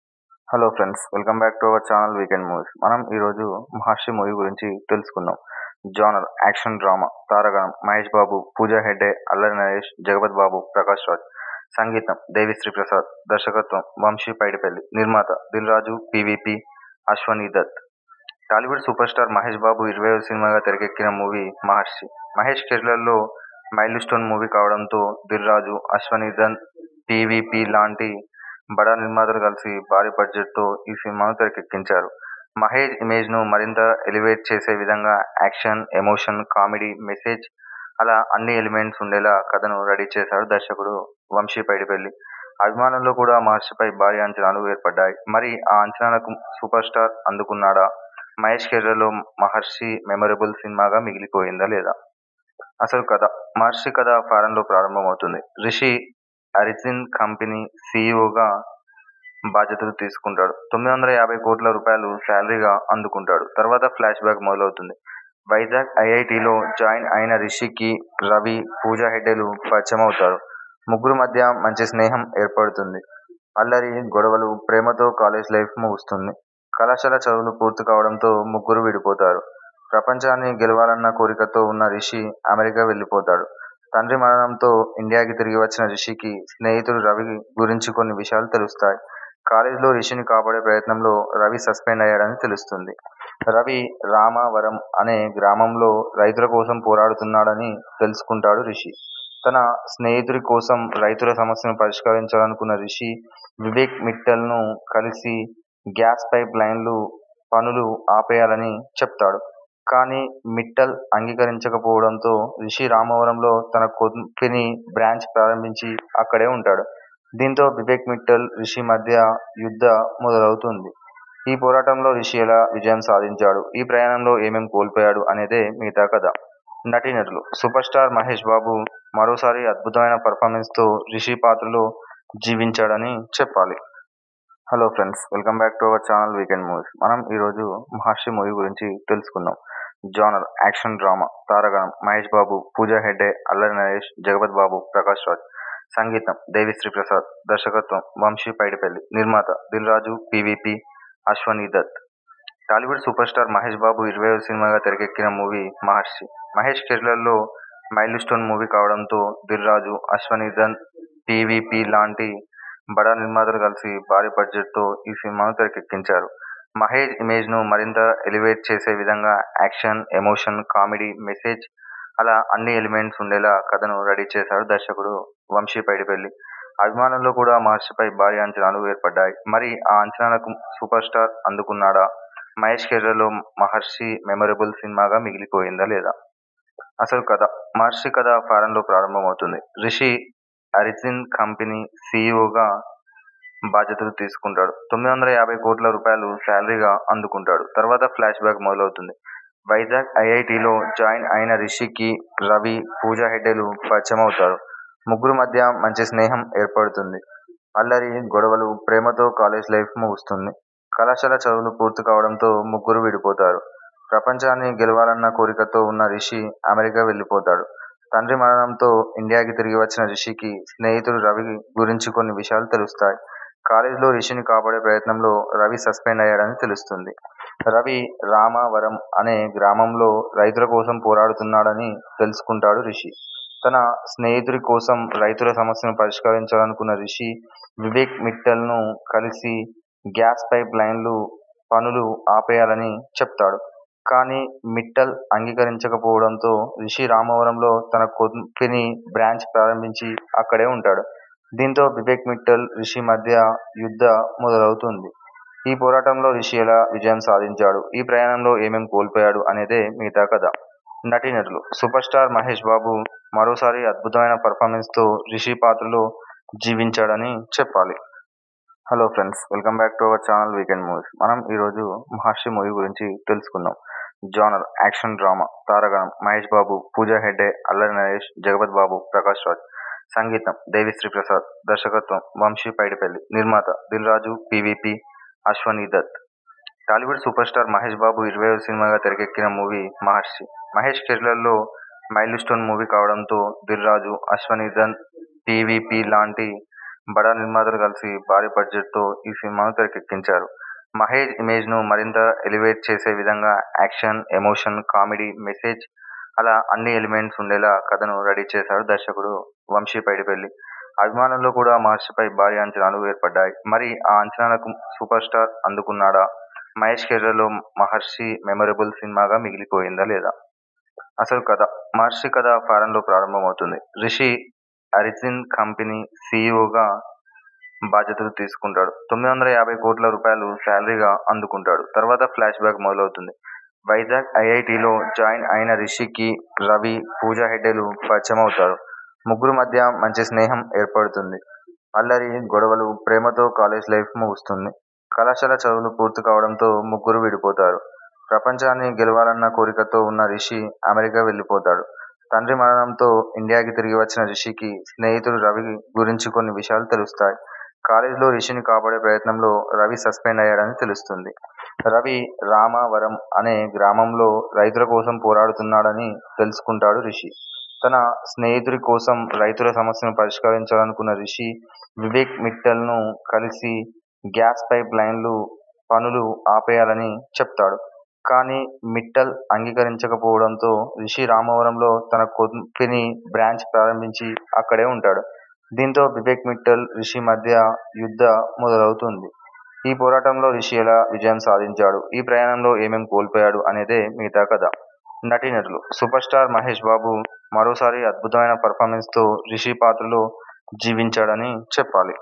hello friends welcome back to our channel weekend movies మనం ఈరోజు మహర్షి మూవీ గురించి తెలుసుకుందాం జానర్ యాక్షన్ డ్రామా తారగణం మహేష్ బాబు పూజా హెగ్డే అల్లరి నరేష్ జగపత్ బాబు ప్రకాష్ రాజ్ సంగీతం దేవిశ్రీ ప్రసాద్ దర్శకత్వం వంశీ పైడిపల్లి నిర్మాత Dil Raju PVP Ashwini Dutt Tollywood super star Mahesh Babu ఇరవై సినిమాగా తెరకెక్కిన మూవీ మహర్షి మహేష్ కెరీర్లో మైల్ స్టోన్ మూవీ కావడంతో దిల్ రాజు అశ్వనీ దత్ పీవీపీ లాంటి బడా నిర్మాతలు కలిసి భారీ బడ్జెట్తో ఈ సినిమాను తెరకెక్కించారు మహేష్ ఇమేజ్ను మరింత ఎలివేట్ చేసే విధంగా యాక్షన్ ఎమోషన్ కామెడీ మెసేజ్ అలా అన్ని ఎలిమెంట్స్ ఉండేలా కథను రెడీ చేశాడు దర్శకుడు వంశీ పైడిపల్లి అభిమానుల్లో కూడా మహర్షిపై భారీ అంచనాలు ఏర్పడ్డాయి మరి ఆ అంచనాలకు సూపర్ స్టార్ అందుకున్నాడా మహేష్ కెరీర్లో మహర్షి మెమొరబుల్ సినిమాగా మిగిలిపోయిందా లేదా అసలు కథ మహర్షి కథ ఫారెన్లో ప్రారంభమవుతుంది రిషి అరిజిన్ కంపెనీ సీఈఓగా బాధ్యతలు తీసుకుంటాడు తొమ్మిది వందల యాభై కోట్ల రూపాయలు శాలరీగా అందుకుంటాడు తర్వాత ఫ్లాష్ బ్యాక్ మొదలవుతుంది వైజాగ్ ఐఐటిలో జాయిన్ అయిన రిషికి రవి పూజా హెగ్డేలు పరిచయం అవుతారు ముగ్గురు మధ్య మంచి స్నేహం ఏర్పడుతుంది అల్లరి గొడవలు ప్రేమతో కాలేజ్ లైఫ్ ముగుస్తుంది కళాశాల చదువులు పూర్తి కావడంతో ముగ్గురు విడిపోతారు ప్రపంచాన్ని గెలవాలన్న కోరికతో ఉన్న రిషి అమెరికా వెళ్ళిపోతాడు తండ్రి మరణంతో ఇండియాకి తిరిగి వచ్చిన రిషికి స్నేహితుడు రవి గురించి కొన్ని విషయాలు తెలుస్తాయి కాలేజీలో రిషిని కాపాడే ప్రయత్నంలో రవి సస్పెండ్ అయ్యాడని తెలుస్తుంది రవి రామవరం అనే గ్రామంలో రైతుల కోసం పోరాడుతున్నాడని తెలుసుకుంటాడు రిషి తన స్నేహితుడి కోసం రైతుల సమస్యను పరిష్కరించాలనుకున్న రిషి వివేక్ మిట్టల్ను కలిసి గ్యాస్ పైప్ లైన్లు పనులు ఆపేయాలని చెప్తాడు కానీ మిట్టల్ అంగీకరించకపోవడంతో రిషి రామవరంలో తన కంపెనీ బ్రాంచ్ ప్రారంభించి అక్కడే ఉంటాడు దీంతో వివేక్ మిట్టల్ రిషి మధ్య యుద్ధ మొదలవుతుంది ఈ పోరాటంలో రిషి ఎలా విజయం సాధించాడు ఈ ప్రయాణంలో ఏమేం కోల్పోయాడు అనేదే మిగతా కథ నటీనటులు సూపర్ స్టార్ మహేష్ బాబు మరోసారి అద్భుతమైన పర్ఫార్మెన్స్తో రిషి పాత్రలో జీవించాడని చెప్పాలి hello friends welcome back to our channel weekend movies మనం ఈరోజు మహర్షి మూవీ గురించి తెలుసుకుందాం జానర్ యాక్షన్ డ్రామా తారగణం మహేష్ బాబు పూజా హెగ్డే అల్లరి నరేష్ జగపత్ బాబు ప్రకాష్ రాజ్ సంగీతం దేవిశ్రీ ప్రసాద్ దర్శకత్వం వంశీ పైడిపల్లి నిర్మాత Dil Raju PVP Ashwini Dutt Tollywood super star Mahesh Babu ఇరవై సినిమాగా తెరకెక్కిన మూవీ మహర్షి మహేష్ కెరీర్లో మైల్ స్టోన్ మూవీ కావడంతో దిల్ రాజు అశ్వనీ దత్ పీవీపీ లాంటి బడా నిర్మాతలు కలిసి భారీ బడ్జెట్తో ఈ సినిమాను తెరకెక్కించారు మహేష్ ఇమేజ్ను మరింత ఎలివేట్ చేసే విధంగా యాక్షన్ ఎమోషన్ కామెడీ మెసేజ్ అలా అన్ని ఎలిమెంట్స్ ఉండేలా కథను రెడీ చేశాడు దర్శకుడు వంశీ పైడిపల్లి అభిమానుల్లో కూడా మహర్షిపై భారీ అంచనాలు ఏర్పడ్డాయి మరి ఆ అంచనాలకు సూపర్ స్టార్ అందుకున్నాడా మహేష్ కెరీర్లో మహర్షి మెమరబుల్ సినిమాగా మిగిలిపోయిందా లేదా అసలు కథ మహర్షి కథ ఫారెన్లో ప్రారంభమవుతుంది రిషి అరిజిన్ కంపెనీ సీఈఓగా బాధ్యతలు తీసుకుంటాడు తొమ్మిది వందల యాభై కోట్ల రూపాయలు శాలరీగా అందుకుంటాడు తర్వాత ఫ్లాష్ బ్యాక్ మొదలవుతుంది వైజాగ్ ఐఐటిలో జాయిన్ అయిన రిషికి రవి పూజా హెగ్డేలు పరిచయం అవుతారు ముగ్గురు మధ్య మంచి స్నేహం ఏర్పడుతుంది అల్లరి గొడవలు ప్రేమతో కాలేజ్ లైఫ్ ముగుస్తుంది కళాశాల చదువులు పూర్తి కావడంతో ముగ్గురు విడిపోతారు ప్రపంచాన్ని గెలవాలన్న కోరికతో ఉన్న రిషి అమెరికా వెళ్ళిపోతాడు తండ్రి మరణంతో ఇండియాకి తిరిగి వచ్చిన రిషికి స్నేహితుడు రవి గురించి కొన్ని విషయాలు తెలుస్తాయి కాలేజీలో రిషిని కాపాడే ప్రయత్నంలో రవి సస్పెండ్ అయ్యాడని తెలుస్తుంది రవి రామవరం అనే గ్రామంలో రైతుల కోసం పోరాడుతున్నాడని తెలుసుకుంటాడు రిషి తన స్నేహితుడి కోసం రైతుల సమస్యను పరిష్కరించాలనుకున్న రిషి వివేక్ మిట్టల్ను కలిసి గ్యాస్ పైప్ లైన్లు పనులు ఆపేయాలని చెప్తాడు కానీ మిట్టల్ అంగీకరించకపోవడంతో రిషి రామవరంలో తన కంపెనీ బ్రాంచ్ ప్రారంభించి అక్కడే ఉంటాడు దీంతో వివేక్ మిట్టల్ రిషి మధ్య యుద్ధ మొదలవుతుంది ఈ పోరాటంలో రిషి ఎలా విజయం సాధించాడు ఈ ప్రయాణంలో ఏమేం కోల్పోయాడు అనేదే మిగతా కథ నటీనటులు సూపర్ స్టార్ మహేష్ బాబు మరోసారి అద్భుతమైన పర్ఫార్మెన్స్తో రిషి పాత్రలో జీవించాడని చెప్పాలి hello friends welcome back to our channel weekend movies మనం ఈరోజు మహర్షి మూవీ గురించి తెలుసుకుందాం జానర్ యాక్షన్ డ్రామా తారగణం మహేష్ బాబు పూజా హెగ్డే అల్లరి నరేష్ జగపత్ బాబు ప్రకాష్ రాజ్ సంగీతం దేవిశ్రీ ప్రసాద్ దర్శకత్వం వంశీ పైడిపల్లి నిర్మాత Dil Raju PVP Ashwini Dutt Tollywood super star Mahesh Babu ఇరవై సినిమాగా తెరకెక్కిన మూవీ మహర్షి మహేష్ కెరీర్లో మైల్ స్టోన్ మూవీ కావడంతో దిల్ రాజు అశ్వనీధన్ పివిపి లాంటి బడా నిర్మాతలు కలిసి భారీ బడ్జెట్తో ఈ సినిమాను తెరకెక్కించారు మహేష్ ఇమేజ్ను మరింత ఎలివేట్ చేసే విధంగా యాక్షన్ ఎమోషన్ కామెడీ మెసేజ్ అలా అన్ని ఎలిమెంట్స్ ఉండేలా కథను రెడీ చేశాడు దర్శకుడు వంశీ పైడిపల్లి అభిమానుల్లో కూడా మహర్షిపై భారీ అంచనాలు ఏర్పడ్డాయి మరి ఆ అంచనాలకు సూపర్ స్టార్ అందుకున్నాడా మహేష్ కెరీర్లో మహర్షి మెమరబుల్ సినిమాగా మిగిలిపోయిందా లేదా అసలు కథ మహర్షి కథ ఫారెన్లో ప్రారంభమవుతుంది రిషి అరిజిన్ కంపెనీ సీఈఓగా బాధ్యతలు తీసుకుంటాడు తొమ్మిది వందల యాభై కోట్ల రూపాయలు శాలరీగా అందుకుంటాడు తర్వాత ఫ్లాష్ బ్యాక్ మొదలవుతుంది వైజాగ్ ఐఐటిలో జాయిన్ అయిన రిషికి రవి పూజా హెగ్డేలు పరిచయం అవుతారు ముగ్గురు మధ్య మంచి స్నేహం ఏర్పడుతుంది అల్లరి గొడవలు ప్రేమతో కాలేజ్ లైఫ్ ముగుస్తుంది కళాశాల చదువులు పూర్తి కావడంతో ముగ్గురు విడిపోతారు ప్రపంచాన్ని గెలవాలన్న కోరికతో ఉన్న రిషి అమెరికా వెళ్ళిపోతాడు తండ్రి మరణంతో ఇండియాకి తిరిగి వచ్చిన రిషికి స్నేహితుడు రవి గురించి కొన్ని విషయాలు తెలుస్తాయి కాలేజీలో రిషిని కాపాడే ప్రయత్నంలో రవి సస్పెండ్ అయ్యాడని తెలుస్తుంది రవి రామవరం అనే గ్రామంలో రైతుల కోసం పోరాడుతున్నాడని తెలుసుకుంటాడు రిషి తన స్నేహితుడి కోసం రైతుల సమస్యను పరిష్కరించాలనుకున్న రిషి వివేక్ మిట్టల్ను కలిసి గ్యాస్ పైప్ లైన్లు పనులు ఆపేయాలని చెప్తాడు కానీ మిట్టల్ అంగీకరించకపోవడంతో రిషి రామవరంలో తన కంపెనీ బ్రాంచ్ ప్రారంభించి అక్కడే ఉంటాడు దీంతో వివేక్ మిట్టల్ రిషి మధ్య యుద్ధ మొదలవుతుంది ఈ పోరాటంలో రిషి ఎలా విజయం సాధించాడు ఈ ప్రయాణంలో ఏమేం కోల్పోయాడు అనేదే మిగతా కథ నటీనటులు సూపర్ స్టార్ మహేష్ బాబు మరోసారి అద్భుతమైన పర్ఫార్మెన్స్తో రిషి పాత్రలో జీవించాడని చెప్పాలి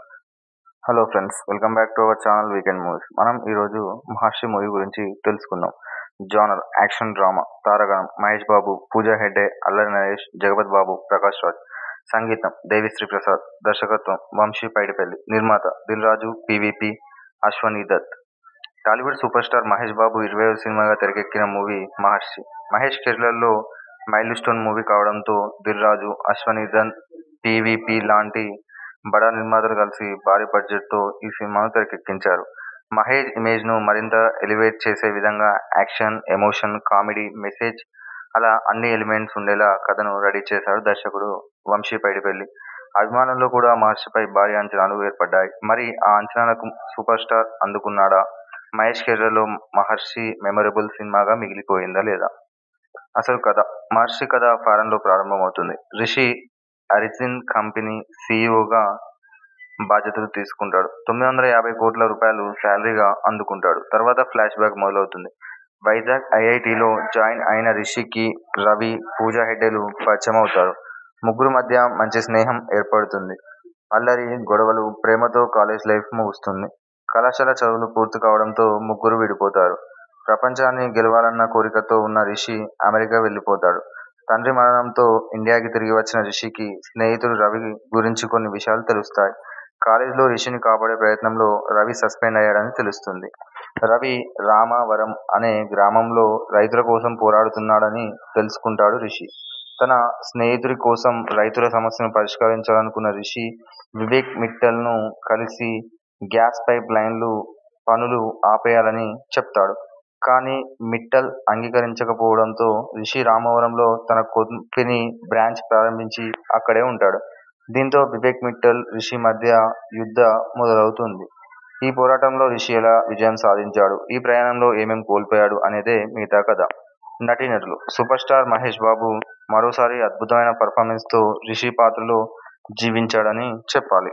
hello friends welcome back to our channel weekend movies మనం ఈరోజు మహర్షి మూవీ గురించి తెలుసుకుందాం జానర్ యాక్షన్ డ్రామా తారగణం మహేష్ బాబు పూజా హెగ్డే అల్లరి నరేష్ జగపత్ బాబు ప్రకాష్ రాజ్ సంగీతం దేవిశ్రీ ప్రసాద్ దర్శకత్వం వంశీ పైడిపల్లి నిర్మాత Dil Raju PVP Ashwini Dutt Tollywood super star Mahesh Babu ఇరవై సినిమాగా తెరకెక్కిన మూవీ మహర్షి మహేష్ కెరీర్లో మైల్ స్టోన్ మూవీ కావడంతో దిల్ రాజు అశ్వనీధన్ పివిపి లాంటి బడా నిర్మాతలు కలిసి భారీ బడ్జెట్తో ఈ సినిమాను తెరకెక్కించారు మహేష్ ఇమేజ్ను మరింత ఎలివేట్ చేసే విధంగా యాక్షన్ ఎమోషన్ కామెడీ మెసేజ్ అలా అన్ని ఎలిమెంట్స్ ఉండేలా కథను రెడీ చేశాడు దర్శకుడు వంశీ పైడిపల్లి అభిమానుల్లో కూడా మహర్షిపై భారీ అంచనాలు ఏర్పడ్డాయి మరి ఆ అంచనాలకు సూపర్ స్టార్ అందుకున్నాడా మహేష్ కెరీర్లో మహర్షి మెమరబుల్ సినిమాగా మిగిలిపోయిందా లేదా అసలు కథ మహర్షి కథ ఫారెన్లో ప్రారంభమవుతుంది రిషి అరిజిన్ కంపెనీ సీఈఓగా బాధ్యతలు తీసుకుంటాడు తొమ్మిది వందల యాభై కోట్ల రూపాయలు శాలరీగా అందుకుంటాడు తర్వాత ఫ్లాష్ బ్యాక్ మొదలవుతుంది వైజాగ్ ఐఐటిలో జాయిన్ అయిన రిషికి రవి పూజా హెగ్డేలు పరిచయం అవుతారు ముగ్గురు మధ్య మంచి స్నేహం ఏర్పడుతుంది అల్లరి గొడవలు ప్రేమతో కాలేజ్ లైఫ్ ముగుస్తుంది కళాశాల చదువులు పూర్తి కావడంతో ముగ్గురు విడిపోతారు ప్రపంచాన్ని గెలవాలన్న కోరికతో ఉన్న రిషి అమెరికా వెళ్ళిపోతాడు తండ్రి మరణంతో ఇండియాకి తిరిగి వచ్చిన రిషికి స్నేహితుడు రవి గురించి కొన్ని విషయాలు తెలుస్తాయి కాలేజీలో రిషిని కాపాడే ప్రయత్నంలో రవి సస్పెండ్ అయ్యాడని తెలుస్తుంది రవి రామవరం అనే గ్రామంలో రైతుల కోసం పోరాడుతున్నాడని తెలుసుకుంటాడు రిషి తన స్నేహితుడి కోసం రైతుల సమస్యను పరిష్కరించాలనుకున్న రిషి వివేక్ మిట్టల్ను కలిసి గ్యాస్ పైప్ లైన్లు పనులు ఆపేయాలని చెప్తాడు కానీ మిట్టల్ అంగీకరించకపోవడంతో రిషి రామవరంలో తన కంపెనీ బ్రాంచ్ ప్రారంభించి అక్కడే ఉంటాడు దీంతో వివేక్ మిట్టల్ రిషి మధ్య యుద్ధ మొదలవుతుంది ఈ పోరాటంలో రిషి ఎలా విజయం సాధించాడు ఈ ప్రయాణంలో ఏమేం కోల్పోయాడు అనేదే మిగతా కథ నటీనటులు సూపర్ స్టార్ మహేష్ బాబు మరోసారి అద్భుతమైన పర్ఫార్మెన్స్తో రిషి పాత్రలో జీవించాడని చెప్పాలి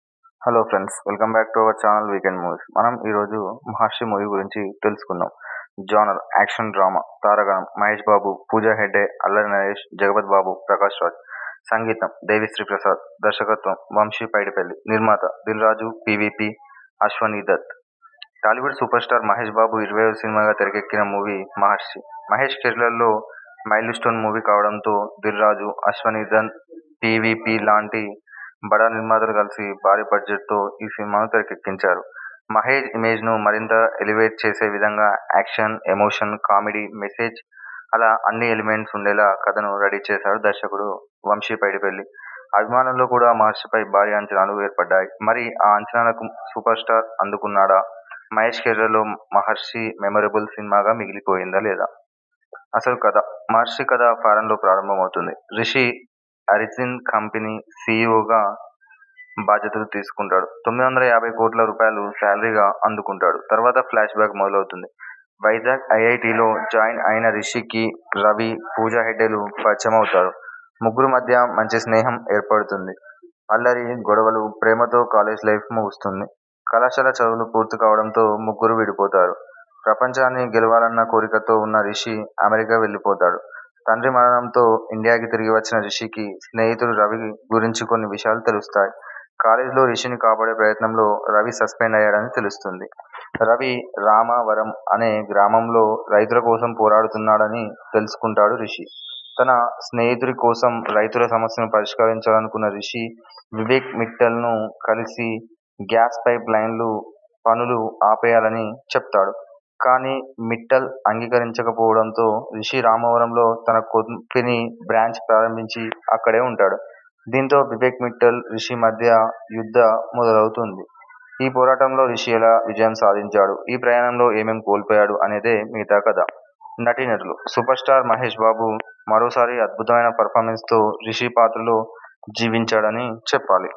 hello friends welcome back to our channel weekend movies మనం ఈరోజు మహర్షి మూవీ గురించి తెలుసుకుందాం జానర్ యాక్షన్ డ్రామా తారగణం మహేష్ బాబు పూజా హెగ్డే అల్లరి నరేష్ జగపత్ బాబు ప్రకాష్ రాజ్ సంగీతం దేవిశ్రీ ప్రసాద్ దర్శకత్వం వంశీ పైడిపల్లి నిర్మాత Dil Raju PVP Ashwini Dutt Tollywood super star Mahesh Babu ఇరవై సినిమాగా తెరకెక్కిన మూవీ మహర్షి మహేష్ కెరీర్లో మైల్ స్టోన్ మూవీ కావడంతో దిల్ రాజు అశ్వనీధన్ పివిపి లాంటి బడా నిర్మాతలు కలిసి భారీ బడ్జెట్తో ఈ సినిమాను తెరకెక్కించారు మహేష్ ఇమేజ్ను మరింత ఎలివేట్ చేసే విధంగా యాక్షన్ ఎమోషన్ కామెడీ మెసేజ్ అలా అన్ని ఎలిమెంట్స్ ఉండేలా కథను రెడీ చేశాడు దర్శకుడు వంశీ పైడిపల్లి అభిమానుల్లో కూడా మహర్షిపై భారీ అంచనాలు ఏర్పడ్డాయి మరి ఆ అంచనాలకు సూపర్ స్టార్ అందుకున్నాడా మహేష్ కెరీర్లో మహర్షి మెమొరబుల్ సినిమాగా మిగిలిపోయిందా లేదా అసలు కథ మహర్షి కథ ఫారెన్లో ప్రారంభమవుతుంది రిషి అరిజిన్ కంపెనీ సీఈఓగా బాధ్యతలు తీసుకుంటాడు తొమ్మిది వందల యాభై కోట్ల రూపాయలు శాలరీగా అందుకుంటాడు తర్వాత ఫ్లాష్ బ్యాక్ మొదలవుతుంది వైజాగ్ ఐఐటిలో జాయిన్ అయిన రిషికి రవి పూజా హెగ్డేలు పరిచయం అవుతారు ముగ్గురు మధ్య మంచి స్నేహం ఏర్పడుతుంది అల్లరి గొడవలు ప్రేమతో కాలేజ్ లైఫ్ ముగుస్తుంది కళాశాల చదువులు పూర్తి కావడంతో ముగ్గురు విడిపోతారు ప్రపంచాన్ని గెలవాలన్న కోరికతో ఉన్న రిషి అమెరికా వెళ్ళిపోతాడు తండ్రి మరణంతో ఇండియాకి తిరిగి వచ్చిన రిషికి స్నేహితుడు రవి గురించి కొన్ని విషయాలు తెలుస్తాయి కాలేజీలో రిషిని కాపాడే ప్రయత్నంలో రవి సస్పెండ్ అయ్యాడని తెలుస్తుంది రవి రామవరం అనే గ్రామంలో రైతుల కోసం పోరాడుతున్నాడని తెలుసుకుంటాడు రిషి తన స్నేహితుడి కోసం రైతుల సమస్యను పరిష్కరించాలనుకున్న రిషి వివేక్ మిట్టల్ను కలిసి గ్యాస్ పైప్ లైన్లు పనులు ఆపేయాలని చెప్తాడు కానీ మిట్టల్ అంగీకరించకపోవడంతో రిషి రామవరంలో తన కంపెనీ బ్రాంచ్ ప్రారంభించి అక్కడే ఉంటాడు దీంతో వివేక్ మిట్టల్ రిషి మధ్య యుద్ధ మొదలవుతుంది ఈ పోరాటంలో రిషి ఎలా విజయం సాధించాడు ఈ ప్రయాణంలో ఏమేం కోల్పోయాడు అనేదే మిగతా కథ నటీనటులు సూపర్ స్టార్ మహేష్ బాబు మరోసారి అద్భుతమైన పర్ఫార్మెన్స్తో రిషి పాత్రలో జీవించాడని చెప్పాలి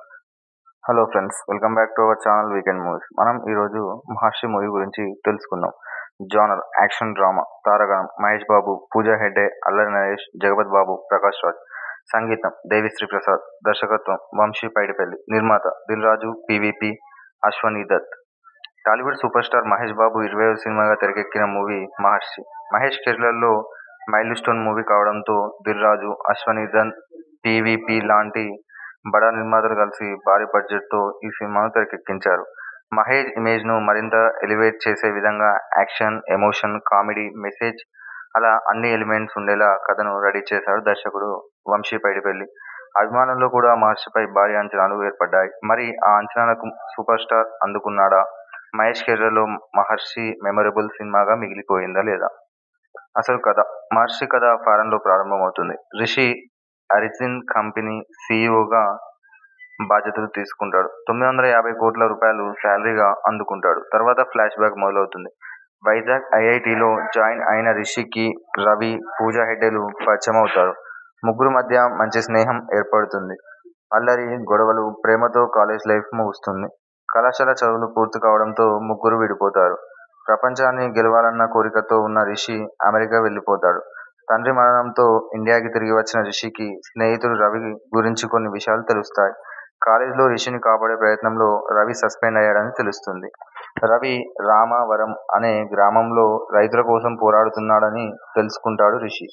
hello friends welcome back to our channel weekend movies మనం ఈరోజు మహర్షి మూవీ గురించి తెలుసుకుందాం జానర్ యాక్షన్ డ్రామా తారగణం మహేష్ బాబు పూజా హెగ్డే అల్లరి నరేష్ జగపత్ బాబు ప్రకాష్ రాజ్ సంగీతం దేవిశ్రీ ప్రసాద్ దర్శకత్వం వంశీ పైడిపల్లి నిర్మాత Dil Raju PVP Ashwini Dutt Tollywood super star Mahesh Babu ఇరవై సినిమాగా తెరకెక్కిన మూవీ మహర్షి మహేష్ కెరీర్లో మైల్ స్టోన్ మూవీ కావడంతో దిల్ రాజు అశ్వనీధన్ పివిపి లాంటి బడా నిర్మాతలు కలిసి భారీ బడ్జెట్తో ఈ సినిమాను తెరకెక్కించారు మహేష్ ఇమేజ్ను మరింత ఎలివేట్ చేసే విధంగా యాక్షన్ ఎమోషన్ కామెడీ మెసేజ్ అలా అన్ని ఎలిమెంట్స్ ఉండేలా కథను రెడీ చేశాడు దర్శకుడు వంశీ పైడిపల్లి అభిమానుల్లో కూడా మహర్షిపై భారీ అంచనాలు ఏర్పడ్డాయి మరి ఆ అంచనాలకు సూపర్ స్టార్ అందుకున్నాడా మహేష్ కెరీర్లో మహర్షి మెమొరబుల్ సినిమాగా మిగిలిపోయిందా లేదా అసలు కథ మహర్షి కథ ఫారెన్లో ప్రారంభమవుతుంది రిషి అరిజిన్ కంపెనీ సీఈఓగా బాధ్యతలు తీసుకుంటాడు తొమ్మిది వందల యాభై కోట్ల రూపాయలు శాలరీగా అందుకుంటాడు తర్వాత ఫ్లాష్ బ్యాక్ మొదలవుతుంది వైజాగ్ ఐఐటిలో జాయిన్ అయిన రిషికి రవి పూజా హెగ్డేలు పరిచయం అవుతారు ముగ్గురు మధ్య మంచి స్నేహం ఏర్పడుతుంది అల్లరి గొడవలు ప్రేమతో కాలేజ్ లైఫ్ ముగుస్తుంది కళాశాల చదువులు పూర్తి కావడంతో ముగ్గురు విడిపోతారు ప్రపంచాన్ని గెలవాలన్న కోరికతో ఉన్న రిషి అమెరికా వెళ్ళిపోతాడు తండ్రి మరణంతో ఇండియాకి తిరిగి వచ్చిన రిషికి స్నేహితుడు రవి గురించి కొన్ని విషయాలు తెలుస్తాయి కాలేజీలో రిషిని కాపాడే ప్రయత్నంలో రవి సస్పెండ్ అయ్యాడని తెలుస్తుంది రవి రామవరం అనే గ్రామంలో రైతుల కోసం పోరాడుతున్నాడని తెలుసుకుంటాడు రిషి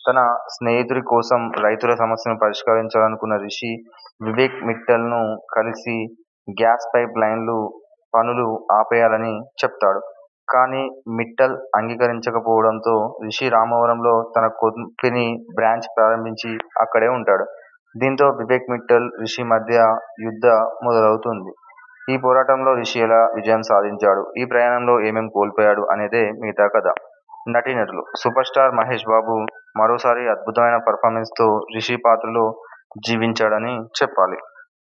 తన స్నేహితుడి కోసం రైతుల సమస్యను పరిష్కరించాలనుకున్న రిషి వివేక్ మిట్టల్ను కలిసి గ్యాస్ పైప్ లైన్లు పనులు ఆపేయాలని చెప్తాడు. కానీ మిట్టల్ అంగీకరించకపోవడంతో రిషి రామవరంలో తన కంపెనీ బ్రాంచ్ ప్రారంభించి అక్కడే ఉంటాడు. దీంతో వివేక్ మిట్టల్, రిషి మధ్య యుద్ధ మొదలవుతుంది. ఈ పోరాటంలో రిషి ఎలా విజయం సాధించాడు, ఈ ప్రయాణంలో ఏమేం కోల్పోయాడు అనేదే మిగతా కథ. నటీనటులు సూపర్ స్టార్ మహేష్ బాబు మరోసారి అద్భుతమైన పర్ఫార్మెన్స్ తో రిషి పాత్రలో జీవించాడని చెప్పాలి.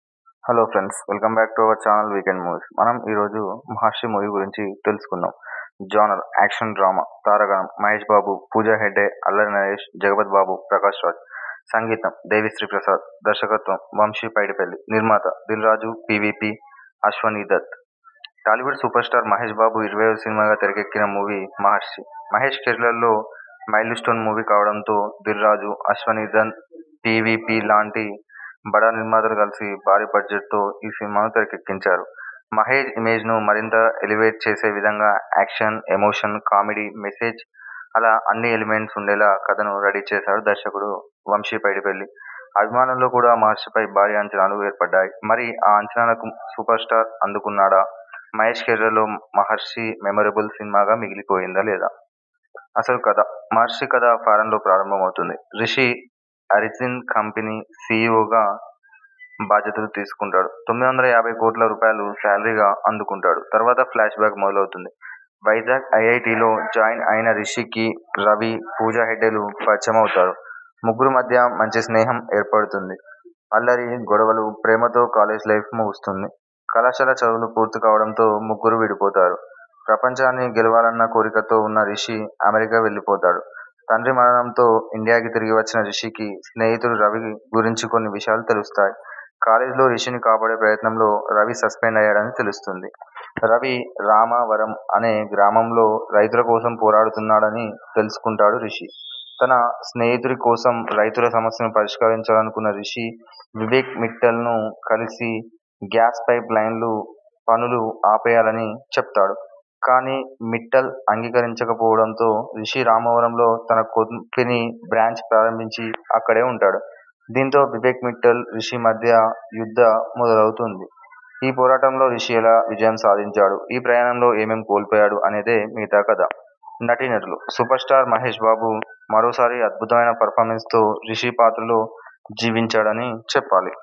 Hello friends welcome back to our channel weekend movies మనం ఈరోజు మహర్షి మూవీ గురించి తెలుసుకుందాం. జానర్ యాక్షన్ డ్రామా తారాగణం మహేష్ బాబు పూజా హెగ్డే అల్లరి నరేష్ జగపతి బాబు ప్రకాష్ రాజ్ సంగీతం దేవిశ్రీ ప్రసాద్ దర్శకత్వం వంశీ పైడిపల్లి నిర్మాత Dil Raju PVP Ashwini Dutt Tollywood super star Mahesh Babu ఇరవైవ సినిమాగా తెరకెక్కిన మూవీ మహర్షి. మహేష్ కెరీర్లో మైల్ స్టోన్ మూవీ కావడంతో దిల్ రాజు, అశ్వనీ దత్, పీవీపీ లాంటి బడా నిర్మాతలు కలిసి భారీ బడ్జెట్ తో ఈ సినిమాను తెరకెక్కించారు. మహేష్ ఇమేజ్ ను మరింత ఎలివేట్ చేసే విధంగా యాక్షన్, ఎమోషన్, కామెడీ, మెసేజ్ అలా అన్ని ఎలిమెంట్స్ ఉండేలా కథను రెడీ చేశాడు దర్శకుడు వంశీ పైడిపల్లి. అభిమానుల్లో కూడా మహర్షిపై భారీ అంచనాలు ఏర్పడ్డాయి. మరి ఆ అంచనాలకు సూపర్ స్టార్ అందుకున్నాడా? మహేష్ కెరీర్లో మహర్షి మెమరబుల్ సినిమాగా మిగిలిపోయిందా లేదా? అసలు కథ మహర్షి కథ ఫారెన్ లో ప్రారంభమవుతుంది. రిషి అరిజిన్ కంపెనీ సీఈవోగా బాధ్యతలు తీసుకుంటాడు. తొమ్మిది వందల యాభై కోట్ల రూపాయలు శాలరీగా అందుకుంటాడు. తర్వాత ఫ్లాష్ బ్యాక్ మొదలవుతుంది. వైజాగ్ ఐఐటీలో జాయిన్ అయిన రిషికి రవి, పూజా హెగ్డేలు పరిచయమవుతారు. ముగ్గురి మధ్య మంచి స్నేహం ఏర్పడుతుంది. అల్లరి, గొడవలు, ప్రేమతో కాలేజ్ లైఫ్ ముగుస్తుంది. కళాశాల చదువులు పూర్తి కావడంతో ముగ్గురూ విడిపోతారు. ప్రపంచాన్ని గెలవాలన్న కోరికతో ఉన్న రిషి అమెరికా వెళ్లిపోతాడు. తండ్రి మరణంతో ఇండియాకి తిరిగి వచ్చిన రిషికి స్నేహితుడు రవి గురించి కొన్ని విషయాలు తెలుస్తాయి. కాలేజ్లో రిషిని కాపాడే ప్రయత్నంలో రవి సస్పెండ్ అయ్యాడని తెలుస్తుంది. రవి రామవరం అనే గ్రామంలో రైతుల కోసం పోరాడుతున్నాడని తెలుసుకుంటాడు రిషి. తన స్నేహితుడి కోసం రైతుల సమస్యను పరిష్కరించాలనుకున్న రిషి వివేక్ మిట్టల్ను కలిసి గ్యాస్ పైప్ లైన్లు పనులు ఆపేయాలని చెప్తాడు. కానీ మిట్టల్ అంగీకరించకపోవడంతో రిషి రామవరంలో తన కంపెనీ బ్రాంచ్ ప్రారంభించి అక్కడే ఉంటాడు. దీంతో వివేక్ మిట్టల్, రిషి మధ్య యుద్ధ మొదలవుతుంది. ఈ పోరాటంలో రిషి ఎలా విజయం సాధించాడు, ఈ ప్రయాణంలో ఏమేం కోల్పోయాడు అనేదే మిగతా కథ. నటీనటులు సూపర్ స్టార్ మహేష్ బాబు మరోసారి అద్భుతమైన పర్ఫార్మెన్స్ తో రిషి పాత్రలో జీవించాడని చెప్పాలి.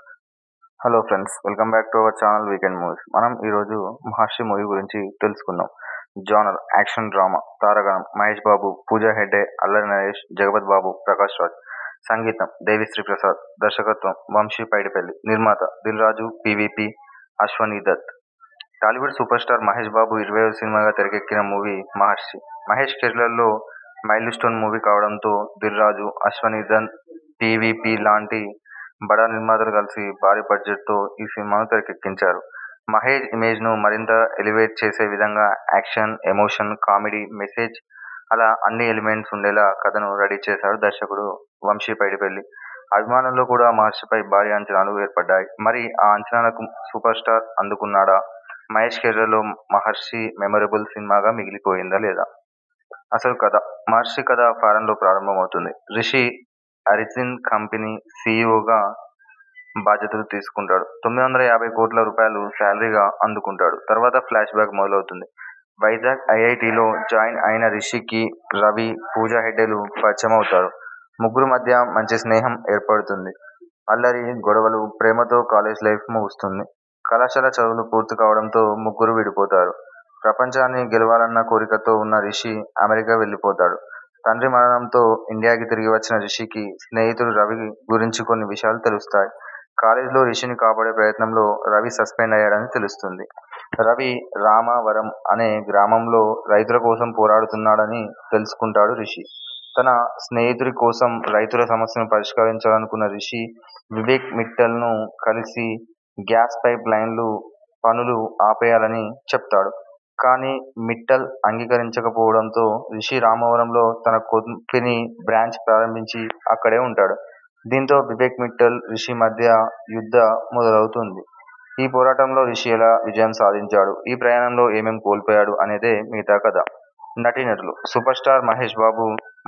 Hello friends welcome back to our channel weekend movies మనం ఈరోజు మహర్షి మూవీ గురించి తెలుసుకుందాం. జానర్ యాక్షన్ డ్రామా తారాగణం మహేష్ బాబు పూజా హెగ్డే అల్లరి నరేష్ జగపతి బాబు ప్రకాష్ రాజ్ సంగీతం దేవిశ్రీ ప్రసాద్ దర్శకత్వం వంశీ పైడిపల్లి నిర్మాత Dil Raju PVP Ashwini Dutt Tollywood super star Mahesh Babu ఇరవైవ సినిమాగా తెరకెక్కిన మూవీ మహర్షి. మహేష్ కెరీర్లో మైల్ స్టోన్ మూవీ కావడంతో దిల్ రాజు, అశ్వనీ దత్, పీవీపీ లాంటి బడా నిర్మాతలు కలిసి భారీ బడ్జెట్ తో ఈ సినిమాను తెరకెక్కించారు. మహేష్ ఇమేజ్ ను మరింత ఎలివేట్ చేసే విధంగా యాక్షన్, ఎమోషన్, కామెడీ, మెసేజ్ అలా అన్ని ఎలిమెంట్స్ ఉండేలా కథను రెడీ చేశాడు దర్శకుడు వంశీ పైడిపల్లి. అభిమానుల్లో కూడా మహర్షిపై భారీ అంచనాలు ఏర్పడ్డాయి. మరి ఆ అంచనాలకు సూపర్ స్టార్ అందుకున్నాడా? మహేష్ కెరీర్లో మహర్షి మెమరబుల్ సినిమాగా మిగిలిపోయిందా లేదా? అసలు కథ మహర్షి కథ ఫారెన్ లో ప్రారంభమవుతుంది. రిషి అరిజిన్ కంపెనీ సీఈవోగా బాధ్యతలు తీసుకుంటాడు. తొమ్మిది వందల యాభై కోట్ల రూపాయలు శాలరీగా అందుకుంటాడు. తర్వాత ఫ్లాష్ బ్యాక్ మొదలవుతుంది. వైజాగ్ ఐఐటీలో జాయిన్ అయిన రిషికి రవి, పూజా హెగ్డేలు పరిచయమవుతారు. ముగ్గురి మధ్య మంచి స్నేహం ఏర్పడుతుంది. అల్లరి, గొడవలు, ప్రేమతో కాలేజ్ లైఫ్ ముగుస్తుంది. కళాశాల చదువులు పూర్తి కావడంతో ముగ్గురూ విడిపోతారు. ప్రపంచాన్ని గెలవాలన్న కోరికతో ఉన్న రిషి అమెరికా వెళ్లిపోతాడు. తండ్రి మరణంతో ఇండియాకి తిరిగి వచ్చిన రిషికి స్నేహితుడు రవి గురించి కొన్ని విషయాలు తెలుస్తాయి. కాలేజ్లో రిషిని కాపాడే ప్రయత్నంలో రవి సస్పెండ్ అయ్యాడని తెలుస్తుంది. రవి రామవరం అనే గ్రామంలో రైతుల కోసం పోరాడుతున్నాడని తెలుసుకుంటాడు రిషి. తన స్నేహితుడి కోసం రైతుల సమస్యను పరిష్కరించాలనుకున్న రిషి వివేక్ మిట్టల్ను కలిసి గ్యాస్ పైప్ లైన్లు పనులు ఆపేయాలని చెప్తాడు. కానీ మిట్టల్ అంగీకరించకపోవడంతో రిషి రామవరంలో తన కంపెనీ బ్రాంచ్ ప్రారంభించి అక్కడే ఉంటాడు. దీంతో వివేక్ మిట్టల్, రిషి మధ్య యుద్ధ మొదలవుతుంది. ఈ పోరాటంలో రిషి ఎలా విజయం సాధించాడు, ఈ ప్రయాణంలో ఏమేం కోల్పోయాడు అనేదే మిగతా కథ. నటీనటులు సూపర్ స్టార్ మహేష్ బాబు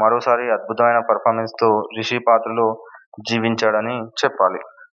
మరోసారి అద్భుతమైన పర్ఫార్మెన్స్తో రిషి పాత్రలో జీవించాడని చెప్పాలి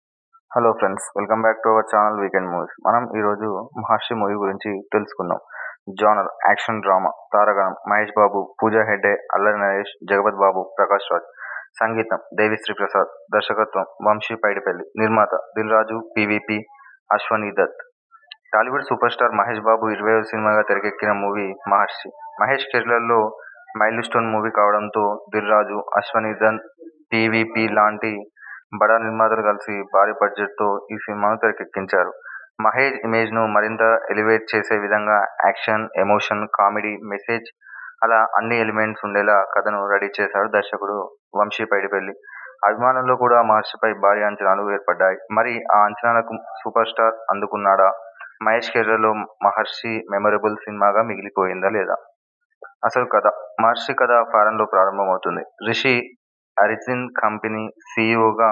hello friends welcome back to our channel weekend movies మనం ఈరోజు మహర్షి మూవీ గురించి తెలుసుకుందాం జానర్ యాక్షన్ డ్రామా తారగణం మహేష్ బాబు పూజా హెగ్డే అల్లరి నరేష్ జగపత్ బాబు ప్రకాష్ రాజ్ సంగీతం దేవిశ్రీ ప్రసాద్ దర్శకత్వం వంశీ పైడిపల్లి నిర్మాత Dil Raju PVP Ashwini Dutt Tollywood super star Mahesh Babu ఇరవై సినిమాగా తెరకెక్కిన మూవీ మహర్షి మహేష్ కెరీర్లో మైల్ స్టోన్ మూవీ కావడంతో దిల్ రాజు అశ్వనీ దత్ పివిపి లాంటి బడా నిర్మాతలు కలిసి భారీ బడ్జెట్తో ఈ సినిమాను తెరకెక్కించారు మహేష్ ఇమేజ్ను మరింత ఎలివేట్ చేసే విధంగా యాక్షన్ ఎమోషన్ కామెడీ మెసేజ్ అలా అన్ని ఎలిమెంట్స్ ఉండేలా కథను రెడీ చేశాడు దర్శకుడు వంశీ పైడిపల్లి అభిమానుల్లో కూడా మహర్షిపై భారీ అంచనాలు ఏర్పడ్డాయి మరి ఆ అంచనాలకు సూపర్ స్టార్ అందుకున్నాడా మహేష్ కెరీర్లో మహర్షి మెమొరబుల్ సినిమాగా మిగిలిపోయిందా లేదా అసలు కథ మహర్షి కథ ఫారెన్లో ప్రారంభమవుతుంది రిషి అరిజిన్ కంపెనీ సీఈఓగా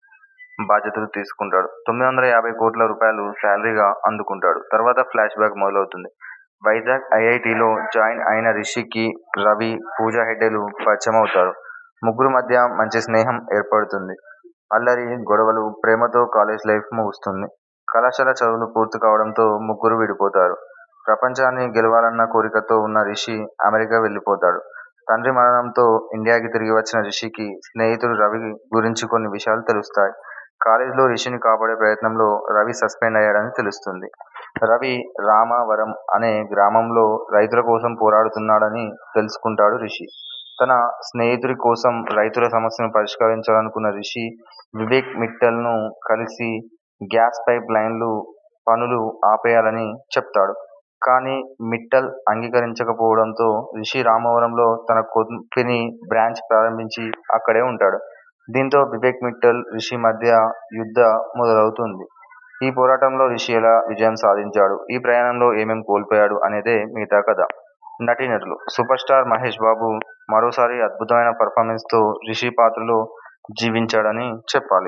బాధ్యతలు తీసుకుంటాడు తొమ్మిది వందల యాభై కోట్ల రూపాయలు శాలరీగా అందుకుంటాడు తర్వాత ఫ్లాష్ బ్యాక్ మొదలవుతుంది వైజాగ్ ఐఐటిలో జాయిన్ అయిన రిషికి రవి పూజా హెగ్డేలు పరిచయం అవుతారు ముగ్గురు మధ్య మంచి స్నేహం ఏర్పడుతుంది అల్లరి గొడవలు ప్రేమతో కాలేజ్ లైఫ్ ముగుస్తుంది కళాశాల చదువులు పూర్తి కావడంతో ముగ్గురు విడిపోతారు ప్రపంచాన్ని గెలవాలన్న కోరికతో ఉన్న రిషి అమెరికా వెళ్ళిపోతాడు తండ్రి మరణంతో ఇండియాకి తిరిగి వచ్చిన రిషికి స్నేహితుడు రవి గురించి కొన్ని విషయాలు తెలుస్తాయి కాలేజీలో రిషిని కాపాడే ప్రయత్నంలో రవి సస్పెండ్ అయ్యాడని తెలుస్తుంది రవి రామవరం అనే గ్రామంలో రైతుల కోసం పోరాడుతున్నాడని తెలుసుకుంటాడు రిషి తన స్నేహితుడి కోసం రైతుల సమస్యను పరిష్కరించాలనుకున్న రిషి వివేక్ మిట్టల్ను కలిసి గ్యాస్ పైప్ లైన్లు పనులు ఆపేయాలని చెప్తాడు కానీ మిట్టల్ అంగీకరించకపోవడంతో రిషి రామవరంలో తన కంపెనీ బ్రాంచ్ ప్రారంభించి అక్కడే ఉంటాడు దీంతో వివేక్ మిట్టల్ రిషి మధ్య యుద్ధ మొదలవుతుంది ఈ పోరాటంలో రిషి ఎలా విజయం సాధించాడు ఈ ప్రయాణంలో ఏమేం కోల్పోయాడు అనేదే మిగతా కథ నటీనటులు సూపర్ స్టార్ మహేష్ బాబు మరోసారి అద్భుతమైన పర్ఫార్మెన్స్తో రిషి పాత్రలో జీవించాడని చెప్పాలి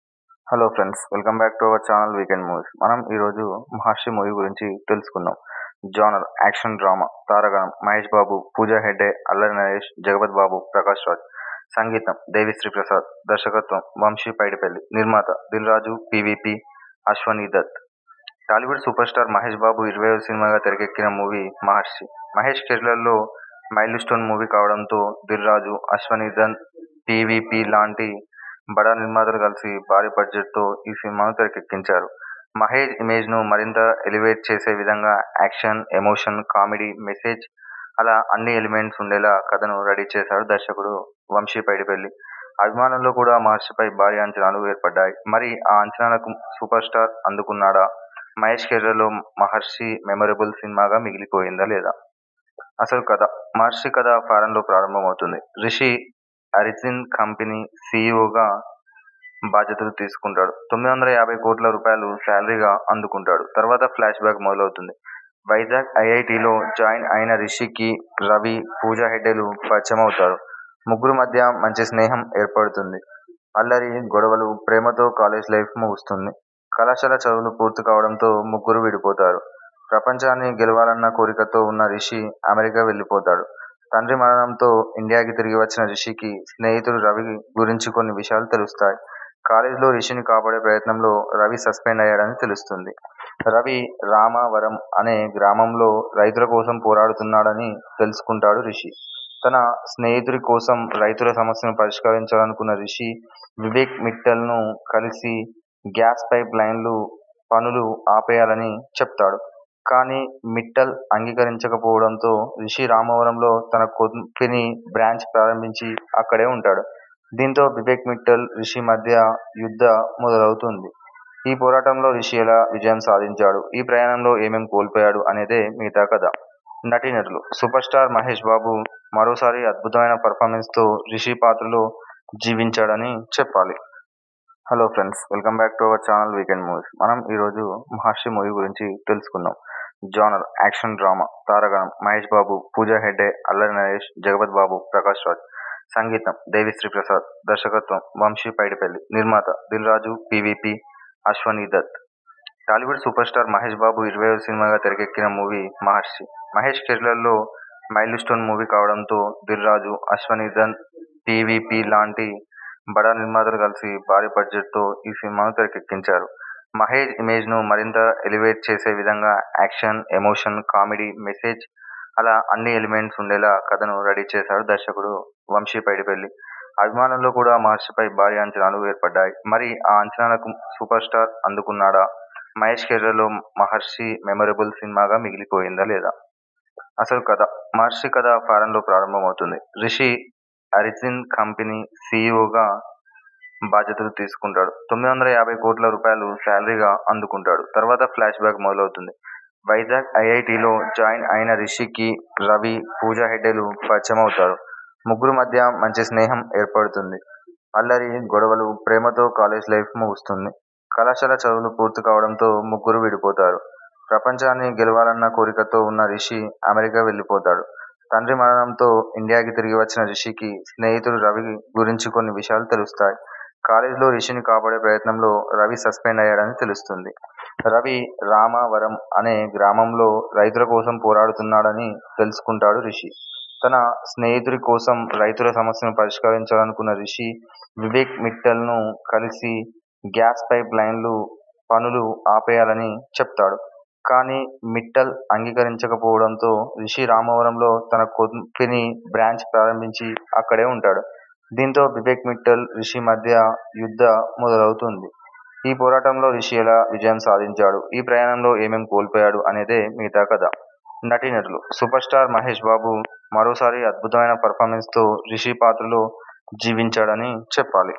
hello friends welcome back to our channel weekend movies మనం ఈరోజు మహర్షి మూవీ గురించి తెలుసుకుందాం జానర్ యాక్షన్ డ్రామా తారగణం మహేష్ బాబు పూజా హెగ్డే అల్లరి నరేష్ జగపత్ బాబు ప్రకాష్ రాజ్ సంగీతం దేవిశ్రీ ప్రసాద్ దర్శకత్వం వంశీ పైడిపల్లి నిర్మాత Dil Raju PVP Ashwini Dutt Tollywood super star Mahesh Babu ఇరవై సినిమాగా తెరకెక్కిన మూవీ మహర్షి మహేష్ కెరీర్లో మైల్ స్టోన్ మూవీ కావడంతో దిల్ రాజు అశ్వనీ దత్ పివిపి లాంటి బడా నిర్మాతలు కలిసి భారీ బడ్జెట్తో ఈ సినిమాను తెరకెక్కించారు మహేష్ ఇమేజ్ను మరింత ఎలివేట్ చేసే విధంగా యాక్షన్ ఎమోషన్ కామెడీ మెసేజ్ అలా అన్ని ఎలిమెంట్స్ ఉండేలా కథను రెడీ చేశాడు దర్శకుడు వంశీ పైడిపల్లి అభిమానుల్లో కూడా మహర్షిపై భారీ అంచనాలు ఏర్పడ్డాయి మరి ఆ అంచనాలకు సూపర్ స్టార్ అందుకున్నాడా మహేష్ కెరీర్లో మహర్షి మెమొరబుల్ సినిమాగా మిగిలిపోయిందా లేదా అసలు కథ మహర్షి కథ ఫారెన్లో ప్రారంభమవుతుంది రిషి అరిజిన్ కంపెనీ సీఈఓగా బాధ్యతలు తీసుకుంటాడు తొమ్మిది వందల యాభై కోట్ల రూపాయలు శాలరీగా అందుకుంటాడు తర్వాత ఫ్లాష్ బ్యాక్ మొదలవుతుంది వైజాగ్ ఐఐటిలో జాయిన్ అయిన రిషికి రవి పూజా హెగ్డేలు పరిచయం అవుతారు ముగ్గురు మధ్య మంచి స్నేహం ఏర్పడుతుంది అల్లరి గొడవలు ప్రేమతో కాలేజ్ లైఫ్ ముగుస్తుంది కళాశాల చదువులు పూర్తి కావడంతో ముగ్గురు విడిపోతారు ప్రపంచాన్ని గెలవాలన్న కోరికతో ఉన్న రిషి అమెరికా వెళ్ళిపోతాడు తండ్రి మరణంతో ఇండియాకి తిరిగి వచ్చిన రిషికి స్నేహితుడు రవి గురించి కొన్ని విషయాలు తెలుస్తాయి కాలేజీలో రిషిని కాపాడే ప్రయత్నంలో రవి సస్పెండ్ అయ్యాడని తెలుస్తుంది రవి రామవరం అనే గ్రామంలో రైతుల కోసం పోరాడుతున్నాడని తెలుసుకుంటాడు రిషి తన స్నేహితుడి కోసం రైతుల సమస్యను పరిష్కరించాలనుకున్న రిషి వివేక్ మిట్టల్ను కలిసి గ్యాస్ పైప్ లైన్లు పనులు ఆపేయాలని చెప్తాడు కానీ మిట్టల్ అంగీకరించకపోవడంతో రిషి రామవరంలో తన కంపెనీ బ్రాంచ్ ప్రారంభించి అక్కడే ఉంటాడు దీంతో వివేక్ మిట్టల్ రిషి మధ్య యుద్ధ మొదలవుతుంది ఈ పోరాటంలో రిషి ఎలా విజయం సాధించాడు ఈ ప్రయాణంలో ఏమేం కోల్పోయాడు అనేదే మిగతా కథ నటీనటులు సూపర్ స్టార్ మహేష్ బాబు మరోసారి అద్భుతమైన పర్ఫార్మెన్స్తో రిషి పాత్రలో జీవించాడని చెప్పాలి hello friends welcome back to our channel weekend movies మనం ఈరోజు మహర్షి మూవీ గురించి తెలుసుకుందాం జానర్ యాక్షన్ డ్రామా తారగణం మహేష్ బాబు పూజా హెగ్డే అల్లరి నరేష్ జగపత్ బాబు ప్రకాష్ రాజ్ సంగీతం దేవిశ్రీ ప్రసాద్ దర్శకత్వం వంశీ పైడిపల్లి నిర్మాత Dil Raju PVP Ashwini Dutt Tollywood super star Mahesh Babu ఇరవై సినిమాగా తెరకెక్కిన మూవీ మహర్షి మహేష్ కెరీర్లో మైల్ స్టోన్ మూవీ కావడంతో దిల్ రాజు, అశ్వనీదన్, పీవీపీ లాంటి బడా నిర్మాతలు కలిసి భారీ బడ్జెట్తో ఈ సినిమాను తెరకెక్కించారు. మహేష్ ఇమేజ్ను మరింత ఎలివేట్ చేసే విధంగా యాక్షన్, ఎమోషన్, కామెడీ, మెసేజ్ అలా అన్ని ఎలిమెంట్స్ ఉండేలా కథను రెడీ చేశాడు దర్శకుడు వంశీ పైడిపల్లి. అభిమానుల్లో కూడా మహర్షిపై భారీ అంచనాలు ఏర్పడ్డాయి. మరి ఆ అంచనాలకు సూపర్ స్టార్ అందుకున్నాడా? మహేష్ కెరీర్లో మహర్షి మెమరబుల్ సినిమాగా మిగిలిపోయిందా లేదా? అసలు కథ మహర్షి కథ ఫారెన్లో ప్రారంభమవుతుంది. రిషి అరిజిన్ కంపెనీ సీఈవోగా బాధ్యతలు తీసుకుంటాడు. తొమ్మిది వందల యాభై కోట్ల రూపాయలు శాలరీగా అందుకుంటాడు. తర్వాత ఫ్లాష్ బ్యాక్ మొదలవుతుంది. వైజాగ్ ఐఐటీలో జాయిన్ అయిన రిషికి రవి, పూజా హెగ్డేలు పరిచయమవుతారు. ముగ్గురి మధ్య మంచి స్నేహం ఏర్పడుతుంది. అల్లరి, గొడవలు, ప్రేమతో కాలేజ్ లైఫ్ ముగుస్తుంది. కళాశాల చదువులు పూర్తి కావడంతో ముగ్గురూ విడిపోతారు. ప్రపంచాన్ని గెలవాలన్న కోరికతో ఉన్న రిషి అమెరికా వెళ్లిపోతాడు. తండ్రి మరణంతో ఇండియాకి తిరిగి వచ్చిన రిషికి స్నేహితుడు రవి గురించి కొన్ని విషయాలు తెలుస్తాయి. కాలేజ్లో రిషిని కాపాడే ప్రయత్నంలో రవి సస్పెండ్ అయ్యాడని తెలుస్తుంది. రవి రామవరం అనే గ్రామంలో రైతుల కోసం పోరాడుతున్నాడని తెలుసుకుంటాడు రిషి. తన స్నేహితుడి కోసం రైతుల సమస్యను పరిష్కరించాలనుకున్న రిషి, వివేక్ మిట్టల్ను కలిసి గ్యాస్ పైప్ లైన్ల పనులు ఆపేయాలని చెప్తాడు. కానీ మిట్టల్ అంగీకరించకపోవడంతో రిషి రామవరంలో తన కంపెనీ బ్రాంచ్ ప్రారంభించి అక్కడే ఉంటాడు. దీంతో వివేక్ మిట్టల్, రిషి మధ్య యుద్ధ మొదలవుతుంది. ఈ పోరాటంలో రిషి ఎలా విజయం సాధించాడు? ఈ ప్రయాణంలో ఏమేం కోల్పోయాడు అనేదే మిగతా కథ. నటీనటులు సూపర్ స్టార్ మహేష్ బాబు మరోసారి అద్భుతమైన పెర్ఫార్మెన్స్తో రిషి పాత్రలో జీవించాడని చెప్పాలి.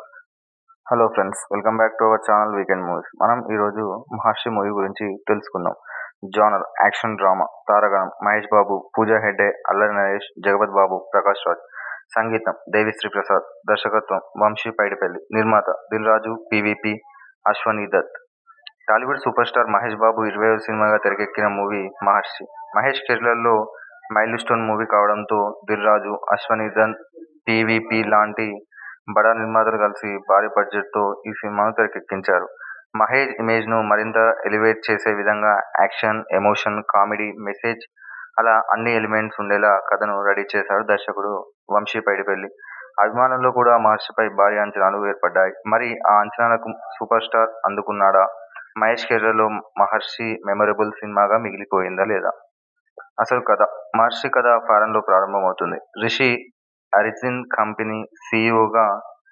Hello friends welcome back to our channel weekend movies. మనం ఈరోజు మహర్షి మూవీ గురించి తెలుసుకుందాం. జానర్ యాక్షన్ డ్రామా తారాగణం మహేష్ బాబు, పూజా హెగ్డే, అల్లరి నరేష్, జగపతి బాబు, ప్రకాష్ రాజ్ సంగీతం దేవిశ్రీ ప్రసాద్ దర్శకత్వం వంశీ పైడిపల్లి నిర్మాత Dil Raju, PVP, Ashwini Dutt Tollywood super star Mahesh Babu ఇరవైవ సినిమాగా తెరకెక్కిన మూవీ మహర్షి. మహేష్ కెరీర్లో మైల్ స్టోన్ మూవీ కావడంతో దిల్ రాజు, అశ్వనీదన్, పీవీపీ లాంటి బడా నిర్మాతలు కలిసి భారీ బడ్జెట్తో ఈ సినిమాను తెరకెక్కించారు. మహేష్ ఇమేజ్ను మరింత ఎలివేట్ చేసే విధంగా యాక్షన్, ఎమోషన్, కామెడీ, మెసేజ్ అలా అన్ని ఎలిమెంట్స్ ఉండేలా కథను రెడీ చేశాడు దర్శకుడు వంశీ పైడిపల్లి. అభిమానుల్లో కూడా మహర్షిపై భారీ అంచనాలు ఏర్పడ్డాయి. మరి ఆ అంచనాలకు సూపర్ స్టార్ అందుకున్నాడా? మహేష్ కెరీర్లో మహర్షి మెమరబుల్ సినిమాగా మిగిలిపోయిందా లేదా? అసలు కథ మహర్షి కథ ఫారెన్లో ప్రారంభమవుతుంది. రిషి అరిజిన్ కంపెనీ సీఈవోగా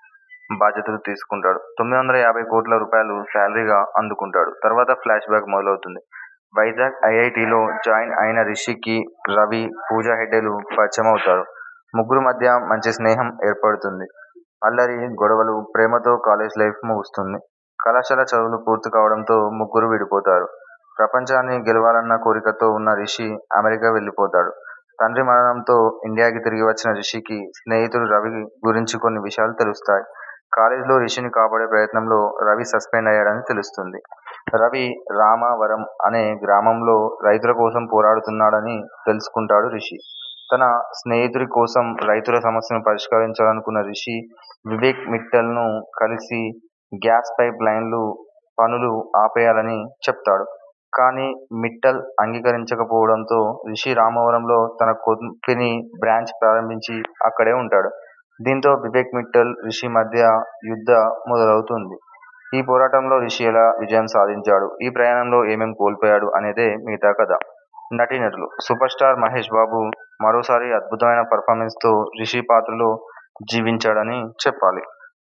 బాధ్యతలు తీసుకుంటాడు. తొమ్మిది వందల యాభై కోట్ల రూపాయలు శాలరీగా అందుకుంటాడు. తర్వాత ఫ్లాష్ బ్యాక్ మొదలవుతుంది. వైజాగ్ ఐఐటీలో జాయిన్ అయిన రిషికి రవి, పూజా హెగ్డేలు పరిచయమవుతారు. ముగ్గురి మధ్య మంచి స్నేహం ఏర్పడుతుంది. అల్లరి, గొడవలు, ప్రేమతో కాలేజ్ లైఫ్ ముగుస్తుంది. కళాశాల చదువులు పూర్తి కావడంతో ముగ్గురూ విడిపోతారు. ప్రపంచాన్ని గెలవాలన్న కోరికతో ఉన్న రిషి అమెరికా వెళ్లిపోతాడు. తండ్రి మరణంతో ఇండియాకి తిరిగి వచ్చిన రిషికి స్నేహితుడు రవి గురించి కొన్ని విషయాలు తెలుస్తాయి. కాలేజ్లో రిషిని కాపాడే ప్రయత్నంలో రవి సస్పెండ్ అయ్యాడని తెలుస్తుంది. రవి రామవరం అనే గ్రామంలో రైతుల కోసం పోరాడుతున్నాడని తెలుసుకుంటాడు రిషి. తన స్నేహితుడి కోసం రైతుల సమస్యను పరిష్కరించాలనుకున్న రిషి, వివేక్ మిట్టల్ను కలిసి గ్యాస్ పైప్ లైన్ల పనులు ఆపేయాలని చెప్తాడు. కానీ మిట్టల్ అంగీకరించకపోవడంతో రిషి రామవరంలో తన కంపెనీ బ్రాంచ్ ప్రారంభించి అక్కడే ఉంటాడు. దీంతో వివేక్ మిట్టల్, రిషి మధ్య యుద్ధ మొదలవుతుంది. ఈ పోరాటంలో రిషి ఎలా విజయం సాధించాడు? ఈ ప్రయాణంలో ఏమేం కోల్పోయాడు అనేదే మిగతా కథ. నటీనటులు సూపర్ స్టార్ మహేష్ బాబు మరోసారి అద్భుతమైన పెర్ఫార్మెన్స్తో రిషి పాత్రలో జీవించాడని చెప్పాలి.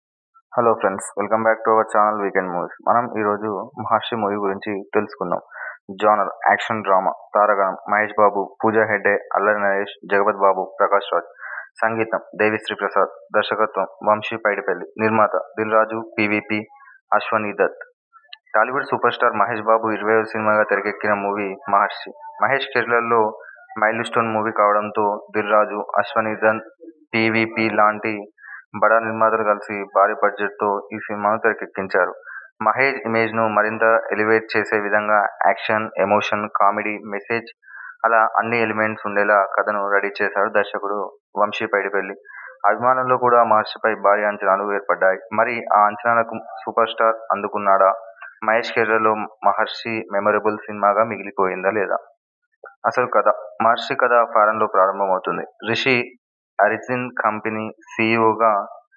Hello friends welcome back to our channel weekend movies. మనం ఈరోజు మహర్షి మూవీ గురించి తెలుసుకుందాం. జానర్ యాక్షన్ డ్రామా తారాగణం మహేష్ బాబు, పూజా హెగ్డే, అల్లరి నరేష్, జగపతి బాబు, ప్రకాష్ రాజ్ సంగీతం దేవిశ్రీ ప్రసాద్ దర్శకత్వం వంశీ పైడిపల్లి నిర్మాత Dil Raju, PVP, Ashwini Dutt Tollywood super star Mahesh Babu ఇరవైవ సినిమాగా తెరకెక్కిన మూవీ మహర్షి. మహేష్ కెరీర్లో మైల్ స్టోన్ మూవీ కావడంతో దిల్ రాజు, అశ్వనీదన్, పీవీపీ లాంటి బడా నిర్మాతలు కలిసి భారీ బడ్జెట్తో ఈ సినిమాను తెరకెక్కించారు. మహేష్ ఇమేజ్ను మరింత ఎలివేట్ చేసే విధంగా యాక్షన్, ఎమోషన్, కామెడీ, మెసేజ్ అలా అన్ని ఎలిమెంట్స్ ఉండేలా కథను రెడీ చేశాడు దర్శకుడు వంశీ పైడిపల్లి. అభిమానుల్లో కూడా మహర్షిపై భారీ అంచనాలు ఏర్పడ్డాయి. మరి ఆ అంచనాలకు సూపర్ స్టార్ అందుకున్నాడా? మహేష్ కెరీర్లో మహర్షి మెమరబుల్ సినిమాగా మిగిలిపోయిందా లేదా? అసలు కథ మహర్షి కథ ఫారెన్లో ప్రారంభమవుతుంది రిషి అరిజిన్ కంపెనీ సీఈఓగా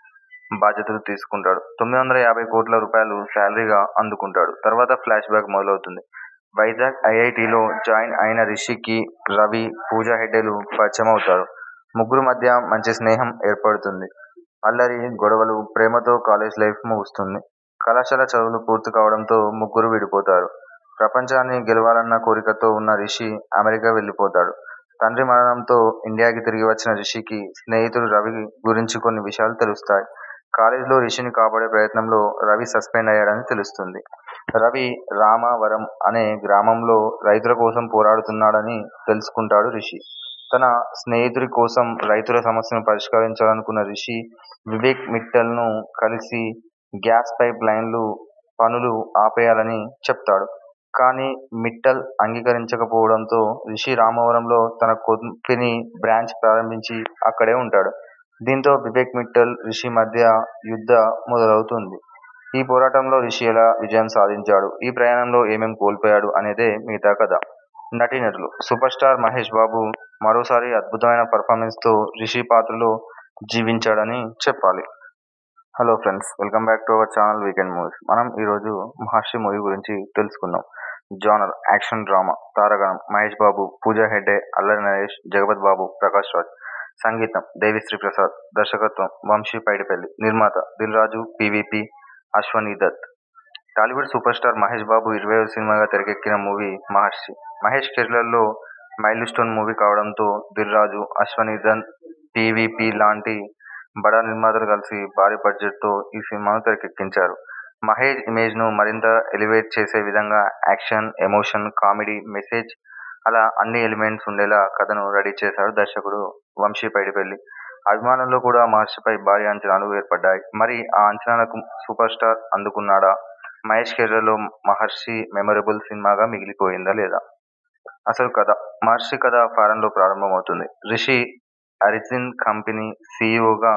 బాధ్యతలు తీసుకుంటాడు తొమ్మిది వందల యాభై కోట్ల రూపాయలు శాలరీగా అందుకుంటాడు తర్వాత ఫ్లాష్ బ్యాక్ మొదలవుతుంది వైజాగ్ ఐఐటిలో జాయిన్ అయిన రిషికి రవి పూజా హెగ్డేలు పరిచయం అవుతారు ముగ్గురు మధ్య మంచి స్నేహం ఏర్పడుతుంది అల్లరి గొడవలు ప్రేమతో కాలేజ్ లైఫ్ ముగుస్తుంది కళాశాల చదువులు పూర్తి కావడంతో ముగ్గురు విడిపోతారు ప్రపంచాన్ని గెలవాలన్న కోరికతో ఉన్న రిషి అమెరికా వెళ్ళిపోతాడు తండ్రి మరణంతో ఇండియాకి తిరిగి వచ్చిన రిషికి స్నేహితుడు రవి గురించి కొన్ని విషయాలు తెలుస్తాయి కాలేజీలో రిషిని కాపాడే ప్రయత్నంలో రవి సస్పెండ్ అయ్యాడని తెలుస్తుంది రవి రామవరం అనే గ్రామంలో రైతుల కోసం పోరాడుతున్నాడని తెలుసుకుంటాడు రిషి తన స్నేహితుడి కోసం రైతుల సమస్యను పరిష్కరించాలనుకున్న రిషి వివేక్ మిట్టల్ను కలిసి గ్యాస్ పైప్ లైన్లు పనులు ఆపేయాలని చెప్తాడు కానీ మిట్టల్ అంగీకరించకపోవడంతో రిషి రామవరంలో తన కంపెనీ బ్రాంచ్ ప్రారంభించి అక్కడే ఉంటాడు దీంతో వివేక్ మిట్టల్ రిషి మధ్య యుద్ధ మొదలవుతుంది ఈ పోరాటంలో రిషి ఎలా విజయం సాధించాడు ఈ ప్రయాణంలో ఏమేం కోల్పోయాడు అనేదే మిగతా కథ నటీనటులు సూపర్ స్టార్ మహేష్ బాబు మరోసారి అద్భుతమైన పర్ఫార్మెన్స్తో రిషి పాత్రలో జీవించాడని చెప్పాలి hello friends welcome back to our channel weekend movies మనం ఈరోజు మహర్షి మూవీ గురించి తెలుసుకుందాం జానర్ యాక్షన్ డ్రామా తారగణం మహేష్ బాబు పూజా హెగ్డే అల్లరి నరేష్ జగపత్ బాబు ప్రకాష్ రాజ్ సంగీతం దేవిశ్రీ ప్రసాద్ దర్శకత్వం వంశీ పైడిపల్లి నిర్మాత Dil Raju PVP Ashwini Dutt Tollywood super star Mahesh Babu ఇరవై సినిమాగా తెరకెక్కిన మూవీ మహర్షి మహేష్ కెరీర్లో మైల్ స్టోన్ మూవీ కావడంతో దిల్ రాజు అశ్వనీధన్ టీవీపీ లాంటి బడా నిర్మాతలు కలిసి భారీ బడ్జెట్తో ఈ సినిమాను తెరకెక్కించారు మహేష్ ఇమేజ్ను మరింత ఎలివేట్ చేసే విధంగా యాక్షన్ ఎమోషన్ కామెడీ మెసేజ్ అలా అన్ని ఎలిమెంట్స్ ఉండేలా కథను రెడీ చేశాడు దర్శకుడు వంశీ పైడిపల్లి అభిమానుల్లో కూడా మహర్షిపై భారీ అంచనాలు ఏర్పడ్డాయి మరి ఆ అంచనాలకు సూపర్ స్టార్ అందుకున్నాడా మహేష్ కెరీర్లో మహర్షి మెమొరబుల్ సినిమాగా మిగిలిపోయిందా లేదా అసలు కథ మహర్షి కథ ఫారెన్లో ప్రారంభమవుతుంది రిషి అరిజిన్ కంపెనీ సీఈఓగా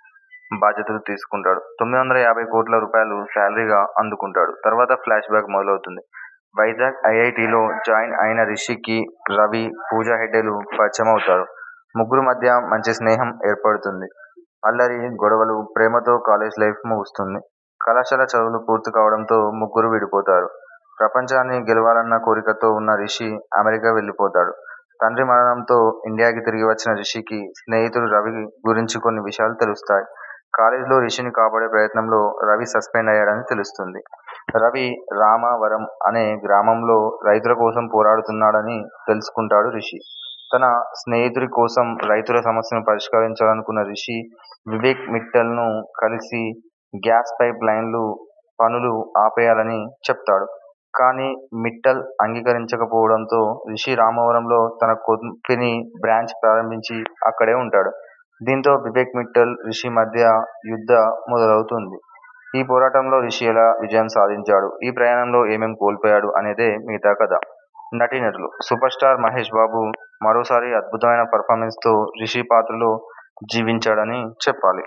బాధ్యతలు తీసుకుంటాడు తొమ్మిది వందల యాభై కోట్ల రూపాయలు శాలరీగా అందుకుంటాడు తర్వాత ఫ్లాష్ బ్యాక్ మొదలవుతుంది వైజాగ్ ఐఐటిలో జాయిన్ అయిన రిషికి రవి పూజా హెగ్డేలు పరిచయం అవుతారు ముగ్గురు మధ్య మంచి స్నేహం ఏర్పడుతుంది అల్లరి గొడవలు ప్రేమతో కాలేజ్ లైఫ్ ముగుస్తుంది కళాశాల చదువులు పూర్తి కావడంతో ముగ్గురు విడిపోతారు ప్రపంచాన్ని గెలవాలన్న కోరికతో ఉన్న రిషి అమెరికా వెళ్ళిపోతాడు తండ్రి మరణంతో ఇండియాకి తిరిగి వచ్చిన రిషికి స్నేహితుడు రవి గురించి కొన్ని విషయాలు తెలుస్తాయి కాలేజీలో రిషిని కాపాడే ప్రయత్నంలో రవి సస్పెండ్ అయ్యాడని తెలుస్తుంది రవి రామవరం అనే గ్రామంలో రైతుల కోసం పోరాడుతున్నాడని తెలుసుకుంటాడు రిషి తన స్నేహితుడి కోసం రైతుల సమస్యను పరిష్కరించాలనుకున్న రిషి వివేక్ మిట్టల్ను కలిసి గ్యాస్ పైప్ లైన్లు పనులు ఆపేయాలని చెప్తాడు కానీ మిట్టల్ అంగీకరించకపోవడంతో రిషి రామవరంలో తన కంపెనీ బ్రాంచ్ ప్రారంభించి అక్కడే ఉంటాడు దీంతో వివేక్ మిట్టల్ రిషి మధ్య యుద్ధ మొదలవుతుంది ఈ పోరాటంలో రిషి ఎలా విజయం సాధించాడు ఈ ప్రయాణంలో ఏమేం కోల్పోయాడు అనేదే మిగతా కథ నటీనటులు సూపర్ స్టార్ మహేష్ బాబు మరోసారి అద్భుతమైన పర్ఫార్మెన్స్తో రిషి పాత్రలో జీవించాడని చెప్పాలి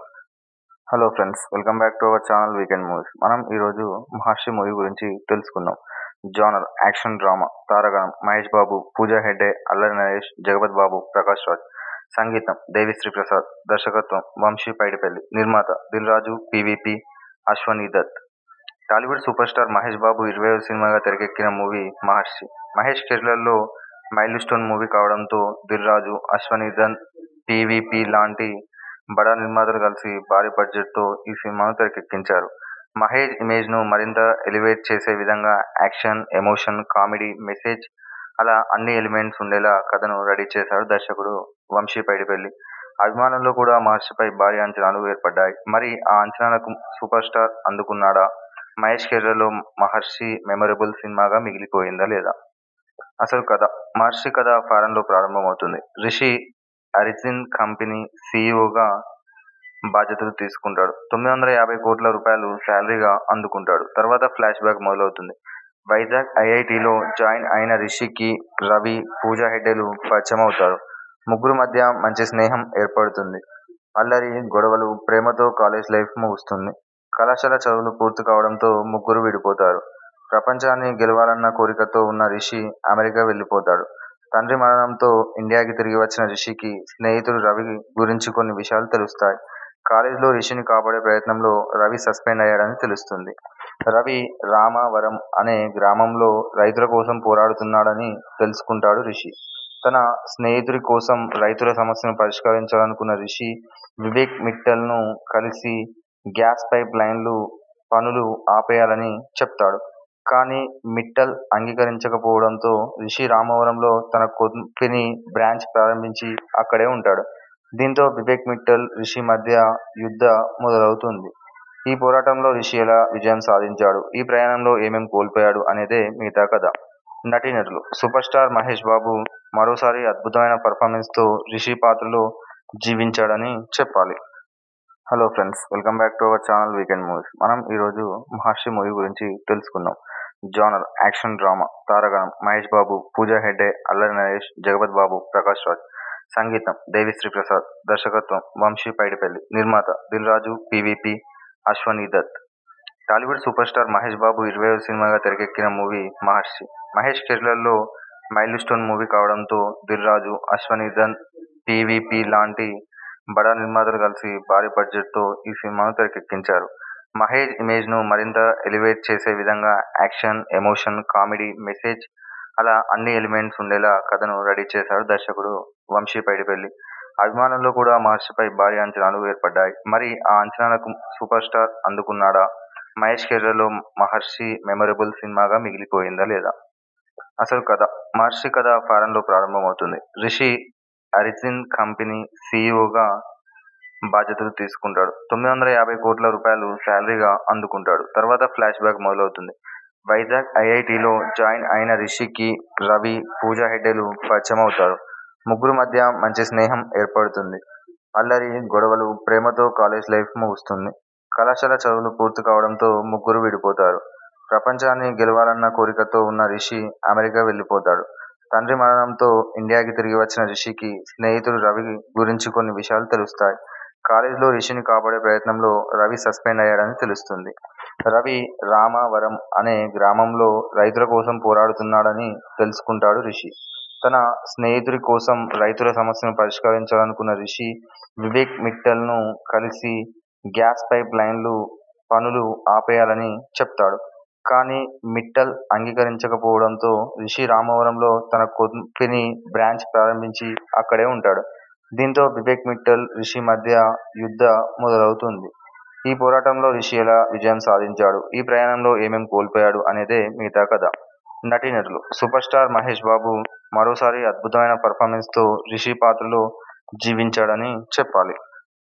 hello friends welcome back to our channel weekend movies మనం ఈరోజు మహర్షి మూవీ గురించి తెలుసుకుందాం జానర్ యాక్షన్ డ్రామా తారగణం మహేష్ బాబు పూజా హెగ్డే అల్లరి నరేష్ జగపత్ బాబు ప్రకాష్ రాజ్ సంగీతం దేవిశ్రీ ప్రసాద్ దర్శకత్వం వంశీ పైడిపల్లి నిర్మాత Dil Raju PVP Ashwini Dutt Tollywood super star Mahesh Babu ఇరవై సినిమాగా తెరకెక్కిన మూవీ మహర్షి మహేష్ కెరీర్లో మైల్ స్టోన్ మూవీ కావడంతో దిల్ రాజు అశ్వనీధన్ టీవీపీ లాంటి బడా నిర్మాతలు కలిసి భారీ బడ్జెట్తో ఈ సినిమాను తెరకెక్కించారు మహేష్ ఇమేజ్ను మరింత ఎలివేట్ చేసే విధంగా యాక్షన్ ఎమోషన్ కామెడీ మెసేజ్ అలా అన్ని ఎలిమెంట్స్ ఉండేలా కథను రెడీ చేశాడు దర్శకుడు వంశీ పైడిపల్లి అభిమానుల్లో కూడా మహర్షిపై భారీ అంచనాలు ఏర్పడ్డాయి మరి ఆ అంచనాలకు సూపర్ స్టార్ అందుకున్నాడా మహేష్ కెరీర్లో మహర్షి మెమొరబుల్ సినిమాగా మిగిలిపోయిందా లేదా అసలు కథ మహర్షి కథ ఫారెన్లో ప్రారంభమవుతుంది రిషి అరిజిన్ కంపెనీ సీఈఓగా బాధ్యతలు తీసుకుంటాడు తొమ్మిది వందల యాభై కోట్ల రూపాయలు శాలరీగా అందుకుంటాడు తర్వాత ఫ్లాష్ బ్యాక్ మొదలవుతుంది వైజాగ్ ఐఐటిలో జాయిన్ అయిన రిషికి రవి పూజా హెగ్డేలు పరిచయం అవుతారు ముగ్గురు మధ్య మంచి స్నేహం ఏర్పడుతుంది అల్లరి గొడవలు ప్రేమతో కాలేజ్ లైఫ్ ముగుస్తుంది కళాశాల చదువులు పూర్తి కావడంతో ముగ్గురు విడిపోతారు ప్రపంచాన్ని గెలవాలన్న కోరికతో ఉన్న రిషి అమెరికా వెళ్ళిపోతాడు తండ్రి మరణంతో ఇండియాకి తిరిగి వచ్చిన రిషికి స్నేహితుడు రవి గురించి కొన్ని విషయాలు తెలుస్తాయి. కాలేజీలో రిషిని కాపాడే ప్రయత్నంలో రవి సస్పెండ్ అయ్యాడని తెలుస్తుంది. రవి రామవరం అనే గ్రామంలో రైతుల కోసం పోరాడుతున్నాడని తెలుసుకుంటాడు రిషి. తన స్నేహితుడి కోసం రైతుల సమస్యను పరిష్కరించాలనుకున్న రిషి, వివేక్ మిట్టల్ ను కలిసి గ్యాస్ పైప్ లైన్ల పనులు ఆపేయాలని చెప్తాడు. కానీ మిట్టల్ అంగీకరించకపోవడంతో రిషి రామవరంలో తన కంపెనీ బ్రాంచ్ ప్రారంభించి అక్కడే ఉంటాడు. దీంతో వివేక్ మిట్టల్, రిషి మధ్య యుద్ధ మొదలవుతుంది. ఈ పోరాటంలో రిషి ఎలా విజయం సాధించాడు, ఈ ప్రయాణంలో ఏమేం కోల్పోయాడు అనేదే మిగతా కథ. నటీనటులు సూపర్ స్టార్ మహేష్ బాబు మరోసారి అద్భుతమైన పెర్ఫార్మెన్స్ తో రిషి పాత్రలో జీవించాడని చెప్పాలి. Hello friends welcome back to our channel weekend movies మనం ఈరోజు మహర్షి మూవీ గురించి తెలుసుకుందాం. జానర్ యాక్షన్ డ్రామా తారాగణం మహేష్ బాబు, పూజా హెగ్డే, అల్లరి నరేష్, జగపతి బాబు, ప్రకాష్ రాజ్ సంగీతం దేవిశ్రీ ప్రసాద్ దర్శకత్వం వంశీ పైడిపల్లి నిర్మాత Dil Raju PVP Ashwini Dutt Tollywood super star Mahesh Babu ఇరవైవ సినిమాగా తెరకెక్కిన మూవీ మహర్షి. మహేష్ కెరీర్లో మైల్ స్టోన్ మూవీ కావడంతో దిల్ రాజు, అశ్వనీ దత్, పీవీపీ లాంటి బడా నిర్మాతలు కలిసి భారీ బడ్జెట్ తో ఈ సినిమాను తెరకెక్కించారు. మహేష్ ఇమేజ్ ను మరింత ఎలివేట్ చేసే విధంగా యాక్షన్, ఎమోషన్, కామెడీ, మెసేజ్ అలా అన్ని ఎలిమెంట్స్ ఉండేలా కథను రెడీ చేశాడు దర్శకుడు వంశీ పైడిపల్లి. అభిమానుల్లో కూడా మహర్షిపై భారీ అంచనాలు ఏర్పడ్డాయి. మరి ఆ అంచనాలకు సూపర్ స్టార్ అందుకున్నాడా? మహేష్ కెరీర్లో మహర్షి మెమరబుల్ సినిమాగా మిగిలిపోయిందా లేదా? అసలు కథ మహర్షి కథ ఫారెన్ లో ప్రారంభమవుతుంది. రిషి అరిజిన్ కంపెనీ సీఈవోగా బాధ్యతలు తీసుకుంటాడు. తొమ్మిది వందల యాభై కోట్ల రూపాయలు శాలరీగా అందుకుంటాడు. తర్వాత ఫ్లాష్ బ్యాక్ మొదలవుతుంది. వైజాగ్ ఐఐటీలో జాయిన్ అయిన రిషికి రవి, పూజా హెగ్డేలు పరిచయమవుతారు. ముగ్గురి మధ్య మంచి స్నేహం ఏర్పడుతుంది. అల్లరి, గొడవలు, ప్రేమతో కాలేజ్ లైఫ్ ముగుస్తుంది. కళాశాల చదువులు పూర్తి కావడంతో ముగ్గురూ విడిపోతారు. ప్రపంచాన్ని గెలవాలన్న కోరికతో ఉన్న రిషి అమెరికా వెళ్లిపోతాడు. తండ్రి మరణంతో ఇండియాకి తిరిగి వచ్చిన రిషికి స్నేహితుడు రవి గురించి కొన్ని విషయాలు తెలుస్తాయి. కాలేజీలో రిషిని కాపాడే ప్రయత్నంలో రవి సస్పెండ్ అయ్యాడని తెలుస్తుంది. రవి రామవరం అనే గ్రామంలో రైతుల కోసం పోరాడుతున్నాడని తెలుసుకుంటాడు రిషి. తన స్నేహితుడి కోసం రైతుల సమస్యను పరిష్కరించాలనుకున్న రిషి, వివేక్ మిట్టల్ ను కలిసి గ్యాస్ పైప్ లైన్ల పనులు ఆపేయాలని చెప్తాడు. కానీ మిట్టల్ అంగీకరించకపోవడంతో రిషి రామవరంలో తన కంపెనీ బ్రాంచ్ ప్రారంభించి అక్కడే ఉంటాడు. దీంతో వివేక్ మిట్టల్, రిషి మధ్య యుద్ధ మొదలవుతుంది. ఈ పోరాటంలో రిషి ఎలా విజయం సాధించాడు, ఈ ప్రయాణంలో ఏమేం కోల్పోయాడు అనేదే మిగతా కథ. నటీనటులు సూపర్ స్టార్ మహేష్ బాబు మరోసారి అద్భుతమైన పెర్ఫార్మెన్స్ తో రిషి పాత్రలో జీవించాడని చెప్పాలి.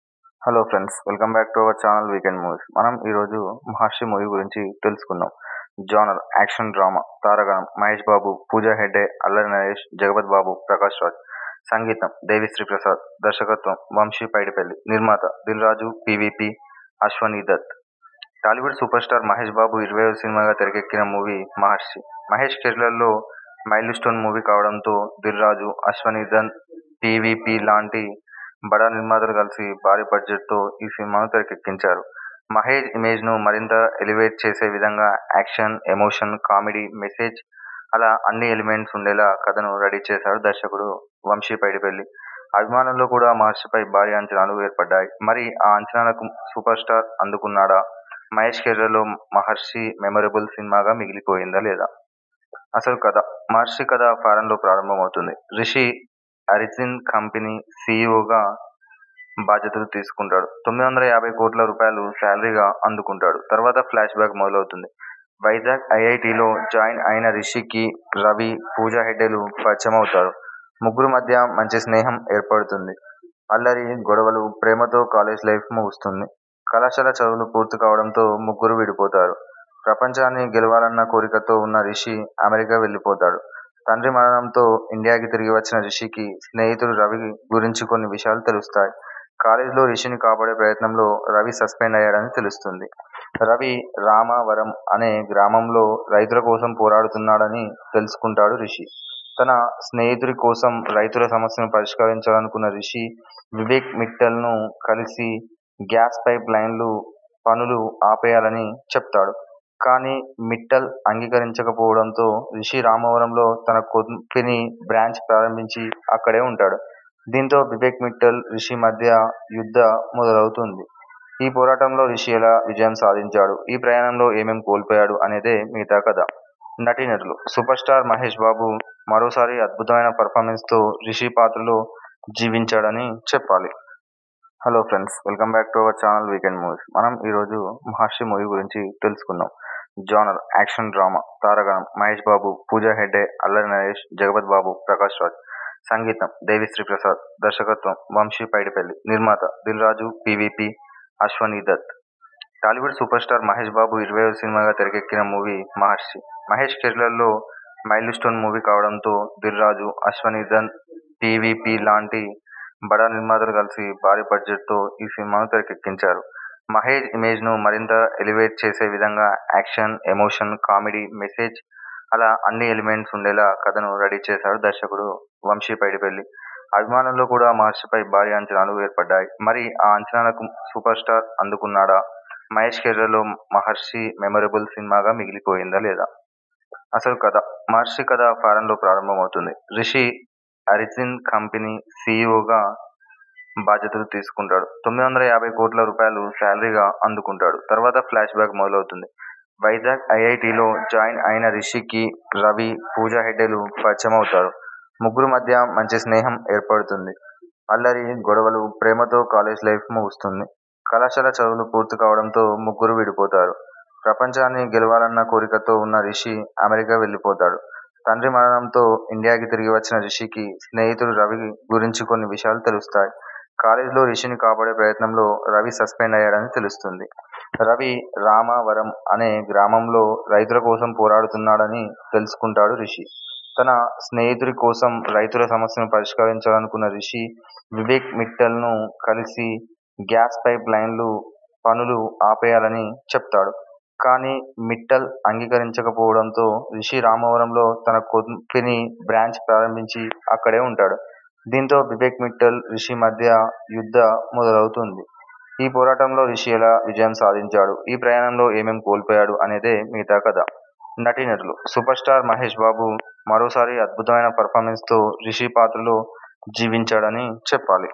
Hello friends welcome back to our channel weekend movies మనం ఈరోజు మహర్షి మూవీ గురించి తెలుసుకుందాం. జానర్ యాక్షన్ డ్రామా తారాగణం మహేష్ బాబు, పూజా హెగ్డే, అల్లరి నరేష్, జగపతి బాబు, ప్రకాష్ రాజ్ సంగీతం దేవిశ్రీ ప్రసాద్ దర్శకత్వం వంశీ పైడిపల్లి నిర్మాత Dil Raju PVP Ashwini Dutt Tollywood super star Mahesh Babu ఇరవైవ సినిమాగా తెరకెక్కిన మూవీ మహర్షి. మహేష్ కెరీర్లో మైల్ స్టోన్ మూవీ కావడంతో దిల్ రాజు, అశ్వనీ దత్, పీవీపీ లాంటి బడా నిర్మాతలు కలిసి భారీ బడ్జెట్ తో ఈ సినిమాను తెరకెక్కించారు. మహేష్ ఇమేజ్ ను మరింత ఎలివేట్ చేసే విధంగా యాక్షన్, ఎమోషన్, కామెడీ, మెసేజ్ అలా అన్ని ఎలిమెంట్స్ ఉండేలా కథను రెడీ చేశాడు దర్శకుడు వంశీ పైడిపల్లి. అభిమానుల్లో కూడా మహర్షిపై భారీ అంచనాలు ఏర్పడ్డాయి. మరి ఆ అంచనాలకు సూపర్ స్టార్ అందుకున్నాడా? మహేష్ కెరీర్లో మహర్షి మెమరబుల్ సినిమాగా మిగిలిపోయిందా లేదా? అసలు కథ మహర్షి కథ ఫారెన్ లో ప్రారంభమవుతుంది. రిషి అరిజిన్ కంపెనీ సీఈవోగా బాధ్యతలు తీసుకుంటాడు. తొమ్మిది వందల యాభై కోట్ల రూపాయలు శాలరీగా అందుకుంటాడు. తర్వాత ఫ్లాష్ బ్యాక్ మొదలవుతుంది. వైజాగ్ ఐఐటీలో జాయిన్ అయిన రిషికి రవి, పూజా హెగ్డేలు పరిచయమవుతారు. ముగ్గురి మధ్య మంచి స్నేహం ఏర్పడుతుంది. అల్లరి, గొడవలు, ప్రేమతో కాలేజ్ లైఫ్ ముగుస్తుంది. కళాశాల చదువులు పూర్తి కావడంతో ముగ్గురూ విడిపోతారు. ప్రపంచాన్ని గెలవాలన్న కోరికతో ఉన్న రిషి అమెరికా వెళ్లిపోతాడు. తండ్రి మరణంతో ఇండియాకి తిరిగి వచ్చిన రిషికి స్నేహితుడు రవి గురించి కొన్ని విషయాలు తెలుస్తాయి. కాలేజీలో రిషిని కాపాడే ప్రయత్నంలో రవి సస్పెండ్ అయ్యాడని తెలుస్తుంది. రవి రామవరం అనే గ్రామంలో రైతుల కోసం పోరాడుతున్నాడని తెలుసుకుంటాడు రిషి. తన స్నేహితుడి కోసం రైతుల సమస్యను పరిష్కరించాలనుకున్న రిషి, వివేక్ మిట్టల్ ను కలిసి గ్యాస్ పైప్ లైన్ల పనులు ఆపేయాలని చెప్తాడు. కానీ మిట్టల్ అంగీకరించకపోవడంతో రిషి రామవరంలో తన కంపెనీ బ్రాంచ్ ప్రారంభించి అక్కడే ఉంటాడు. దీంతో వివేక్ మిట్టల్, రిషి మధ్య యుద్ధ మొదలవుతుంది. ఈ పోరాటంలో రిషి ఎలా విజయం సాధించాడు, ఈ ప్రయాణంలో ఏమేం కోల్పోయాడు అనేదే మిగతా కథ. నటీనటులు సూపర్ స్టార్ మహేష్ బాబు మరోసారి అద్భుతమైన పర్ఫార్మెన్స్ తో రిషి పాత్రలో జీవించాడని చెప్పాలి. Hello friends welcome back to our channel weekend movies మనం ఈ రోజు మహర్షి మూవీ గురించి తెలుసుకుందాం. జానర్ యాక్షన్ డ్రామా తారాగణం మహేష్ బాబు పూజా హెగ్డే అల్లరి నరేష్ జగపతి బాబు ప్రకాష్ రాజ్ సంగీతం దేవిశ్రీ ప్రసాద్ దర్శకత్వం వంశీ పైడిపల్లి నిర్మాత Dil Raju PVP Ashwini Dutt Tollywood super star Mahesh Babu ఇరవైవ సినిమాగా తెరకెక్కిన మూవీ మహర్షి. మహేష్ కెరీర్ లో మైల్ స్టోన్ మూవీ కావడంతో దిల్ రాజు, అశ్వనీ దత్, పీవీపీ లాంటి బడా నిర్మాతలు కలిసి భారీ బడ్జెట్ తో ఈ సినిమాను తెరకెక్కించారు. మహేష్ ఇమేజ్ ను మరింత ఎలివేట్ చేసే విధంగా యాక్షన్, ఎమోషన్, కామెడీ, మెసేజ్ అలా అన్ని ఎలిమెంట్స్ ఉండేలా కథను రెడీ చేశాడు దర్శకుడు వంశీ పైడిపల్లి. అభిమానుల్లో కూడా మహర్షిపై భారీ అంచనాలు ఏర్పడ్డాయి. మరి ఆ అంచనాలకు సూపర్ స్టార్ అందుకున్నాడా? మహేష్ కెరీర్ లో మహర్షి మెమరబుల్ సినిమాగా మిగిలిపోయిందా లేదా? అసలు కథ మహర్షి కథ ఫారెన్ లో ప్రారంభమవుతుంది. రిషి అరిజిన్ కంపెనీ సీఈవోగా బాధ్యతలు తీసుకుంటాడు. తొమ్మిది వందల యాభై కోట్ల రూపాయలు శాలరీగా అందుకుంటాడు. తర్వాత ఫ్లాష్ బ్యాక్ మొదలవుతుంది. వైజాగ్ ఐఐటీలో జాయిన్ అయిన రిషికి రవి, పూజా హెగ్డేలు పరిచయమవుతారు. ముగ్గురి మధ్య మంచి స్నేహం ఏర్పడుతుంది. అల్లరి, గొడవలు, ప్రేమతో కాలేజ్ లైఫ్ ముగుస్తుంది. కళాశాల చదువులు పూర్తి కావడంతో ముగ్గురూ విడిపోతారు. ప్రపంచాన్ని గెలవాలన్న కోరికతో ఉన్న రిషి అమెరికా వెళ్లిపోతాడు. తండ్రి మరణంతో ఇండియాకి తిరిగి వచ్చిన రిషికి స్నేహితుడు రవి గురించి కొన్ని విషయాలు తెలుస్తాయి. కాలేజీలో రిషిని కాపాడే ప్రయత్నంలో రవి సస్పెండ్ అయ్యాడని తెలుస్తుంది. రవి రామవరం అనే గ్రామంలో రైతుల కోసం పోరాడుతున్నాడని తెలుసుకుంటాడు రిషి. తన స్నేహితుడి కోసం రైతుల సమస్యను పరిష్కరించాలనుకున్న రిషి, వివేక్ మిట్టల్ ను కలిసి గ్యాస్ పైప్ లైన్ల పనులు ఆపేయాలని చెప్తాడు. కానీ మిట్టల్ అంగీకరించకపోవడంతో రిషి రామవరంలో తన కంపెనీ బ్రాంచ్ ప్రారంభించి అక్కడే ఉంటాడు. దీంతో వివేక్ మిట్టల్, రిషి మధ్య యుద్ధ మొదలవుతుంది. ఈ పోరాటంలో రిషి ఎలా విజయం సాధించాడు, ఈ ప్రయాణంలో ఏమేం కోల్పోయాడు అనేదే మిగతా కథ. నటీనటులు సూపర్ స్టార్ మహేష్ బాబు మరోసారి అద్భుతమైన పర్ఫార్మెన్స్ తో రిషి పాత్రలో జీవించాడని చెప్పాలి.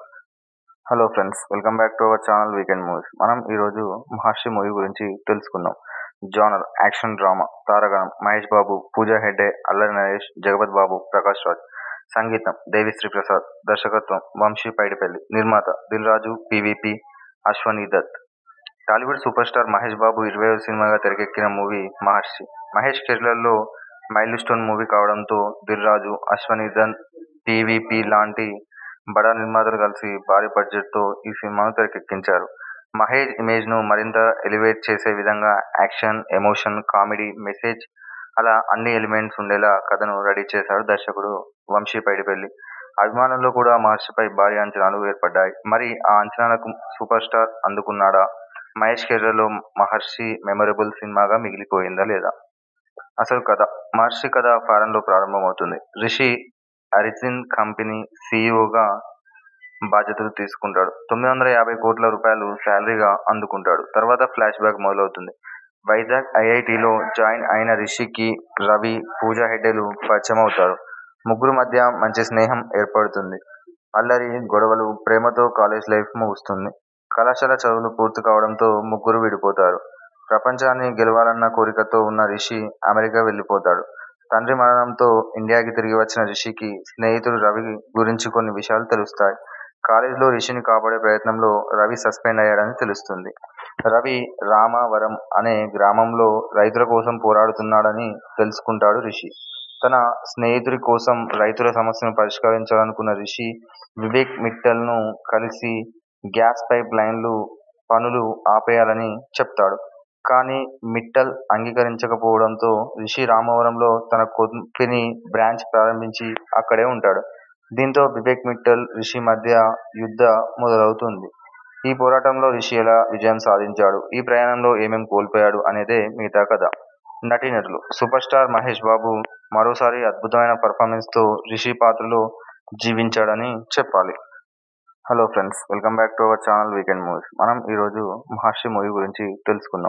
Hello friends welcome back to our channel weekend movies మనం ఈ రోజు మహర్షి మూవీ గురించి తెలుసుకుందాం. జానర్ యాక్షన్ డ్రామా తారాగణం మహేష్ బాబు పూజా హెగ్డే అల్లరి నరేష్ జగపతి బాబు ప్రకాష్ రాజ్ సంగీతం దేవిశ్రీ ప్రసాద్ దర్శకత్వం వంశీ పైడిపల్లి నిర్మాత Dil Raju PVP Ashwini Dutt Tollywood super star Mahesh Babu ఇరవైవ సినిమాగా తెరకెక్కిన మూవీ మహర్షి. మహేష్ కెరీర్ లో మైల్ స్టోన్ మూవీ కావడంతో దిల్ రాజు, అశ్వనీ దత్, పీవీపీ లాంటి బడా నిర్మాతలు కలిసి భారీ బడ్జెట్ తో ఈ సినిమాను తెరకెక్కించారు. మహేష్ ఇమేజ్ ను మరింత ఎలివేట్ చేసే విధంగా యాక్షన్, ఎమోషన్, కామెడీ, మెసేజ్ అలా అన్ని ఎలిమెంట్స్ ఉండేలా కథను రెడీ చేశాడు దర్శకుడు వంశీ పైడిపల్లి. అభిమానుల్లో కూడా మహర్షిపై భారీ అంచనాలు ఏర్పడ్డాయి. మరి ఆ అంచనాలకు సూపర్ స్టార్ అందుకున్నాడా? మహేష్ కెరీర్ లో మహర్షి మెమరబుల్ సినిమాగా మిగిలిపోయిందా లేదా? అసలు కథ మహర్షి కథ ఫారెన్ లో ప్రారంభమవుతుంది. రిషి అరిజిన్ కంపెనీ సీఈవోగా బాధ్యతలు తీసుకుంటాడు. తొమ్మిది వందల యాభై కోట్ల రూపాయలు శాలరీగా అందుకుంటాడు. తర్వాత ఫ్లాష్ బ్యాక్ మొదలవుతుంది. వైజాగ్ ఐఐటీలో జాయిన్ అయిన రిషికి రవి, పూజా హెగ్డేలు పరిచయమవుతారు. ముగ్గురి మధ్య మంచి స్నేహం ఏర్పడుతుంది. అల్లరి, గొడవలు, ప్రేమతో కాలేజ్ లైఫ్ ముగుస్తుంది. కళాశాల చదువులు పూర్తి కావడంతో ముగ్గురూ విడిపోతారు. ప్రపంచాన్ని గెలవాలన్న కోరికతో ఉన్న రిషి అమెరికా వెళ్లిపోతాడు. తండ్రి మరణంతో ఇండియాకి తిరిగి వచ్చిన రిషికి స్నేహితుడు రవి గురించి కొన్ని విషయాలు తెలుస్తాయి. కాలేజీలో రిషిని కాపాడే ప్రయత్నంలో రవి సస్పెండ్ అయ్యాడని తెలుస్తుంది. రవి రామవరం అనే గ్రామంలో రైతుల కోసం పోరాడుతున్నాడని తెలుసుకుంటాడు రిషి. తన స్నేహితుడి కోసం రైతుల సమస్యను పరిష్కరించాలనుకున్న రిషి, వివేక్ మిట్టల్ ను కలిసి గ్యాస్ పైప్ లైన్ల పనులు ఆపేయాలని చెప్తాడు. కానీ మిట్టల్ అంగీకరించకపోవడంతో రిషి రామవరంలో తన కంపెనీ బ్రాంచ్ ప్రారంభించి అక్కడే ఉంటాడు. దీంతో వివేక్ మిట్టల్, రిషి మధ్య యుద్ధ మొదలవుతుంది. ఈ పోరాటంలో రిషి ఎలా విజయం సాధించాడు, ఈ ప్రయాణంలో ఏమేం కోల్పోయాడు అనేదే మిగతా కథ. నటీనటులు సూపర్ స్టార్ మహేష్ బాబు మరోసారి అద్భుతమైన పర్ఫార్మెన్స్ తో రిషి పాత్రలో జీవించాడని చెప్పాలి. Hello friends welcome back to our channel weekend movies మనం ఈ రోజు మహర్షి మూవీ గురించి తెలుసుకుందాం.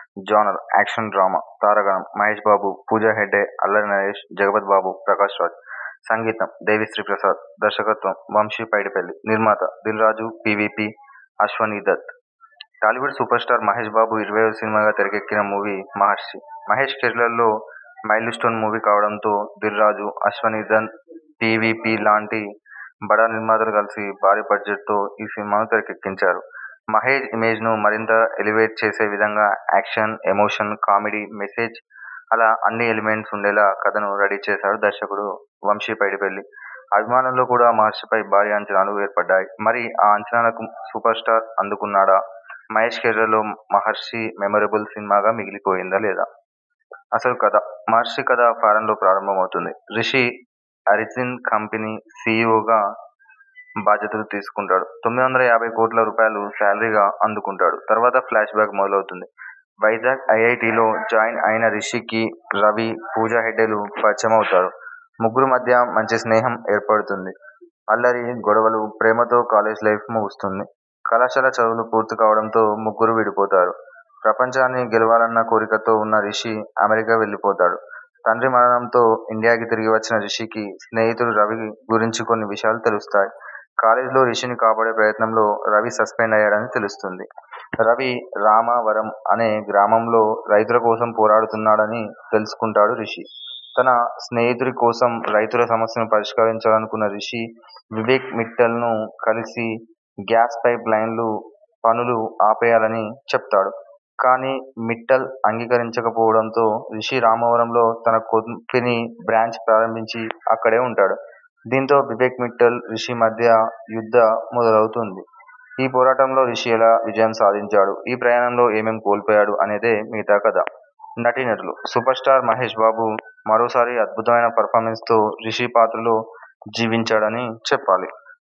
జానర్ యాక్షన్ డ్రామా తారాగణం మహేష్ బాబు పూజా హెగ్డే అల్లరి నరేష్ జగపతి బాబు ప్రకాష్ రాజ్ సంగీతం దేవిశ్రీ ప్రసాద్ దర్శకత్వం వంశీ పైడిపల్లి నిర్మాత Dil Raju PVP Ashwini Dutt Tollywood super star Mahesh Babu ఇరవైవ సినిమాగా తెరకెక్కిన మూవీ మహర్షి మహేష్ కెరీర్లో మైల్ స్టోన్ మూవీ కావడంతో దిల్ రాజు అశ్వనీ దత్ పీవీపీ లాంటి బడా నిర్మాతలు కలిసి భారీ బడ్జెట్తో ఈ సినిమాను తెరకెక్కించారు మహేష్ ఇమేజ్ను మరింత ఎలివేట్ చేసే విధంగా యాక్షన్ ఎమోషన్ కామెడీ మెసేజ్ అలా అన్ని ఎలిమెంట్స్ ఉండేలా కథను రెడీ చేశాడు దర్శకుడు వంశీ పైడిపల్లి అభిమానుల్లో కూడా మహర్షిపై భారీ అంచనాలు ఏర్పడ్డాయి మరి ఆ అంచనాలకు సూపర్ స్టార్ అందుకున్నాడా మహేష్ కెరీర్లో మహర్షి మెమరబుల్ సినిమాగా మిగిలిపోయిందా లేదా అసలు కథ మహర్షి కథ ఫారెన్లో ప్రారంభమవుతుంది రిషి అరిజిన్ కంపెనీ సీఈఓగా బాధ్యతలు తీసుకుంటాడు తొమ్మిది వందల యాభై కోట్ల రూపాయలు శాలరీగా అందుకుంటాడు తర్వాత ఫ్లాష్ బ్యాక్ మొదలవుతుంది వైజాగ్ ఐఐటిలో జాయిన్ అయిన రిషికి రవి పూజా హెగ్డేలు పరిచయం అవుతారు ముగ్గురు మధ్య మంచి స్నేహం ఏర్పడుతుంది అల్లరి గొడవలు ప్రేమతో కాలేజ్ లైఫ్ ముగుస్తుంది కళాశాల చదువులు పూర్తి కావడంతో ముగ్గురు విడిపోతారు ప్రపంచాన్ని గెలవాలన్న కోరికతో ఉన్న రిషి అమెరికా వెళ్ళిపోతాడు తండ్రి మరణంతో ఇండియాకి తిరిగి వచ్చిన రిషికి స్నేహితుడు రవి గురించి కొన్ని విషయాలు తెలుస్తాయి కాలేజీలో రిషిని కాపాడే ప్రయత్నంలో రవి సస్పెండ్ అయ్యాడని తెలుస్తుంది రవి రామవరం అనే గ్రామంలో రైతుల కోసం పోరాడుతున్నాడని తెలుసుకుంటాడు రిషి తన స్నేహితుడి కోసం రైతుల సమస్యను పరిష్కరించాలనుకున్న రిషి వివేక్ మిట్టల్ను కలిసి గ్యాస్ పైప్ లైన్లు పనులు ఆపేయాలని చెప్తాడు కానీ మిట్టల్ అంగీకరించకపోవడంతో రిషి రామవరంలో తన కంపెనీ బ్రాంచ్ ప్రారంభించి అక్కడే ఉంటాడు దీంతో వివేక్ మిట్టల్ రిషి మధ్య యుద్ధ మొదలవుతుంది ఈ పోరాటంలో రిషి ఎలా విజయం సాధించాడు ఈ ప్రయాణంలో ఏమేం కోల్పోయాడు అనేదే మిగతా కథ నటీనటులు సూపర్ స్టార్ మహేష్ బాబు మరోసారి అద్భుతమైన పర్ఫార్మెన్స్తో రిషి పాత్రలో జీవించాడని చెప్పాలి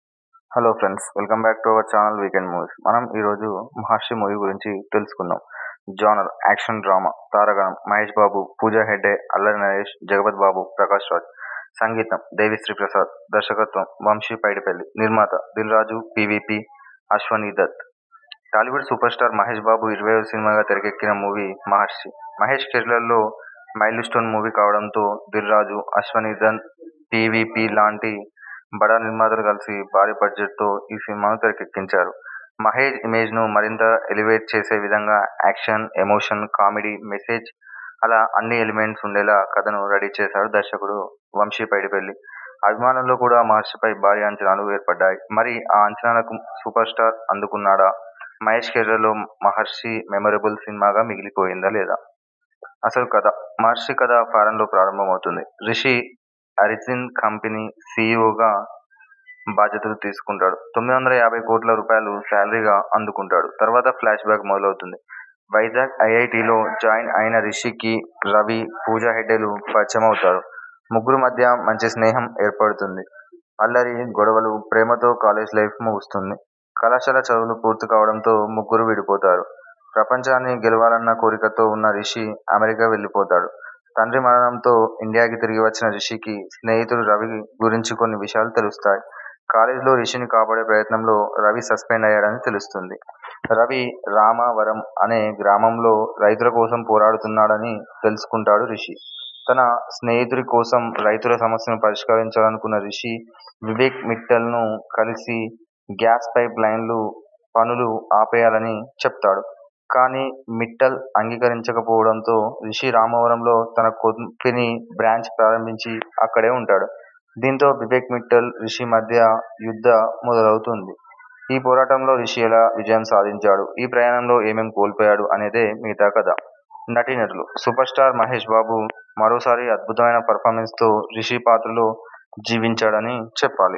hello friends welcome back to our channel weekend movies మనం ఈరోజు మహర్షి మూవీ గురించి తెలుసుకుందాం జానర్ యాక్షన్ డ్రామా తారాగణం మహేష్ బాబు పూజా హెగ్డే అల్లరి నరేష్ జగపతి బాబు ప్రకాష్ రాజ్ సంగీతం దేవిశ్రీ ప్రసాద్ దర్శకత్వం వంశీ పైడిపల్లి నిర్మాత Dil Raju PVP Ashwini Dutt Tollywood super star Mahesh Babu ఇరవైవ సినిమాగా తెరకెక్కిన మూవీ మహర్షి మహేష్ కెరీర్లో మైల్ స్టోన్ మూవీ కావడంతో దిల్ రాజు అశ్వనీ దత్ పీవీపీ లాంటి బడా నిర్మాతలు కలిసి భారీ బడ్జెట్తో ఈ సినిమాను తెరకెక్కించారు మహేష్ ఇమేజ్ను మరింత ఎలివేట్ చేసే విధంగా యాక్షన్ ఎమోషన్ కామెడీ మెసేజ్ అలా అన్ని ఎలిమెంట్స్ ఉండేలా కథను రెడీ చేశాడు దర్శకుడు వంశీ పైడిపల్లి అభిమానుల్లో కూడా మహర్షిపై భారీ అంచనాలు ఏర్పడ్డాయి మరి ఆ అంచనాలకు సూపర్ స్టార్ అందుకున్నాడా మహేష్ కెరీర్లో మహర్షి మెమరబుల్ సినిమాగా మిగిలిపోయిందా లేదా అసలు కథ మహర్షి కథ ఫారెన్లో ప్రారంభమవుతుంది రిషి అరిజిన్ కంపెనీ సీఈఓగా బాధ్యతలు తీసుకుంటాడు తొమ్మిది వందల యాభై కోట్ల రూపాయలు శాలరీగా అందుకుంటాడు తర్వాత ఫ్లాష్ బ్యాక్ మొదలవుతుంది వైజాగ్ ఐఐటిలో జాయిన్ అయిన రిషికి రవి పూజా హెగ్డేలు పరిచయం అవుతారు ముగ్గురు మధ్య మంచి స్నేహం ఏర్పడుతుంది అల్లరి గొడవలు ప్రేమతో కాలేజ్ లైఫ్ ముగుస్తుంది కళాశాల చదువులు పూర్తి కావడంతో ముగ్గురు విడిపోతారు ప్రపంచాన్ని గెలవాలన్న కోరికతో ఉన్న రిషి అమెరికా వెళ్ళిపోతాడు తండ్రి మరణంతో ఇండియాకి తిరిగి వచ్చిన రిషికి స్నేహితుడు రవి గురించి కొన్ని విషయాలు తెలుస్తాయి కాలేజీలో రిషిని కాపాడే ప్రయత్నంలో రవి సస్పెండ్ అయ్యాడని తెలుస్తుంది రవి రామవరం అనే గ్రామంలో రైతుల కోసం పోరాడుతున్నాడని తెలుసుకుంటాడు రిషి తన స్నేహితుడి కోసం రైతుల సమస్యను పరిష్కరించాలనుకున్న రిషి వివేక్ మిట్టల్ను కలిసి గ్యాస్ పైప్ లైన్లు పనులు ఆపేయాలని చెప్తాడు కానీ మిట్టల్ అంగీకరించకపోవడంతో రిషి రామవరంలో తన కంపెనీ బ్రాంచ్ ప్రారంభించి అక్కడే ఉంటాడు దీంతో వివేక్ మిట్టల్ రిషి మధ్య యుద్ధ మొదలవుతుంది ఈ పోరాటంలో రిషి ఎలా విజయం సాధించాడు ఈ ప్రయాణంలో ఏమేం కోల్పోయాడు అనేదే మిగతా కథ నటీనటులు సూపర్ స్టార్ మహేష్ బాబు మరోసారి అద్భుతమైన పర్ఫార్మెన్స్తో రిషి పాత్రలో జీవించాడని చెప్పాలి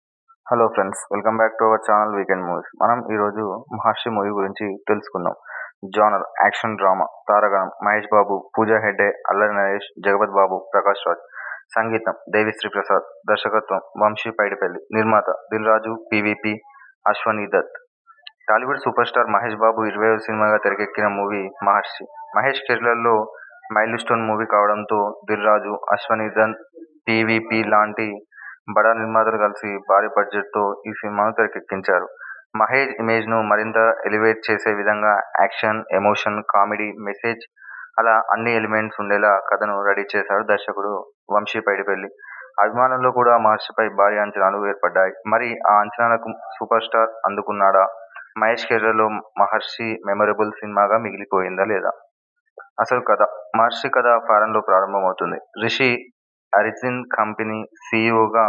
hello friends welcome back to our channel weekend movies మనం ఈరోజు మహర్షి మూవీ గురించి తెలుసుకుందాం జానర్ యాక్షన్ డ్రామా తారాగణం మహేష్ బాబు పూజా హెగ్డే అల్లరి నరేష్ జగపతి బాబు ప్రకాష్ రాజ్ సంగీతం దేవిశ్రీ ప్రసాద్ దర్శకత్వం వంశీ పైడిపల్లి నిర్మాత Dil Raju PVP Ashwini Dutt Tollywood super star Mahesh Babu ఇరవైవ సినిమాగా తెరకెక్కిన మూవీ మహర్షి మహేష్ కెరీర్లో మైల్ స్టోన్ మూవీ కావడంతో దిల్ రాజు అశ్వనీ దత్ పీవీపీ లాంటి బడా నిర్మాతలు కలిసి భారీ బడ్జెట్తో ఈ సినిమాను తెరకెక్కించారు మహేష్ ఇమేజ్ను మరింత ఎలివేట్ చేసే విధంగా యాక్షన్, ఎమోషన్, కామెడీ, మెసేజ్ అలా అన్ని ఎలిమెంట్స్ ఉండేలా కథను రెడీ చేశాడు దర్శకుడు వంశీ పైడిపల్లి. అభిమానుల్లో కూడా మహర్షిపై భారీ అంచనాలు ఏర్పడ్డాయి. మరి ఆ అంచనాలకు సూపర్ స్టార్ అందుకున్నాడా? మహేష్ కెరీర్లో మహర్షి మెమరబుల్ సినిమాగా మిగిలిపోయిందా లేదా? అసలు కథ మహర్షి కథ ఫారెన్లో ప్రారంభమవుతుంది. రిషి అరిజిన్ కంపెనీ సీఈవోగా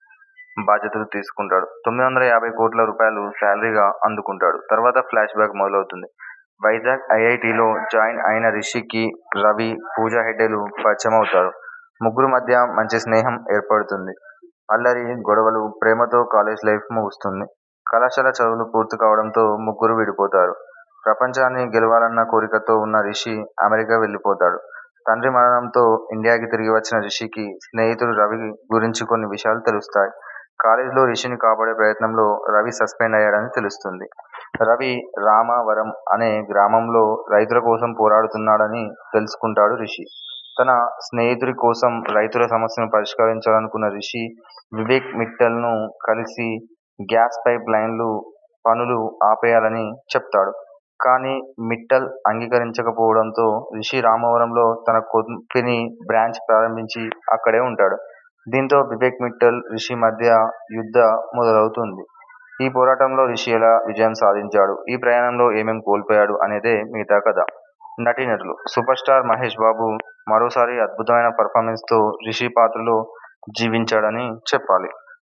బాధ్యతలు తీసుకుంటాడు. తొమ్మిది వందల యాభై కోట్ల రూపాయలు శాలరీగా అందుకుంటాడు. తర్వాత ఫ్లాష్ బ్యాక్ మొదలవుతుంది. వైజాగ్ ఐఐటీలో జాయిన్ అయిన రిషికి రవి, పూజా హెగ్డేలు పరిచయమవుతారు. ముగ్గురి మధ్య మంచి స్నేహం ఏర్పడుతుంది. అల్లరి, గొడవలు, ప్రేమతో కాలేజ్ లైఫ్ ముగుస్తుంది. కళాశాల చదువులు పూర్తి కావడంతో ముగ్గురూ విడిపోతారు. ప్రపంచాన్ని గెలవాలన్న కోరికతో ఉన్న రిషి అమెరికా వెళ్లిపోతాడు. తండ్రి మరణంతో ఇండియాకి తిరిగి వచ్చిన రిషికి స్నేహితుడు రవి గురించి కొన్ని విషయాలు తెలుస్తాయి. కాలేజ్లో రిషిని కాపాడే ప్రయత్నంలో రవి సస్పెండ్ అయ్యాడని తెలుస్తుంది. రవి రామవరం అనే గ్రామంలో రైతుల కోసం పోరాడుతున్నాడని తెలుసుకుంటాడు రిషి. తన స్నేహితుడి కోసం రైతుల సమస్యను పరిష్కరించాలనుకున్న రిషి, వివేక్ మిట్టల్ను కలిసి గ్యాస్ పైప్ లైన్ల పనులు ఆపేయాలని చెప్తాడు. కానీ మిట్టల్ అంగీకరించకపోవడంతో రిషి రామవరంలో తన కంపెనీ బ్రాంచ్ ప్రారంభించి అక్కడే ఉంటాడు. దీంతో వివేక్ మిట్టల్, రిషి మధ్య యుద్ధ మొదలవుతుంది. ఈ పోరాటంలో రిషి ఎలా విజయం సాధించాడు? ఈ ప్రయాణంలో ఏమేం కోల్పోయాడు? అనేదే మిగతా కథ. నటీనటులు సూపర్ స్టార్ మహేష్ బాబు మరోసారి అద్భుతమైన పెర్ఫార్మెన్స్తో రిషి పాత్రలో జీవించాడని చెప్పాలి.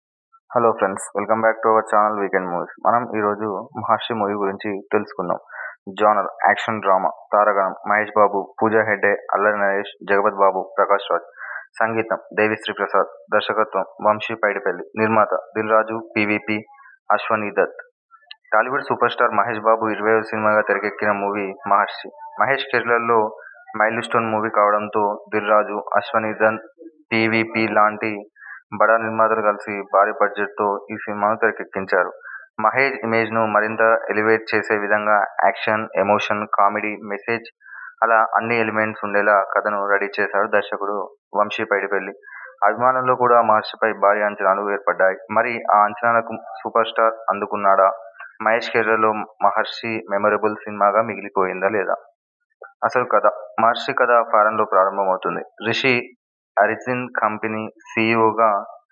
Hello friends welcome back to our channel weekend movies. మనం ఈరోజు మహర్షి మూవీ గురించి తెలుసుకుందాం. జానర్ యాక్షన్ డ్రామా తారాగణం మహేష్ బాబు, పూజా హెగ్డే, అల్లరి నరేష్, జగపతి బాబు, ప్రకాష్ రాజ్ సంగీతం దేవిశ్రీ ప్రసాద్ దర్శకత్వం వంశీ పైడిపల్లి నిర్మాత Dil Raju PVP Ashwini Dutt Tollywood super star Mahesh Babu ఇరవైవ సినిమాగా తెరకెక్కిన మూవీ మహర్షి. మహేష్ కెరీర్లో మైల్ స్టోన్ మూవీ కావడంతో దిల్ రాజు, అశ్వనీ దత్, పీవీపీ లాంటి బడా నిర్మాతలు కలిసి భారీ బడ్జెట్తో ఈ సినిమాను తెరకెక్కించారు. మహేష్ ఇమేజ్ను మరింత ఎలివేట్ చేసే విధంగా యాక్షన్, ఎమోషన్, కామెడీ, మెసేజ్ అలా అన్ని ఎలిమెంట్స్ ఉండేలా కథను రెడీ చేశాడు దర్శకుడు వంశీ పైడిపల్లి. అభిమానుల్లో కూడా మహర్షిపై భారీ అంచనాలు ఏర్పడ్డాయి. మరి ఆ అంచనాలకు సూపర్ స్టార్ అందుకున్నాడా? మహేష్ కెరీర్లో మహర్షి మెమరబుల్ సినిమాగా మిగిలిపోయిందా లేదా? అసలు కథ మహర్షి కథ ఫారెన్లో ప్రారంభమవుతుంది. రిషి అరిజిన్ కంపెనీ సీఈవోగా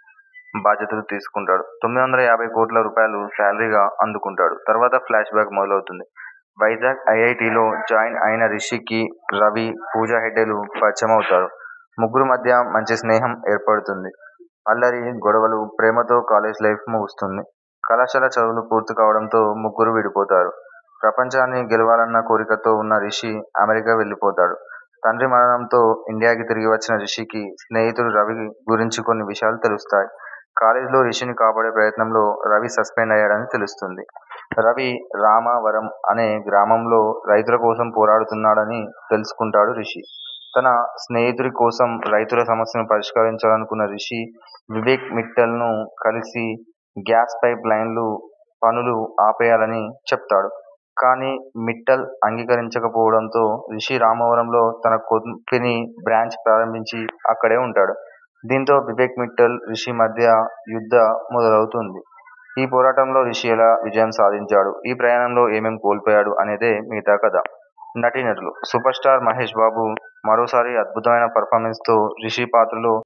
బాధ్యతలు తీసుకుంటాడు. తొమ్మిది వందల యాభై కోట్ల రూపాయలు శాలరీగా అందుకుంటాడు. తర్వాత ఫ్లాష్ బ్యాక్ మొదలవుతుంది. వైజాగ్ ఐఐటీలో జాయిన్ అయిన రిషికి రవి, పూజా హెగ్డేలు పరిచయమవుతారు. ముగ్గురి మధ్య మంచి స్నేహం ఏర్పడుతుంది. అల్లరి, గొడవలు, ప్రేమతో కాలేజ్ లైఫ్ ముగుస్తుంది. కళాశాల చదువులు పూర్తి కావడంతో ముగ్గురూ విడిపోతారు. ప్రపంచాన్ని గెలవాలన్న కోరికతో ఉన్న రిషి అమెరికా వెళ్లిపోతాడు. తండ్రి మరణంతో ఇండియాకి తిరిగి వచ్చిన రిషికి స్నేహితుడు రవి గురించి కొన్ని విషయాలు తెలుస్తాయి. కాలేజ్లో రిషిని కాపాడే ప్రయత్నంలో రవి సస్పెండ్ అయ్యాడని తెలుస్తుంది. రవి రామవరం అనే గ్రామంలో రైతుల కోసం పోరాడుతున్నాడని తెలుసుకుంటాడు రిషి. తన స్నేహితుడి కోసం రైతుల సమస్యను పరిష్కరించాలనుకున్న రిషి, వివేక్ మిట్టల్ను కలిసి గ్యాస్ పైప్ లైన్ల పనులు ఆపేయాలని చెప్తాడు. కానీ మిట్టల్ అంగీకరించకపోవడంతో రిషి రామవరంలో తన కంపెనీ బ్రాంచ్ ప్రారంభించి అక్కడే ఉంటాడు. దీంతో వివేక్ మిట్టల్, రిషి మధ్య యుద్ధ మొదలవుతుంది. ఈ పోరాటంలో రిషి ఎలా విజయం సాధించాడు? ఈ ప్రయాణంలో ఏమేం కోల్పోయాడు? అనేదే మిగతా కథ. నటీనటులు సూపర్ స్టార్ మహేష్ బాబు మరోసారి అద్భుతమైన పెర్ఫార్మెన్స్తో రిషి పాత్రలో